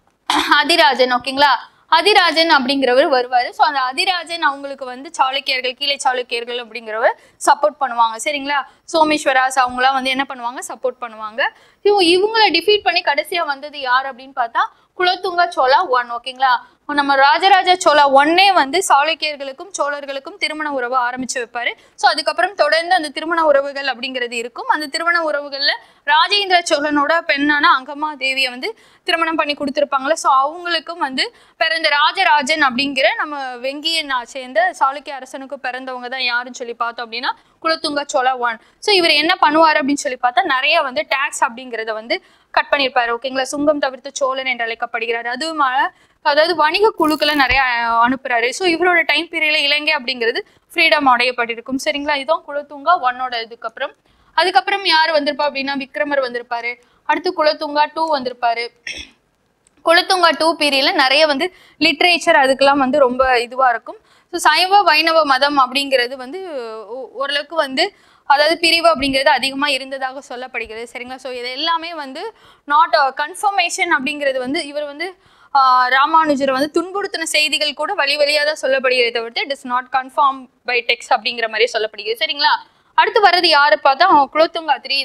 S1: அதிராஜன் ஓகேங்களா அதிராஜன் அப்படிங்கிறவர் வருவாரு ஸோ அந்த அதிராஜன் அவங்களுக்கு வந்து சாளுக்கியர்கள் கீழே சாளுக்கியர்கள் அப்படிங்கிறவர் சப்போர்ட் பண்ணுவாங்க சரிங்களா சோமேஸ்வராஸ் அவங்களாம் வந்து என்ன பண்ணுவாங்க சப்போர்ட் பண்ணுவாங்க இவங்க இவங்களை டிஃபீட் பண்ணி கடைசியா வந்தது யார் அப்படின்னு பார்த்தா குலோத்துங்க சோழா ஒன் ஓகேங்களா நம்ம ராஜராஜ சோழா ஒன்னே வந்து சாளுக்கியர்களுக்கும் சோழர்களுக்கும் திருமண உறவு ஆரம்பிச்சு வைப்பாரு ஸோ அதுக்கப்புறம் தொடர்ந்து அந்த திருமண உறவுகள் அப்படிங்கிறது இருக்கும் அந்த திருமண உறவுகள்ல ராஜேந்திர சோழனோட பெண்ணான அங்கம்மா தேவியை வந்து திருமணம் பண்ணி கொடுத்துருப்பாங்களே ஸோ அவங்களுக்கும் வந்து பிறந்த ராஜராஜன் அப்படிங்கிற நம்ம வெங்கியன் சேர்ந்த சாளுக்கிய அரசனுக்கு பிறந்தவங்க தான் யாருன்னு சொல்லி பார்த்தோம் அப்படின்னா குலத்துங்க சோழா ஒன் ஸோ இவர் என்ன பண்ணுவார் அப்படின்னு சொல்லி பார்த்தா நிறைய வந்து டேக்ஸ் அப்படிங்கிறத வந்து கட் பண்ணியிருப்பாரு ஓகேங்களா சுங்கம் தவிர்த்து சோழன் என்று அழைக்கப்படுகிறார் அதுவும் அதாவது வணிக குழுக்களை நிறைய அஹ், அனுப்புறாரு ஸோ இவரோட டைம் பீரியட்ல இலங்கை அப்படிங்கிறது ஃப்ரீடம் அடையப்பட்டிருக்கும் சரிங்களா இதுதான் குலத்துங்கா ஒன்னோட இதுக்கப்புறம் அதுக்கப்புறம் யார் வந்திருப்பா அப்படின்னா விக்ரமர் வந்திருப்பாரு அடுத்து குலத்துங்கா டூ வந்திருப்பாரு குலத்துங்கா டூ பீரியட்ல நிறைய வந்து லிட்ரேச்சர் அதுக்கெல்லாம் வந்து ரொம்ப இதுவா இருக்கும் ஸோ சைவ வைணவ மதம் அப்படிங்கிறது வந்து ஓ- ஓரளவுக்கு வந்து அதாவது பிரிவு அப்படிங்கிறது அதிகமாக இருந்ததாக சொல்லப்படுகிறது சரிங்களா ஸோ இது எல்லாமே வந்து நாட் கன்ஃபர்மேஷன் அப்படிங்கிறது வந்து இவர் வந்து ஆஹ், ராமானுஜர் வந்து துன்புறுத்தின செய்திகள் கூட வழி வழியாக தான் சொல்லப்படுகிறது தவிர்த்து it is not confirm by text அப்படிங்கிற மாதிரி சொல்லப்படுகிறது சரிங்களா அடுத்து வர்றது யாரு பார்த்தா குலோத்துங்கா த்ரீ தான்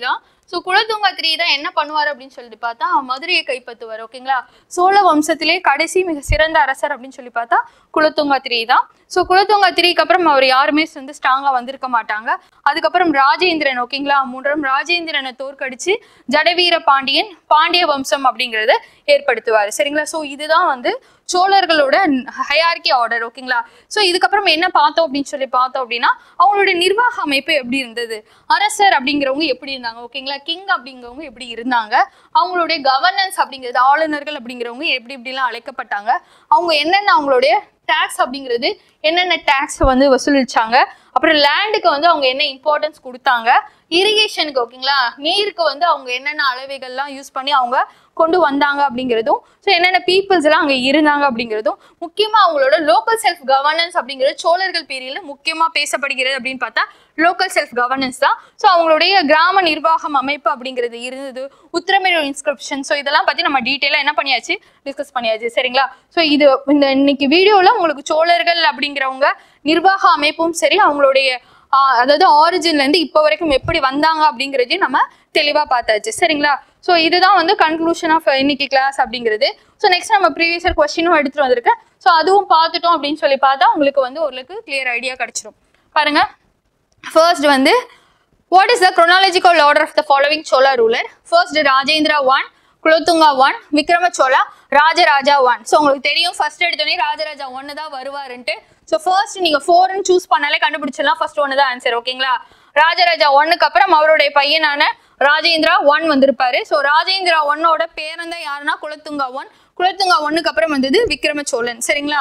S1: ஸோ குலத்துங்கா த்ரீ தான் என்ன பண்ணுவார் அப்படின்னு சொல்லிட்டு பார்த்தா மதுரையை கைப்பற்றுவார் ஓகேங்களா சோழ வம்சத்திலே கடைசி மிக சிறந்த அரசர் அப்படின்னு சொல்லி பார்த்தா குலத்துங்கா த்ரீ தான் ஸோ குலத்துங்கா த்ரீக்கு அப்புறம் அவர் யாருமே வந்து ஸ்ட்ராங்காக வந்திருக்க மாட்டாங்க அதுக்கப்புறம் ராஜேந்திரன் ஓகேங்களா மூன்றாம் ராஜேந்திரனை தோற்கடிச்சு ஜடவீர பாண்டியன் பாண்டிய வம்சம் அப்படிங்கிறத ஏற்படுத்துவார் சரிங்களா ஸோ இதுதான் வந்து சோழர்களோட ஹயார்கி ஆர்டர் ஓகேங்களா ஸோ இதுக்கப்புறம் என்ன பார்த்தோம் அப்படின்னு சொல்லி பார்த்தோம் அப்படின்னா அவங்களுடைய நிர்வாக அமைப்பு எப்படி இருந்தது அரசர் அப்படிங்கிறவங்க எப்படி இருந்தாங்க ஓகேங்களா கிங் அப்படிங்கிறவங்க எப்படி இருந்தாங்க அவங்களுடைய கவர்னன்ஸ் அப்படிங்கிறது ஆளுநர்கள் அப்படிங்கிறவங்க எப்படி எப்படிலாம் அழைக்கப்பட்டாங்க அவங்க என்னென்ன அவங்களுடைய டேக்ஸ் அப்படிங்கிறது என்னென்ன டேக்ஸ் வந்து வசூலிச்சாங்க அப்புறம் லேண்டுக்கு வந்து அவங்க என்ன இம்பார்ட்டன்ஸ் கொடுத்தாங்க இரிகேஷனுக்கு ஓகேங்களா நீருக்கு வந்து அவங்க என்னென்ன அளவைகள்லாம் யூஸ் பண்ணி அவங்க கொண்டு வந்தாங்க அப்படிங்கிறதும் ஸோ என்னென்ன பீப்புள்ஸ் எல்லாம் அங்கே இருந்தாங்க அப்படிங்கிறதும் முக்கியமாக அவங்களோட லோக்கல் செல்ஃப் கவர்னன்ஸ் அப்படிங்கிறது சோழர்கள் பீரியடில் முக்கியமாக பேசப்படுகிறது அப்படின்னு பார்த்தா லோக்கல் செல்ஃப் கவர்னன்ஸ் தான் ஸோ அவங்களுடைய கிராம நிர்வாகம் அமைப்பு அப்படிங்கிறது இருந்தது உத்திரமேரு இன்ஸ்கிரிப்ஷன் ஸோ இதெல்லாம் பற்றி நம்ம டீட்டெயிலாக என்ன பண்ணியாச்சு டிஸ்கஸ் பண்ணியாச்சு சரிங்களா ஸோ இது இந்த இன்னைக்கு வீடியோவில் உங்களுக்கு சோழர்கள் அப்படிங்கிறவங்க நிர்வாக அமைப்பும் சரி அவங்களுடைய ஆஹ், அதாவது ஆரிஜின்ல இருந்து இப்போ வரைக்கும் எப்படி வந்தாங்க அப்படிங்கிறதையும் நம்ம தெளிவாக பார்த்தாச்சு சரிங்களா ஸோ இதுதான் வந்து கன்க்ளூஷன் ஆஃப் இன்னைக்கு கிளாஸ் அப்படிங்கிறது ஸோ நெக்ஸ்ட் நம்ம ப்ரீவியஸ் இயர் கொஸ்டினும் எடுத்துட்டு வந்திருக்கேன் ஸோ அதுவும் பார்த்துட்டோம் அப்படின்னு சொல்லி பார்த்தா உங்களுக்கு வந்து ஓரளவுக்கு கிளியர் ஐடியா கிடைச்சிரும் பாருங்க ஃபர்ஸ்ட் வந்து what is the chronological order of the following Chola ruler first Rajendra one Kulothunga one Vikrama Chola Rajaraja one so உங்களுக்கு தெரியும் ஃபர்ஸ்ட் எடுத்தோடனே ராஜராஜா ஒன்று தான் வருவாருன்ட்டு ஸோ ஃபர்ஸ்ட் நீங்கள் ஃபோர்னு சூஸ் பண்ணாலே கண்டுபிடிச்சிடலாம் ஃபர்ஸ்ட் ஒன்று தான் ஆன்சர் ஓகேங்களா ராஜராஜா ஒன்னுக்கு அப்புறம் அவருடைய பையனான ராஜேந்திரா ஒன் வந்திருப்பாரு ஸோ ராஜேந்திரா ஒன்னோட பேரன் தான் யாருன்னா குலத்துங்கா ஒன் குலத்துங்கா ஒன்னுக்கு அப்புறம் வந்தது விக்ரம சோழன் சரிங்களா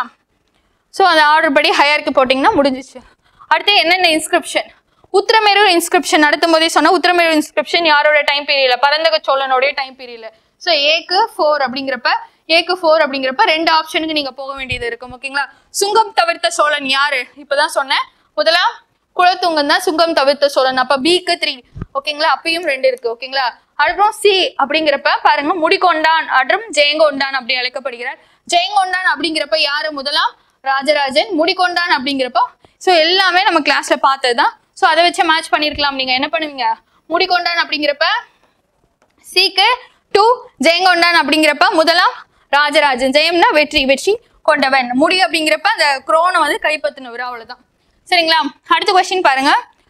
S1: ஸோ அந்த ஆர்டர் படி ஹையருக்கு போட்டிங்கன்னா முடிஞ்சிச்சு அடுத்து என்னென்ன இன்ஸ்கிரிப்ஷன் உத்திரமேரூர் இன்ஸ்கிரிப்ஷன் நடத்தும் போதே சொன்னா உத்திரமேரூர் இன்ஸ்கிரிப்ஷன் யாரோட டைம் பீரியட்ல பரந்தக சோழனுடைய டைம் பீரியட்ல ஸோ ஏக்கு ஃபோர் அப்படிங்கிறப்ப ஏக்கு ஃபோர் அப்படிங்கிறப்ப ரெண்டு ஆப்ஷனுக்கு நீங்க போக வேண்டியது இருக்கும் ஓகேங்களா சுங்கம் தவிர்த்த சோழன் யாரு இப்பதான் சொன்னேன் முதலாம் குலத்துங்கன் தான் சுங்கம் தவிர்த்த சோழன் அப்ப பிக்கு த்ரீ ஓகேங்களா அப்பயும் ரெண்டு இருக்கு ஓகேங்களா அப்புறம் சி அப்படிங்கிறப்ப பாருங்க முடிகொண்டான் மற்றும் ஜெயங்கொண்டான் அப்படி அழைக்கப்படுகிறார் ஜெயங்கொண்டான் அப்படிங்கிறப்ப யாரு முதலாம் ராஜராஜன் முடிகொண்டான் அப்படிங்கிறப்போ ஸோ எல்லாமே நம்ம கிளாஸ்ல பார்த்ததுதான் ஸோ அதை வச்சு மேட்ச் பண்ணியிருக்கலாம் நீங்க என்ன பண்ணுவீங்க முடிகொண்டான் அப்படிங்கிறப்ப சீக்கு டூ ஜெயங்கொண்டான் அப்படிங்கிறப்ப முதலாம் ராஜராஜன் ஜெயம்னா வெற்றி வெற்றி கொண்டவன் முடி அப்படிங்கிறப்ப அந்த குரோனை வந்து கைப்பற்றினவர் அவ்வளவுதான் சரிங்களா அடுத்த கொஸ்டின் பாருங்க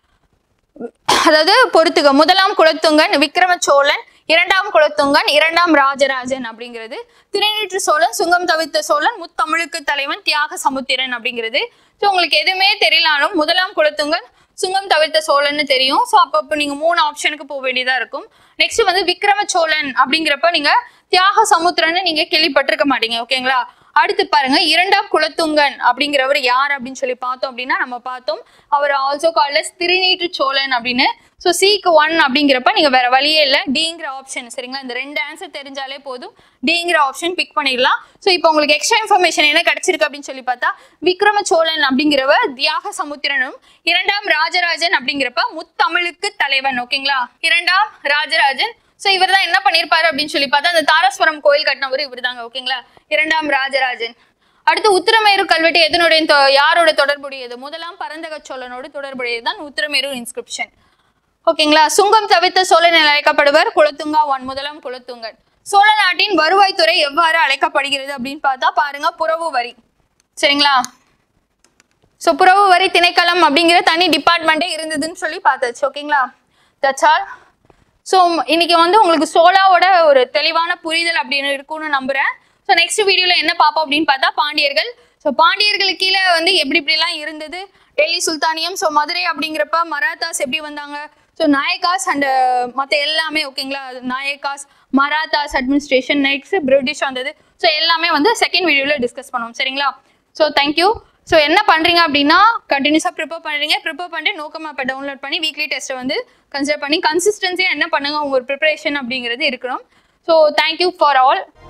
S1: அதாவது பொறுத்துக முதலாம் குலத்துங்கன் விக்ரம சோழன் இரண்டாம் குலத்துங்கன் இரண்டாம் ராஜராஜன் அப்படிங்கிறது திருநீற்று சோழன் சுங்கம் தவிர்த்த சோழன் முத்தமிழுக்கு தலைவன் தியாக சமுத்திரன் அப்படிங்கிறது ஸோ உங்களுக்கு எதுவுமே தெரியலாலும் முதலாம் குலத்துங்கன் சுங்கம் தவிர்த்த சோழன்னு தெரியும் ஸோ அப்போ இப்போ நீங்க மூணு ஆப்ஷனுக்கு போக வேண்டியதா இருக்கும் நெக்ஸ்ட் வந்து விக்ரம சோழன் அப்படிங்கிறப்ப நீங்க தியாக சமுத்திரன்னு நீங்க கேள்விப்பட்டிருக்க மாட்டீங்க ஓகேங்களா அடுத்து பாருங்க இரண்டாம் குலத்துங்கன் அப்படிங்கிறவர் யார் அப்படின்னு சொல்லி பார்த்தோம் அப்படின்னா நம்ம பார்த்தோம் அவர் ஆல்சோ கால்ட் திருநீற்று சோழன் அப்படின்னு ஸோ சிக்கு ஒன் அப்படிங்கிறப்ப நீங்க வேற வழியே இல்லை டிங்கிற ஆப்ஷன் சரிங்களா இந்த ரெண்டு ஆன்சர் தெரிஞ்சாலே போதும் டிங்கிற ஆப்ஷன் பிக் பண்ணிடலாம் ஸோ இப்போ உங்களுக்கு எக்ஸ்ட்ரா இன்ஃபர்மேஷன் என்ன கிடைச்சிருக்கு அப்படின்னு சொல்லி பார்த்தா விக்ரம சோழன் அப்படிங்கிறவர் தியாக சமுத்திரனும் இரண்டாம் ராஜராஜன் அப்படிங்கிறப்ப முத்தமிழுக்கு தலைவன் ஓகேங்களா இரண்டாம் ராஜராஜன் ஸோ இவர் தான் என்ன பண்ணியிருப்பாரு அப்படின்னு சொல்லி பார்த்தா அந்த தாராஸ்வரம் கோயில் கட்டினவர் இவர் தாங்க ஓகேங்களா இரண்டாம் ராஜராஜன் அடுத்து உத்திரமேரு கல்வெட்டு எதனுடைய தொ- யாரோட தொடர்புடையது முதலாம் பரந்தக சோழனோடு தொடர்புடையது தான் உத்திரமேரு இன்ஸ்கிரிப்ஷன் ஓகேங்களா சுங்கம் தவிர்த்த சோழன் என அழைக்கப்படுவர் குலத்துங்கா ஒன் முதலாம் குலத்துங்கன் சோழ நாட்டின் வருவாய்த்துறை எவ்வாறு அழைக்கப்படுகிறது அப்படின்னு பார்த்தா பாருங்க புறவு வரி சரிங்களா ஸோ புறவு வரி திணைக்களம் அப்படிங்கிற தனி டிபார்ட்மெண்ட்டே இருந்ததுன்னு சொல்லி பார்த்தாச்சு ஓகேங்களா தட்ஸ் ஆல் ஸோ இன்னைக்கு வந்து உங்களுக்கு சோலாவோட ஒரு தெளிவான புரிதல் அப்படின்னு இருக்கும்னு நம்புறேன் ஸோ நெக்ஸ்ட் வீடியோவில் என்ன பார்ப்போம் அப்படின்னு பார்த்தா பாண்டியர்கள் ஸோ பாண்டியர்களுக்கு கீழே வந்து எப்படி இப்படிலாம் இருந்தது டெல்லி சுல்தானியம் ஸோ மதுரை அப்படிங்கிறப்ப மராத்தாஸ் எப்படி வந்தாங்க ஸோ நாயக்காஸ் அண்ட் மற்ற எல்லாமே ஓகேங்களா Nayakas Marathas administration next British வந்தது ஸோ எல்லாமே வந்து செகண்ட் வீடியோவில் டிஸ்கஸ் பண்ணுவோம் சரிங்களா ஸோ தேங்க்யூ ஸோ என்ன பண்ணுறீங்க அப்படின்னா கண்டினியூஸாக ப்ரிப்பேர் பண்ணுறீங்க ப்ரிப்பேர் பண்ணிட்டு நோக்கமாக இப்போ டவுன்லோட் பண்ணி வீக்லி டெஸ்ட்டை வந்து கன்சிடர் பண்ணி கன்சிஸ்டன்சியாக என்ன பண்ணுங்க உங்க ப்ரிப்பரேஷன் அப்படிங்கிறது இருக்கணும் ஸோ தேங்க்யூ ஃபார் ஆல்